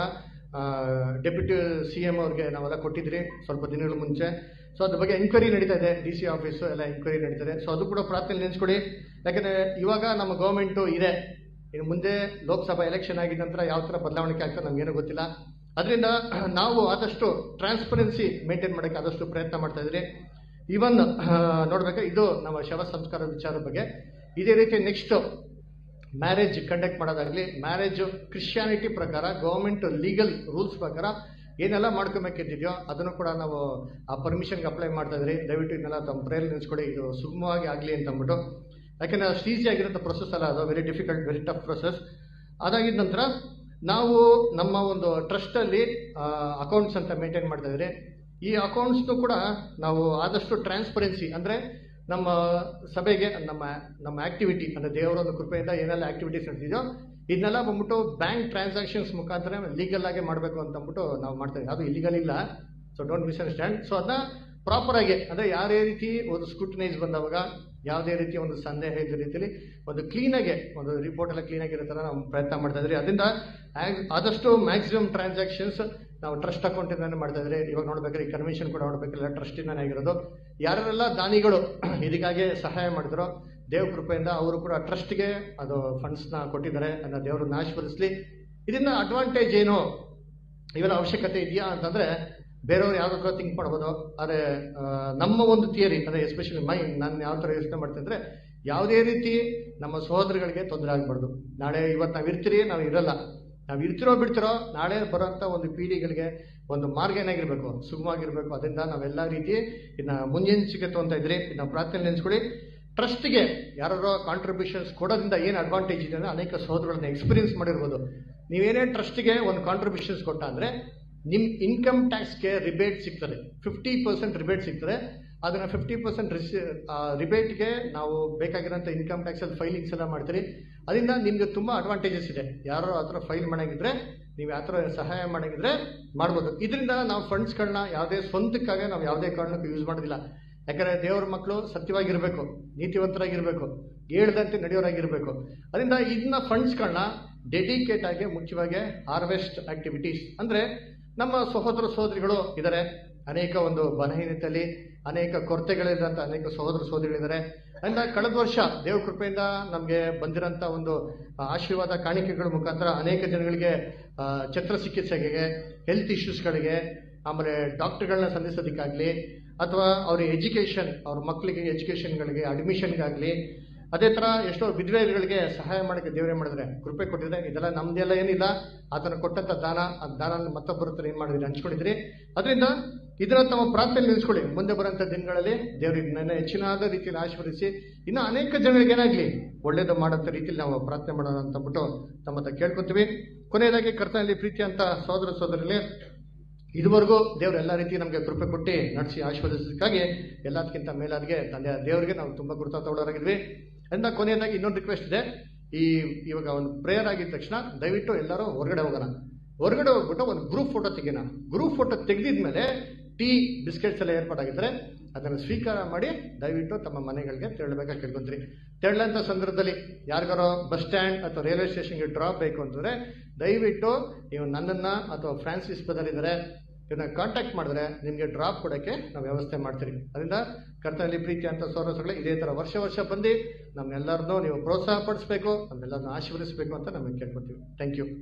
ಡೆಪ್ಯೂಟಿ ಸಿ ಎಮ್ ಅವ್ರಿಗೆ ನಾವೆಲ್ಲ ಕೊಟ್ಟಿದ್ರಿ ಸ್ವಲ್ಪ ದಿನಗಳ ಮುಂಚೆ ಸೊ ಅದ್ರ ಬಗ್ಗೆ ಎಂಕ್ವೈರಿ ನಡೀತಾ ಇದೆ ಡಿ ಸಿ ಆಫೀಸು ಎಲ್ಲ ಎಂಕ್ವೈರಿ ನಡೀತದೆ ಸೊ ಅದು ಕೂಡ ಪ್ರಾರ್ಥನೆ ನೆನೆಸ್ಕೊಡಿ ಯಾಕಂದರೆ ಇವಾಗ ನಮ್ಮ ಗೌರ್ಮೆಂಟು ಇದೆ ಇನ್ನು ಮುಂದೆ ಲೋಕಸಭಾ ಎಲೆಕ್ಷನ್ ಆಗಿದ ನಂತರ ಯಾವ ಥರ ಬದಲಾವಣೆ ಆಗ್ತದೆ ನಮಗೇನು ಗೊತ್ತಿಲ್ಲ ಅದರಿಂದ ನಾವು ಆದಷ್ಟು ಟ್ರಾನ್ಸ್ಪರೆನ್ಸಿ ಮೇಂಟೈನ್ ಮಾಡೋಕ್ಕೆ ಆದಷ್ಟು ಪ್ರಯತ್ನ ಮಾಡ್ತಾ ಇದ್ರಿ ಇವನ್ ನೋಡ್ಬೇಕು ಇದು ನಮ್ಮ ಶವ ಸಂಸ್ಕಾರ ವಿಚಾರದ ಬಗ್ಗೆ ಇದೇ ರೀತಿ ನೆಕ್ಸ್ಟ್ ಮ್ಯಾರೇಜ್ ಕಂಡಕ್ಟ್ ಮಾಡೋದಾಗಲಿ ಮ್ಯಾರೇಜ್ ಕ್ರಿಶ್ಚಿಯಾನಿಟಿ ಪ್ರಕಾರ ಗೌರ್ಮೆಂಟ್ ಲೀಗಲ್ ರೂಲ್ಸ್ ಪ್ರಕಾರ ಏನೆಲ್ಲ ಮಾಡ್ಕೊಬೇಕಿದೆಯೋ ಅದನ್ನು ಕೂಡ ನಾವು ಆ ಪರ್ಮಿಷನ್ಗೆ ಅಪ್ಲೈ ಮಾಡ್ತಾ ಇದ್ರಿ ದಯವಿಟ್ಟು ಇದನ್ನೆಲ್ಲ ತಮ್ಮ ಪ್ರೇಯರ್ ನಿಲ್ಸ್ಕೊಡಿ ಇದು ಸುಗಮವಾಗಿ ಆಗಲಿ ಅಂತ ಅಂದ್ಬಿಟ್ಟು ಯಾಕೆಂದರೆ ಅಷ್ಟು ಈಸಿ ಆಗಿರೋಂಥ ಪ್ರೊಸೆಸ್ ಅಲ್ಲ ಅದು very difficult very tough process ಅದಾಗಿದ ನಂತರ ನಾವು ನಮ್ಮ ಒಂದು ಟ್ರಸ್ಟಲ್ಲಿ ಅಕೌಂಟ್ಸ್ ಅಂತ ಮೇಂಟೈನ್ ಮಾಡ್ತಾ ಇದ್ರಿ ಈ ಅಕೌಂಟ್ಸ್ನು ಕೂಡ ನಾವು ಆದಷ್ಟು ಟ್ರಾನ್ಸ್ಪರೆನ್ಸಿ ಅಂದರೆ ನಮ್ಮ ಸಭೆಗೆ ನಮ್ಮ ನಮ್ಮ ಆಕ್ಟಿವಿಟಿ ಅಂದರೆ ದೇವರ ಒಂದು ಕೃಪೆಯಿಂದ ಏನೆಲ್ಲ ಆಕ್ಟಿವಿಟೀಸ್ ನಡೆದಿದೆಯೋ ಇದನ್ನೆಲ್ಲ ಬಂದ್ಬಿಟ್ಟು ಬ್ಯಾಂಕ್ ಟ್ರಾನ್ಸಾಕ್ಷನ್ಸ್ ಮುಖಾಂತರ ಲೀಗಲ್ ಆಗಿ ಮಾಡಬೇಕು ಅಂತ ಅಂದ್ಬಿಟ್ಟು ನಾವು ಮಾಡ್ತಾ ಇದ್ದೀವಿ ಅದು ಇಲ್ಲಿಗಲ್ ಇಲ್ಲ ಸೊ ಡೋಂಟ್ ಮಿಸ್ಅಂಡರ್ಸ್ಟ್ಯಾಂಡ್ ಸೊ ಅದನ್ನ ಪ್ರಾಪರ್ ಆಗಿ ಅಂದರೆ ಯಾವುದೇ ರೀತಿ ಒಂದು ಸ್ಕ್ರೂಟಿನೈಸ್ ಬಂದವಾಗ ಯಾವುದೇ ರೀತಿಯ ಒಂದು ಸಂದೇಹ ಇದ್ದ ರೀತಿಯಲ್ಲಿ ಒಂದು ಕ್ಲೀನಾಗೆ ಒಂದು ರಿಪೋರ್ಟ್ ಎಲ್ಲ ಕ್ಲೀನಾಗಿ ಇರೋ ಥರ ನಾವು ಪ್ರಯತ್ನ ಮಾಡ್ತಾ ಇದ್ರಿ ಅದರಿಂದ ಆಗ್- ಆದಷ್ಟು ಮ್ಯಾಕ್ಸಿಮಮ್ ಟ್ರಾನ್ಸಾಕ್ಷನ್ಸ್ ನಾವು ಟ್ರಸ್ಟ್ ಅಕೌಂಟಿಂದಾನೆ ಮಾಡ್ತಾ ಇದ್ರಿ ಇವಾಗ ನೋಡ್ಬೇಕಾದ್ರೆ ಈ ಕನ್ವೆನ್ಷನ್ ಕೂಡ ನೋಡ್ಬೇಕಿಲ್ಲ ಟ್ರಸ್ಟಿಂದಾನೆ ಆಗಿರೋದು ಯಾರೆಲ್ಲ ದಾನಿಗಳು ಇದಕ್ಕಾಗಿ ಸಹಾಯ ಮಾಡಿದ್ರು ದೇವ್ರ ಕೃಪೆಯಿಂದ ಅವರು ಕೂಡ ಟ್ರಸ್ಟ್ಗೆ ಅದು ಫಂಡ್ಸ್ನ ಕೊಟ್ಟಿದ್ದಾರೆ ಅನ್ನೋ ದೇವರನ್ನ ಆಶೀರ್ವದಿಸ್ಲಿ ಇದರಿಂದ ಅಡ್ವಾಂಟೇಜ್ ಏನು ಇವೆಲ್ಲ ಅವಶ್ಯಕತೆ ಇದೆಯಾ ಅಂತಂದ್ರೆ ಬೇರೆಯವ್ರು ಯಾವ್ದಾದ್ರು ಥಿಂಕ್ ಮಾಡ್ಬೋದು ಆದರೆ ಆ, ನಮ್ಮ ಒಂದು ಥಿಯರಿ ಅಂದರೆ ಎಸ್ಪೆಷಲಿ ಮೈ ನಾನು ಯಾವ ಥರ ಯೋಚನೆ ಮಾಡ್ತಿದ್ರೆ ಯಾವುದೇ ರೀತಿ ನಮ್ಮ ಸಹೋದರಗಳಿಗೆ ತೊಂದರೆ ಆಗಬಾರ್ದು ನಾಳೆ ಇವತ್ತು ನಾವು ಇರ್ತೀರಿ ನಾವು ಇರಲ್ಲ ನಾವು ಇರ್ತಿರೋ ಬಿಡ್ತಿರೋ ನಾಳೆ ಬರೋಂಥ ಒಂದು ಪೀಳಿಗೆಗಳಿಗೆ ಒಂದು ಮಾರ್ಗ ಏನಾಗಿರ್ಬೇಕು ಸುಗಮವಾಗಿರ್ಬೇಕು ಅದರಿಂದ ನಾವೆಲ್ಲ ರೀತಿ ಇದನ್ನ ಮುಂಜಾನೆ ತೊಗೊಂತ ಇದ್ರಿ ಇದನ್ನ ಪ್ರಾರ್ಥನೆ ನೆನೆಸ್ಕೊಳ್ಳಿ ಟ್ರಸ್ಟ್ಗೆ ಯಾರೋ ಕಾಂಟ್ರಿಬ್ಯೂಷನ್ಸ್ ಕೊಡೋದ್ರಿಂದ ಏನು ಅಡ್ವಾಂಟೇಜ್ ಇದೆ ಅಂದರೆ ಅನೇಕ ಸಹೋದರಗಳನ್ನ ಎಕ್ಸ್ಪೀರಿಯನ್ಸ್ ಮಾಡಿರ್ಬೋದು ನೀವೇನೇ ಟ್ರಸ್ಟ್ಗೆ ಒಂದು ಕಾಂಟ್ರಿಬ್ಯೂಷನ್ಸ್ ಕೊಟ್ಟ ಅಂದರೆ ನಿಮ್ಮ ಇನ್ಕಮ್ ಟ್ಯಾಕ್ಸ್ಗೆ ರಿಬೇಟ್ ಸಿಗ್ತದೆ ಫಿಫ್ಟಿ ಪರ್ಸೆಂಟ್ ರಿಬೇಟ್ ಸಿಗ್ತದೆ ಅದನ್ನು ಫಿಫ್ಟಿ ಪರ್ಸೆಂಟ್ ರಿಸಿ ರಿಬೇಟ್ಗೆ ನಾವು ಬೇಕಾಗಿರೋಂಥ ಇನ್ಕಮ್ ಟ್ಯಾಕ್ಸಲ್ಲಿ ಫೈಲಿಂಗ್ಸ್ ಎಲ್ಲ ಮಾಡ್ತೀರಿ ಅದರಿಂದ ನಿಮಗೆ ತುಂಬ ಅಡ್ವಾಂಟೇಜಸ್ ಇದೆ ಯಾರೋ ಆ ಥರ ಫೈಲ್ ಮಾಡಂಗಿದ್ರೆ ನೀವು ಯಾವ ಥರ ಸಹಾಯ ಮಾಡಂಗಿದ್ರೆ ಮಾಡ್ಬೋದು ಇದರಿಂದ ನಾವು ಫಂಡ್ಸ್ಗಳನ್ನ ಯಾವುದೇ ಸ್ವಂತಕ್ಕಾಗಿ ನಾವು ಯಾವುದೇ ಕಾರಣಕ್ಕೂ ಯೂಸ್ ಮಾಡೋದಿಲ್ಲ ಯಾಕಂದರೆ ದೇವ್ರ ಮಕ್ಕಳು ಸತ್ಯವಾಗಿರಬೇಕು ನೀತಿವಂತರಾಗಿರಬೇಕು ಹೇಳ್ದಂತೆ ನಡೆಯೋರಾಗಿರಬೇಕು ಅದರಿಂದ ಇದನ್ನ ಫಂಡ್ಸ್ಗಳನ್ನ ಡೆಡಿಕೇಟ್ ಆಗಿ ಮುಖ್ಯವಾಗಿ ಹಾರ್ವೆಸ್ಟ್ ಆಕ್ಟಿವಿಟೀಸ್ ಅಂದರೆ ನಮ್ಮ ಸಹೋದರ ಸಹೋದರಿಗಳು ಇದ್ದಾರೆ ಅನೇಕ ಒಂದು ಬಲಹೀನತೆಯಲ್ಲಿ ಅನೇಕ ಕೊರತೆಗಳಿದ್ದಂಥ ಅನೇಕ ಸಹೋದರ ಸಹೋದರಿಗಳಿದ್ದಾರೆ ಅದರಿಂದ ಕಳೆದ ವರ್ಷ ದೇವ್ರ ಕೃಪೆಯಿಂದ ನಮಗೆ ಬಂದಿರೋಂಥ ಒಂದು ಆಶೀರ್ವಾದ ಕಾಣಿಕೆಗಳ ಮುಖಾಂತರ ಅನೇಕ ಜನಗಳಿಗೆ ಆ, ಛತ್ರ ಚಿಕಿತ್ಸೆಗೆ ಹೆಲ್ತ್ ಇಶ್ಯೂಸ್ಗಳಿಗೆ ಆಮೇಲೆ ಡಾಕ್ಟರ್ಗಳನ್ನ ಸಂಧಿಸೋದಕ್ಕಾಗಲಿ ಅಥವಾ ಅವ್ರ ಎಜುಕೇಷನ್ ಅವ್ರ ಮಕ್ಕಳಿಗೆ ಎಜುಕೇಷನ್ಗಳಿಗೆ ಅಡ್ಮಿಷನ್ಗಾಗಲಿ ಅದೇ ಥರ ಎಷ್ಟೋ ವಿಧವೆಗಳಿಗೆ ಸಹಾಯ ಮಾಡೋಕ್ಕೆ ದೇವರೇ ಮಾಡಿದ್ರೆ ಕೃಪೆ ಕೊಟ್ಟಿದ್ರೆ ಇದೆಲ್ಲ ನಮ್ದೆಲ್ಲ ಏನಿಲ್ಲ ಆತನ ಕೊಟ್ಟಂಥ ದಾನ ಆ ದಾನ ಮತ್ತೊಬ್ಬರ ಹತ್ರ ಏನು ಮಾಡಿದ್ರಿ ಹಂಚ್ಕೊಂಡಿದ್ರಿ ಅದರಿಂದ ಇದನ್ನ ತಮ್ಮ ಪ್ರಾರ್ಥನೆ ನಿಲ್ಲಿಸ್ಕೊಳ್ಳಿ ಮುಂದೆ ಬರೋಂಥ ದಿನಗಳಲ್ಲಿ ದೇವರಿಗೆ ನನ್ನ ಹೆಚ್ಚಿನಾದ ರೀತಿಯಲ್ಲಿ ಆಶೀರ್ವದಿಸಿ ಇನ್ನು ಅನೇಕ ಜನರಿಗೆ ಏನಾಗಲಿ ಒಳ್ಳೇದು ಮಾಡೋಂಥ ರೀತಿಯಲ್ಲಿ ನಾವು ಪ್ರಾರ್ಥನೆ ಮಾಡೋಣ ಅಂತ ಅಂದ್ಬಿಟ್ಟು ತಮ್ಮ ಹತ್ರ ಕೇಳ್ಕೊತೀವಿ ಕೊನೆಯದಾಗಿ ಕರ್ತನಲ್ಲಿ ಪ್ರೀತಿ ಅಂತ ಸಹೋದರ ಸಹೋದರರಲ್ಲಿ ಇದುವರೆಗೂ ದೇವರು ಎಲ್ಲ ರೀತಿ ನಮಗೆ ಕೃಪೆ ಕೊಟ್ಟು ನಡೆಸಿ ಆಶೀರ್ವದಿಸೋದಕ್ಕಾಗಿ ಎಲ್ಲದಕ್ಕಿಂತ ಮೇಲಾದ್ಗೆ ತಂದೆ ದೇವರಿಗೆ ನಾವು ತುಂಬ ಗುರುತಾತೊಳಗಿದ್ವಿ ಅದರಿಂದ ಕೊನೆಯದಾಗಿ ಇನ್ನೊಂದು ರಿಕ್ವೆಸ್ಟ್ ಇದೆ ಈ ಇವಾಗ ಒಂದು ಪ್ರೇಯರ್ ಆಗಿದ ತಕ್ಷಣ ದಯವಿಟ್ಟು ಎಲ್ಲರೂ ಹೊರಗಡೆ ಹೋಗೋಣ ಹೊರಗಡೆ ಹೋಗ್ಬಿಟ್ಟು ಒಂದು ಗ್ರೂಪ್ ಫೋಟೋ ತೆಗಿಯೋಣ ಗ್ರೂಪ್ ಫೋಟೋ ತೆಗೆದಿದ್ಮೇಲೆ ಟೀ ಬಿಸ್ಕೆಟ್ಸ್ ಎಲ್ಲ ಏರ್ಪಾಟಾಗಿದ್ರೆ ಅದನ್ನು ಸ್ವೀಕಾರ ಮಾಡಿ ದಯವಿಟ್ಟು ತಮ್ಮ ಮನೆಗಳಿಗೆ ತೆರಳಬೇಕಾಗಿ ಕೇಳ್ಕೊಂತೀರಿ ತೆರಳಂಥ ಸಂದರ್ಭದಲ್ಲಿ ಯಾರಿಗಾರೋ ಬಸ್ ಸ್ಟ್ಯಾಂಡ್ ಅಥವಾ ರೈಲ್ವೆ ಸ್ಟೇಷನ್ಗೆ ಡ್ರಾಪ್ ಬೇಕು ಅಂತಂದರೆ ದಯವಿಟ್ಟು ನೀವು ನನ್ನನ್ನು ಅಥವಾ ಫ್ರಾನ್ಸಿಸ್ ಬದಲಿದ್ದಾರೆ ಇವನ್ನ ಕಾಂಟ್ಯಾಕ್ಟ್ ಮಾಡಿದ್ರೆ ನಿಮಗೆ ಡ್ರಾಪ್ ಕೊಡೋಕ್ಕೆ ನಾವು ವ್ಯವಸ್ಥೆ ಮಾಡ್ತೀರಿ ಅದರಿಂದ ಕರ್ತನಲ್ಲಿ ಪ್ರೀತಿ ಅಂತ ಸೋರಸಗಳು ಇದೇ ಥರ ವರ್ಷ ವರ್ಷ ಬಂದು ನಮ್ಮೆಲ್ಲರನ್ನೂ ನೀವು ಪ್ರೋತ್ಸಾಹ ಪಡಿಸ್ಬೇಕು ನಮ್ಮೆಲ್ಲರನ್ನೂ ಆಶೀರ್ವದಿಸಬೇಕು ಅಂತ ನಮಗೆ ಕೇಳ್ಕೊತೀವಿ ಥ್ಯಾಂಕ್ ಯು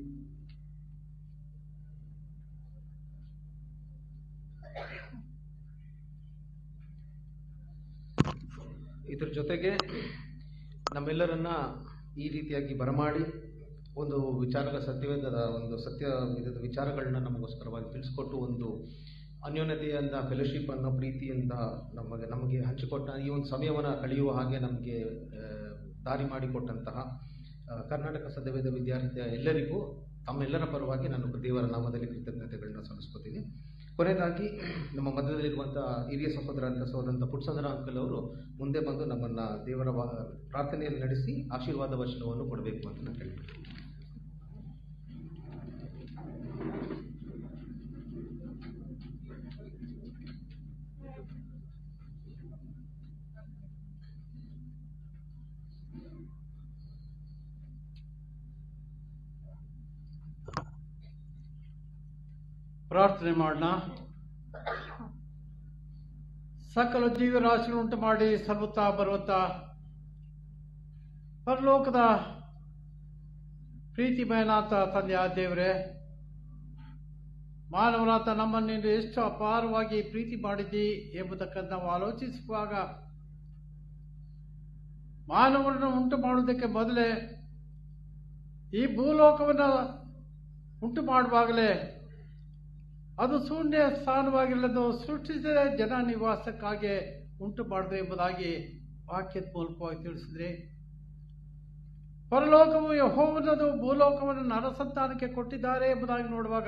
ಇದ್ರ ಜೊತೆಗೆ ನಮ್ಮೆಲ್ಲರನ್ನ ಈ ರೀತಿಯಾಗಿ ಬರಮಾಡಿ ಒಂದು ವಿಚಾರದ ಸತ್ಯವೇದದ ಒಂದು ಸತ್ಯ ವಿಧದ ವಿಚಾರಗಳನ್ನ ನಮಗೋಸ್ಕರವಾಗಿ ತಿಳಿಸ್ಕೊಟ್ಟು ಒಂದು ಅನ್ಯೋನ್ಯತೆಯಿಂದ ಫೆಲೋಶಿಪ್ ಅನ್ನೋ ಪ್ರೀತಿಯಿಂದ ನಮಗೆ ನಮಗೆ ಹಂಚಿಕೊಟ್ಟ ಈ ಒಂದು ಸಮಯವನ್ನು ಕಳೆಯುವ ಹಾಗೆ ನಮಗೆ ಆ, ದಾರಿ ಮಾಡಿಕೊಟ್ಟಂತಹ ಆ, ಕರ್ನಾಟಕ ಸತ್ಯವೇದ ವಿದ್ಯಾರ್ಥಿಯ ಎಲ್ಲರಿಗೂ ತಮ್ಮೆಲ್ಲರ ಪರವಾಗಿ ನಾನು ದೇವರ ನಾಮದಲ್ಲಿ ಕೃತಜ್ಞತೆಗಳನ್ನ ಸಲ್ಲಿಸ್ಕೊತೀನಿ ಕೊನೆಯದಾಗಿ ನಮ್ಮ ಮಧ್ಯದಲ್ಲಿರುವಂತಹ ಹಿರಿಯ ಸಹೋದರ ಅಂತ ಸಹೋದರಂತ ಪುಟ್ಸಂದ್ರ ಅಂಕಲ್ ಅವರು ಮುಂದೆ ಬಂದು ನಮ್ಮನ್ನ ದೇವರ ವಾ- ಪ್ರಾರ್ಥನೆಯಲ್ಲಿ ನಡೆಸಿ ಆಶೀರ್ವಾದ ವಚನವನ್ನು ಕೊಡಬೇಕು ಅಂತ ನಾನು ಕೇಳ್ತೀನಿ ಪ್ರಾರ್ಥನೆ ಮಾಡೋಣ ಸಕಲ ಜೀವರಾಶಿಗಳುಂಟು ಮಾಡಿ ಸರ್ವತಾ ಬರುತ್ತಾ ಪರಲೋಕದ ಪ್ರೀತಿಮಯನಾಥ ತಂದೆಯ ದೇವರೇ ಮಾನವನಾಥ ನಮ್ಮನ್ನು ಎಷ್ಟು ಅಪಾರವಾಗಿ ಪ್ರೀತಿ ಮಾಡಿದ್ದಿ ಎಂಬುದಕ್ಕೆ ನಾವು ಆಲೋಚಿಸುವಾಗ ಮಾನವರನ್ನು ಉಂಟು ಮಾಡುವುದಕ್ಕೆ ಮೊದಲೇ ಈ ಭೂಲೋಕವನ್ನು ಉಂಟು ಮಾಡುವಾಗಲೇ ಅದು ಶೂನ್ಯ ಸ್ಥಾನವಾಗಿರಲದು ಸೃಷ್ಟಿಸಿದ ಜನ ನಿವಾಸಕ್ಕಾಗಿ ಉಂಟು ಮಾಡಿದೆ ಎಂಬುದಾಗಿ ವಾಕ್ಯದ ಮೂಲಕವಾಗಿ ತಿಳಿಸಿದ್ರಿ ಪರಲೋಕವು ಯಹೋವನದು ಭೂಲೋಕವನ್ನು ನರಸಂತಾನಕ್ಕೆ ಕೊಟ್ಟಿದ್ದಾರೆ ಎಂಬುದಾಗಿ ನೋಡುವಾಗ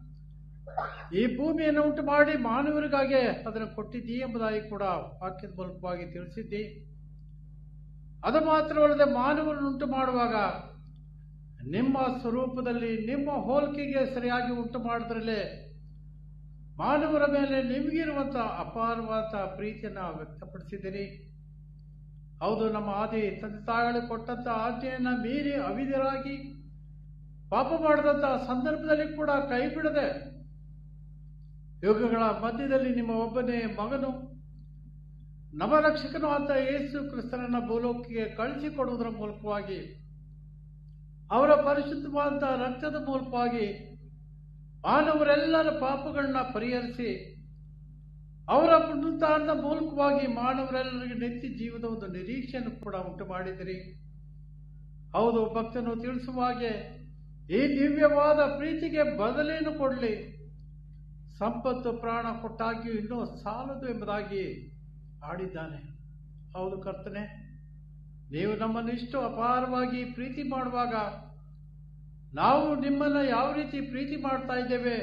ಈ ಭೂಮಿಯನ್ನು ಉಂಟು ಮಾಡಿ ಮಾನವರಿಗಾಗಿ ಅದನ್ನು ಕೊಟ್ಟಿದ್ದೀ ಎಂಬುದಾಗಿ ಕೂಡ ವಾಕ್ಯದ ಮೂಲಕವಾಗಿ ತಿಳಿಸಿದ್ದಿ ಅದು ಮಾತ್ರವಲ್ಲದೆ ಮಾನವರನ್ನು ಉಂಟು ಮಾಡುವಾಗ ನಿಮ್ಮ ಸ್ವರೂಪದಲ್ಲಿ ನಿಮ್ಮ ಹೋಲಿಕೆಗೆ ಸರಿಯಾಗಿ ಉಂಟು ಮಾಡಿದ್ರಲ್ಲೇ ಮಾನವರ ಮೇಲೆ ನಿಮಗಿರುವಂಥ ಅಪಾರವಾದ ಪ್ರೀತಿಯನ್ನು ವ್ಯಕ್ತಪಡಿಸಿದಿರಿ ಹೌದು ನಮ್ಮ ಆದಿ ತಂದೆ ತಾಯಿಗಳು ಕೊಟ್ಟಂಥ ಆಜ್ಞೆಯನ್ನು ಮೀರಿ ಅವಿಧರಾಗಿ ಪಾಪ ಮಾಡಿದಂಥ ಸಂದರ್ಭದಲ್ಲಿ ಕೂಡ ಕೈ ಬಿಡದೆ ಯುಗಗಳ ಮಧ್ಯದಲ್ಲಿ ನಿಮ್ಮ ಒಬ್ಬನೇ ಮಗನು ನವರಕ್ಷಕನು ಅಂತ ಯೇಸು ಕ್ರಿಸ್ತನನ್ನ ಭೂಲೋಕಿಗೆ ಕಳಿಸಿಕೊಡುವುದರ ಮೂಲಕವಾಗಿ ಅವರ ಪರಿಶುದ್ಧವಾದ ರಕ್ತದ ಮೂಲಕವಾಗಿ ಮಾನವರೆಲ್ಲರ ಪಾಪಗಳನ್ನ ಪರಿಹರಿಸಿ ಅವರ ಪುನರುತ್ಥಾನದ ಮೂಲಕವಾಗಿ ಮಾನವರೆಲ್ಲರಿಗೆ ನಿತ್ಯ ಜೀವದ ಒಂದು ನಿರೀಕ್ಷೆಯನ್ನು ಕೂಡ ಉಂಟು ಮಾಡಿದಿರಿ ಹೌದು ಭಕ್ತನು ತಿಳಿಸುವ ಹಾಗೆ ಈ ದಿವ್ಯವಾದ ಪ್ರೀತಿಗೆ ಬದಲೇನು ಕೊಡಲಿ ಸಂಪತ್ತು ಪ್ರಾಣ ಕೊಟ್ಟಾಗಿಯೂ ಇನ್ನೂ ಸಾಲದು ಎಂಬುದಾಗಿ ಆಡಿದ್ದಾನೆ ಹೌದು ಕರ್ತನೆ ನೀವು ನಮ್ಮನ್ನು ಇಷ್ಟು ಅಪಾರವಾಗಿ ಪ್ರೀತಿ ಮಾಡುವಾಗ ನಾವು ನಿಮ್ಮನ್ನು ಯಾವ ರೀತಿ ಪ್ರೀತಿ ಮಾಡ್ತಾ ಇದ್ದೇವೆ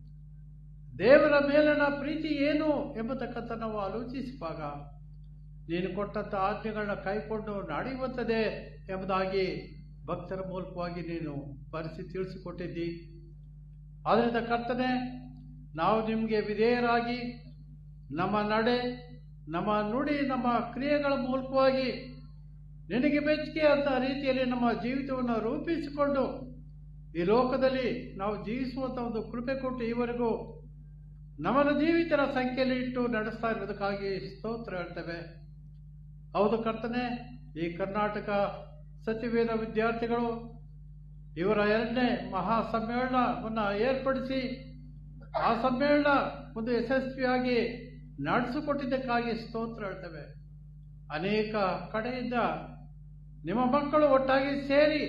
ದೇವರ ಮೇಲಿನ ಪ್ರೀತಿ ಏನು ಎಂಬತಕ್ಕಂಥ ನಾವು ಆಲೋಚಿಸುವಾಗ ನೀನು ಕೊಟ್ಟಂಥ ಆಜ್ಞೆಗಳನ್ನ ಕೈಕೊಂಡು ನಡೆಯುವಂಥದ್ದೇ ಎಂಬುದಾಗಿ ಭಕ್ತರ ಮೂಲಕವಾಗಿ ನೀನು ಬರೆಸಿ ತಿಳಿಸಿಕೊಟ್ಟಿದ್ದಿ ಆದ್ದರಿಂದ ಕರ್ತನೆ ನಾವು ನಿಮಗೆ ವಿಧೇಯರಾಗಿ ನಮ್ಮ ನಡೆ ನಮ್ಮ ನುಡಿ ನಮ್ಮ ಕ್ರಿಯೆಗಳ ಮೂಲಕವಾಗಿ ನಿನಗೆ ಮೆಚ್ಚುಗೆ ಅಂತ ರೀತಿಯಲ್ಲಿ ನಮ್ಮ ಜೀವಿತವನ್ನು ರೂಪಿಸಿಕೊಂಡು ಈ ಲೋಕದಲ್ಲಿ ನಾವು ಜೀವಿಸುವಂಥ ಒಂದು ಕೃಪೆ ಕೊಟ್ಟು ಈವರೆಗೂ ನಮ್ಮನ್ನು ಜೀವಿತರ ಸಂಖ್ಯೆಯಲ್ಲಿ ಇಟ್ಟು ನಡೆಸ್ತಾ ಇರೋದಕ್ಕಾಗಿ ಸ್ತೋತ್ರ ಹೇಳ್ತೇವೆ ಹೌದು ಕರ್ತನೆ ಈ ಕರ್ನಾಟಕ ಸತ್ಯವೇದ ವಿದ್ಯಾರ್ಥಿಗಳು ಇವರ ಎರಡನೇ ಮಹಾ ಸಮ್ಮೇಳನವನ್ನು ಏರ್ಪಡಿಸಿ ಆ ಸಮ್ಮೇಳನ ಒಂದು ಯಶಸ್ವಿಯಾಗಿ ನಡೆಸಿಕೊಟ್ಟಿದ್ದಕ್ಕಾಗಿ ಸ್ತೋತ್ರ ಹೇಳ್ತೇವೆ ಅನೇಕ ಕಡೆಯಿಂದ ನಿಮ್ಮ ಮಕ್ಕಳು ಒಟ್ಟಾಗಿ ಸೇರಿ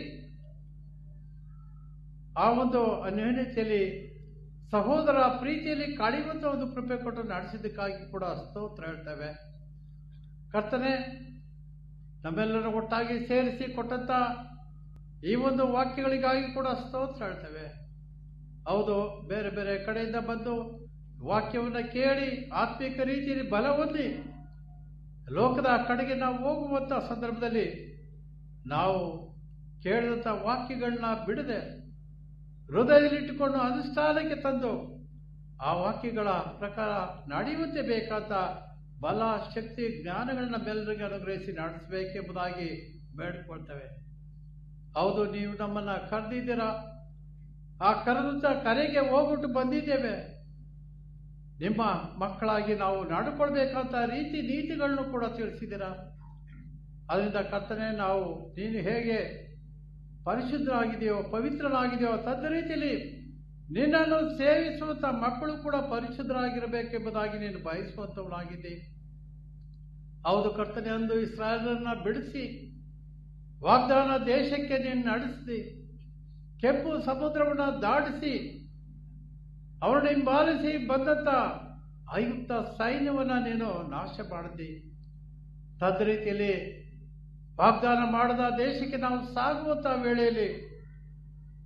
ಆ ಒಂದು ಅನ್ಯೋನ್ಯತೆಯಲ್ಲಿ ಸಹೋದರ ಪ್ರೀತಿಯಲ್ಲಿ ಕಾಡಿಯುವಂಥ ಒಂದು ಕೃಪೆ ಕೊಟ್ಟು ನಡೆಸಿದ್ದಕ್ಕಾಗಿ ಕೂಡ ಸ್ತೋತ್ರ ಹೇಳ್ತೇವೆ ಕರ್ತನೆ ನಮ್ಮೆಲ್ಲರೂ ಒಟ್ಟಾಗಿ ಸೇರಿಸಿ ಕೊಟ್ಟಂತ ಈ ಒಂದು ವಾಕ್ಯಗಳಿಗಾಗಿ ಕೂಡ ಸ್ತೋತ್ರ ಹೇಳ್ತೇವೆ ಹೌದು ಬೇರೆ ಬೇರೆ ಕಡೆಯಿಂದ ಬಂದು ವಾಕ್ಯವನ್ನು ಕೇಳಿ ಆತ್ಮಿಕ ರೀತಿಯಲ್ಲಿ ಬಲ ಹೊಂದಿ ಲೋಕದ ಕಡೆಗೆ ನಾವು ಹೋಗುವಂಥ ಸಂದರ್ಭದಲ್ಲಿ ನಾವು ಕೇಳಿದಂಥ ವಾಕ್ಯಗಳನ್ನ ಬಿಡದೆ ಹೃದಯದಲ್ಲಿಟ್ಟುಕೊಂಡು ಅನುಷ್ಠಾನಕ್ಕೆ ತಂದು ಆ ವಾಕ್ಯಗಳ ಪ್ರಕಾರ ನಡೆಯುವಂತೆ ಬೇಕಾದ ಬಲ ಶಕ್ತಿ ಜ್ಞಾನಗಳನ್ನ ಬೆಲ್ಲರಿಗೆ ಅನುಗ್ರಹಿಸಿ ನಡೆಸಬೇಕೆಂಬುದಾಗಿ ಬೇಡಿಕೊಳ್ತೇವೆ ಹೌದು ನೀವು ನಮ್ಮನ್ನ ಕರೆದಿದ್ದೀರಾ ಆ ಕರೆದಂಥ ಕರೆಗೆ ಹೋಗ್ಬಿಟ್ಟು ಬಂದಿದ್ದೇವೆ ನಿಮ್ಮ ಮಕ್ಕಳಾಗಿ ನಾವು ನಡ್ಕೊಳ್ಬೇಕಂತ ರೀತಿ ನೀತಿಗಳನ್ನು ಕೂಡ ತಿಳಿಸಿದ್ದೀರಾ ಅದರಿಂದ ಕರ್ತನೆ ನಾವು ನೀನು ಹೇಗೆ ಪರಿಶುದ್ಧರಾಗಿದೆಯೋ ಪವಿತ್ರನಾಗಿದೆಯೋ ತದ್ದ ರೀತಿಯಲ್ಲಿ ನಿನ್ನನ್ನು ಸೇವಿಸುವಂಥ ಮಕ್ಕಳು ಕೂಡ ಪರಿಶುದ್ಧರಾಗಿರಬೇಕೆಂಬುದಾಗಿ ನೀನು ಬಯಸುವಂಥವನಾಗಿದ್ದೆ ಹೌದು ಕರ್ತನೆ ಅಂದು ಇಸ್ರಾಯೇಲರನ್ನ ಬಿಡಿಸಿ ವಾಗ್ದಾನ ದೇಶಕ್ಕೆ ನೀನು ನಡೆಸಿದಿ ಕೆಂಪು ಸಮುದ್ರವನ್ನು ದಾಟಿಸಿ ಅವರನ್ನು ಹಿಂಬಾಲಿಸಿ ಬಂದಂಥ ಐಗುಪ್ತ ಸೈನ್ಯವನ್ನು ನೀನು ನಾಶ ಮಾಡಿದ್ದಿ ತದ್ ರೀತಿಯಲ್ಲಿ ವಾಗ್ದಾನ ಮಾಡದ ದೇಶಕ್ಕೆ ನಾವು ಸಾಗುವಂಥ ವೇಳೆಯಲ್ಲಿ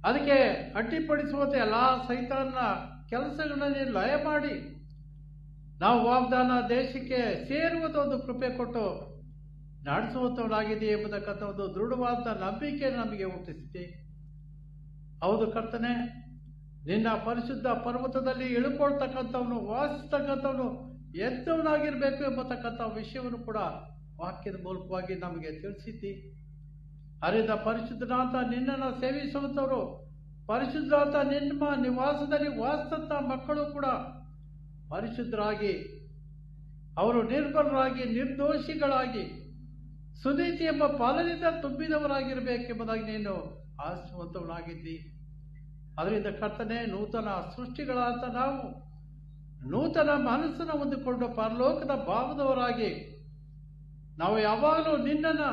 ಅದಕ್ಕೆ ಅಡ್ಡಿಪಡಿಸುವಂತೆ ಎಲ್ಲ ಸೈತಾನ್ನ ಕೆಲಸಗಳಲ್ಲಿ ಲಯ ಮಾಡಿ ನಾವು ವಾಗ್ದಾನ ದೇಶಕ್ಕೆ ಸೇರುವಂಥ ಒಂದು ಕೃಪೆ ಕೊಟ್ಟು ನಡೆಸುವಂಥವನಾಗಿದೆ ಎಂಬುದಕ್ಕಂಥ ಒಂದು ದೃಢವಾದ ನಂಬಿಕೆ ನಮಗೆ ಹುಟ್ಟಿಸಿದೆ ಹೌದು ಕರ್ತನೆ ನಿನ್ನ ಪರಿಶುದ್ಧ ಪರ್ವತದಲ್ಲಿ ಇಳ್ಕೊಳ್ತಕ್ಕಂಥವನು ವಾಸಿಸ್ತಕ್ಕಂಥವನು ಎದ್ದವನಾಗಿರಬೇಕು ಎಂಬತಕ್ಕಂಥ ವಿಷಯವನ್ನು ಕೂಡ ವಾಕ್ಯದ ಮೂಲಕವಾಗಿ ನಮಗೆ ತಿಳಿಸಿದ್ದಿ ಅರಿದ ಪರಿಶುದ್ಧನಾಥ ನಿನ್ನನ್ನು ಸೇವಿಸುವಂಥವರು ಪರಿಶುದ್ಧನಾಥ ನಿಮ್ಮ ನಿವಾಸದಲ್ಲಿ ವಾಸಿಸಂಥ ಮಕ್ಕಳು ಕೂಡ ಪರಿಶುದ್ಧರಾಗಿ ಅವರು ನಿರ್ಭರರಾಗಿ ನಿರ್ದೋಷಿಗಳಾಗಿ ಸುನೀತಿ ಎಂಬ ಫಲದಿಂದ ತುಂಬಿದವರಾಗಿರಬೇಕೆಂಬುದಾಗಿ ನೀನು ಆಶಿಸುವಂಥವನಾಗಿದ್ದಿ ಅದರಿಂದ ಕರ್ತನೆ ನೂತನ ಸೃಷ್ಟಿಗಳಾದ ನಾವು ನೂತನ ಮನಸ್ಸನ್ನು ಹೊಂದಿಕೊಂಡು ಪರಲೋಕದ ಭಾವದವರಾಗಿ ನಾವು ಯಾವಾಗಲೂ ನಿನ್ನನ್ನು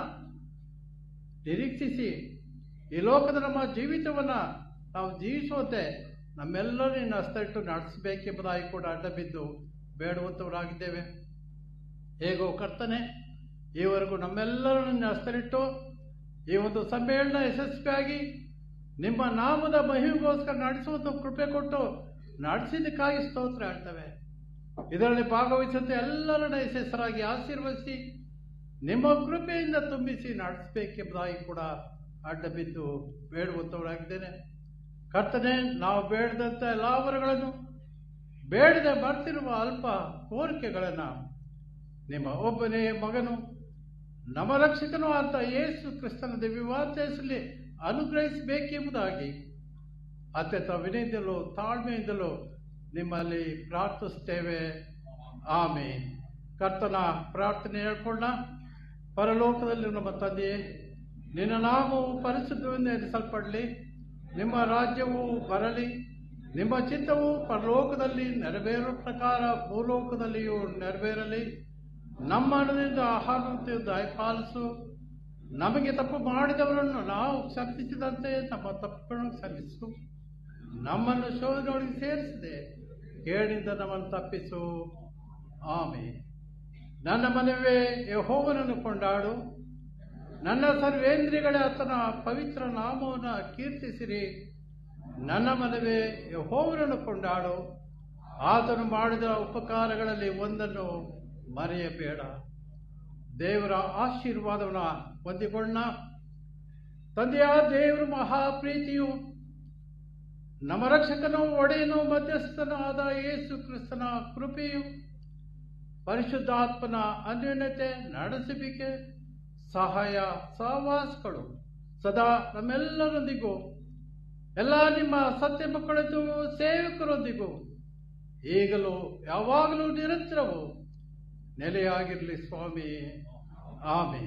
ನಿರೀಕ್ಷಿಸಿ ಈ ಲೋಕದ ನಮ್ಮ ಜೀವಿತವನ್ನು ನಾವು ಜೀವಿಸುವಂತೆ ನಮ್ಮೆಲ್ಲರೂ ನಿನ್ನ ಹಸ್ತಟ್ಟು ನಡೆಸಬೇಕೆಂಬುದಾಗಿ ಕೂಡ ಅಡ್ಡ ಬಿದ್ದು ಬೇಡುವಂಥವರಾಗಿದ್ದೇವೆ ಹೇಗೋ ಕರ್ತನೆ ಈವರೆಗೂ ನಮ್ಮೆಲ್ಲರೂ ನಿನ್ನ ಹಸ್ತರಿಟ್ಟು ಈ ಒಂದು ಸಮ್ಮೇಳನ ಯಶಸ್ವಿಯಾಗಿ ನಿಮ್ಮ ನಾಮದ ಮಹಿಮೆಗೋಸ್ಕರ ನಡೆಸುವಂಥ ಕೃಪೆ ಕೊಟ್ಟು ನಡೆಸಿದ್ದಕ್ಕಾಗಿ ಸ್ತೋತ್ರ ಹೇಳ್ತೇವೆ ಇದರಲ್ಲಿ ಭಾಗವಹಿಸುವಂತೆ ಎಲ್ಲರನ್ನ ಯಶಸ್ಸರಾಗಿ ಆಶೀರ್ವದಿಸಿ ನಿಮ್ಮ ಕೃಪೆಯಿಂದ ತುಂಬಿಸಿ ನಡೆಸಬೇಕೆಂಬುದಾಗಿ ಕೂಡ ಅಡ್ಡ ಬಿದ್ದು ಬೇಡುವಂಥವರಾಗಿದ್ದೇನೆ ಕರ್ತನೆ ನಾವು ಬೇಡದಂಥ ಎಲ್ಲ ವರಗಳನ್ನು ಬೇಡದೆ ಬರ್ತಿರುವ ಅಲ್ಪ ಕೋರಿಕೆಗಳನ್ನು ನಿಮ್ಮ ಒಬ್ಬನೇ ಮಗನು ನಮ್ಮ ರಕ್ಷಕನು ಅಂತ ಯೇಸು ಕ್ರಿಸ್ತನ ದಿವ್ಯವಾಚರಿಸಲಿ ಅನುಗ್ರಹಿಸಬೇಕೆಂಬುದಾಗಿ ಅತ್ಯಂತ ವಿನಯದಿಂದಲೂ ತಾಳ್ಮೆಯಿಂದಲೂ ನಿಮ್ಮಲ್ಲಿ ಪ್ರಾರ್ಥಿಸ್ತೇವೆ ಆಮೆ ಕರ್ತನ ಪ್ರಾರ್ಥನೆ ಹೇಳ್ಕೊಳ್ಳ ಪರಲೋಕದಲ್ಲಿ ನಮ್ಮ ತಂದೆಯೇ ನಿನ್ನ ನಾಮವು ಪರಿಶುದ್ಧವೆಂದು ಎನಿಸಲ್ಪಡಲಿ ನಿಮ್ಮ ರಾಜ್ಯವು ಬರಲಿ ನಿಮ್ಮ ಚಿತ್ತವು ಪರಲೋಕದಲ್ಲಿ ನೆರವೇರುವ ಪ್ರಕಾರ ಭೂಲೋಕದಲ್ಲಿಯೂ ನೆರವೇರಲಿ ನಮ್ಮ ಹಣದಿಂದ ಆಹಾರವಂತೆ ದಯಪಾಲಿಸು ನಮಗೆ ತಪ್ಪು ಮಾಡಿದವರನ್ನು ನಾವು ಕ್ಷಮಿಸಿದಂತೆ ನಮ್ಮ ತಪ್ಪುಗಳನ್ನು ಕ್ಷಮಿಸು ನಮ್ಮನ್ನು ಶೋಧನೊಳಗೆ ಸೇರಿಸಿದೆ ಕೇಳಿಂದ ನಮ್ಮನ್ನು ತಪ್ಪಿಸು ಆಮೆ ನನ್ನ ಮನವೇ ಯಹೋವನನ್ನು ಕೊಂಡಾಡು ನನ್ನ ಸರ್ವೇಂದ್ರಿಯಗಳೇ ಆತನ ಪವಿತ್ರ ನಾಮವನ್ನು ಕೀರ್ತಿಸಿರಿ ನನ್ನ ಮನವೇ ಯಹೋವನನ್ನು ಕೊಂಡಾಡು ಆತನು ಮಾಡಿದ ಉಪಕಾರಗಳಲ್ಲಿ ಒಂದನ್ನು ಮರೆಯಬೇಡ ದೇವರ ಆಶೀರ್ವಾದವನ್ನು ಹೊಂದಿಕೊಳ್ಳ ತಂದೆಯ ದೇವರ ಮಹಾಪ್ರೀತಿಯು ನಮ್ಮ ರಕ್ಷಕನು ಒಡೆಯನು ಮಧ್ಯಸ್ಥನೂ ಆದ ಯೇಸು ಕ್ರಿಸ್ತನ ಕೃಪೆಯು ಪರಿಶುದ್ಧಾತ್ಮನ ಅನ್ಯೋನ್ಯತೆ ನಡೆಸುವಿಕೆ ಸಹಾಯ ಸಹವಾಸಗಳು ಸದಾ ನಮ್ಮೆಲ್ಲರೊಂದಿಗೂ ಎಲ್ಲ ನಿಮ್ಮ ಸತ್ಯ ಮಕ್ಕಳದ್ದು ಸೇವಕರೊಂದಿಗೂ ಈಗಲೂ ಯಾವಾಗಲೂ ನಿರಂತರವು ನೆಲೆಯಾಗಿರಲಿ ಸ್ವಾಮಿ ಆಮೆ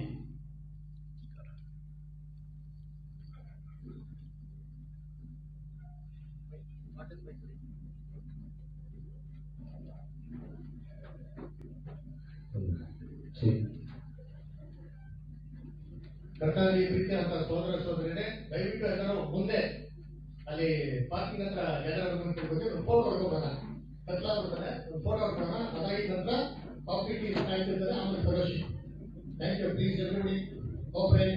ಕರ್ತನಲ್ಲಿ ಪ್ರೀತಿ ಅಂತ ಸೋದರ ಸೋದರಿನೇ ದಯವಿಟ್ಟು ಎಲ್ಲರೂ ಮುಂದೆ ಅಲ್ಲಿ ಪಾರ್ಕಿಂಗ್ ಹತ್ರ ಜನರ ತಿಳ್ಕೊಂಡು ಒಂದು ಫೋಟೋ ಹೊಡ್ಕೊಂಬರೋಣ ಕತ್ಲಾಗ್ಬಿಡ್ತಾರೆ ಒಂದು ಫೋಟೋ ಹೊಡ್ಕೊಳ್ಳೋಣ ಅದಾಗಿದ ನಂತರ ಕಾಫಿ ಟೀ ಸ್ನಾಕ್ಸ್ ಇರ್ತದೆ ಆಮೇಲೆ fellowship thank you please everybody cooperate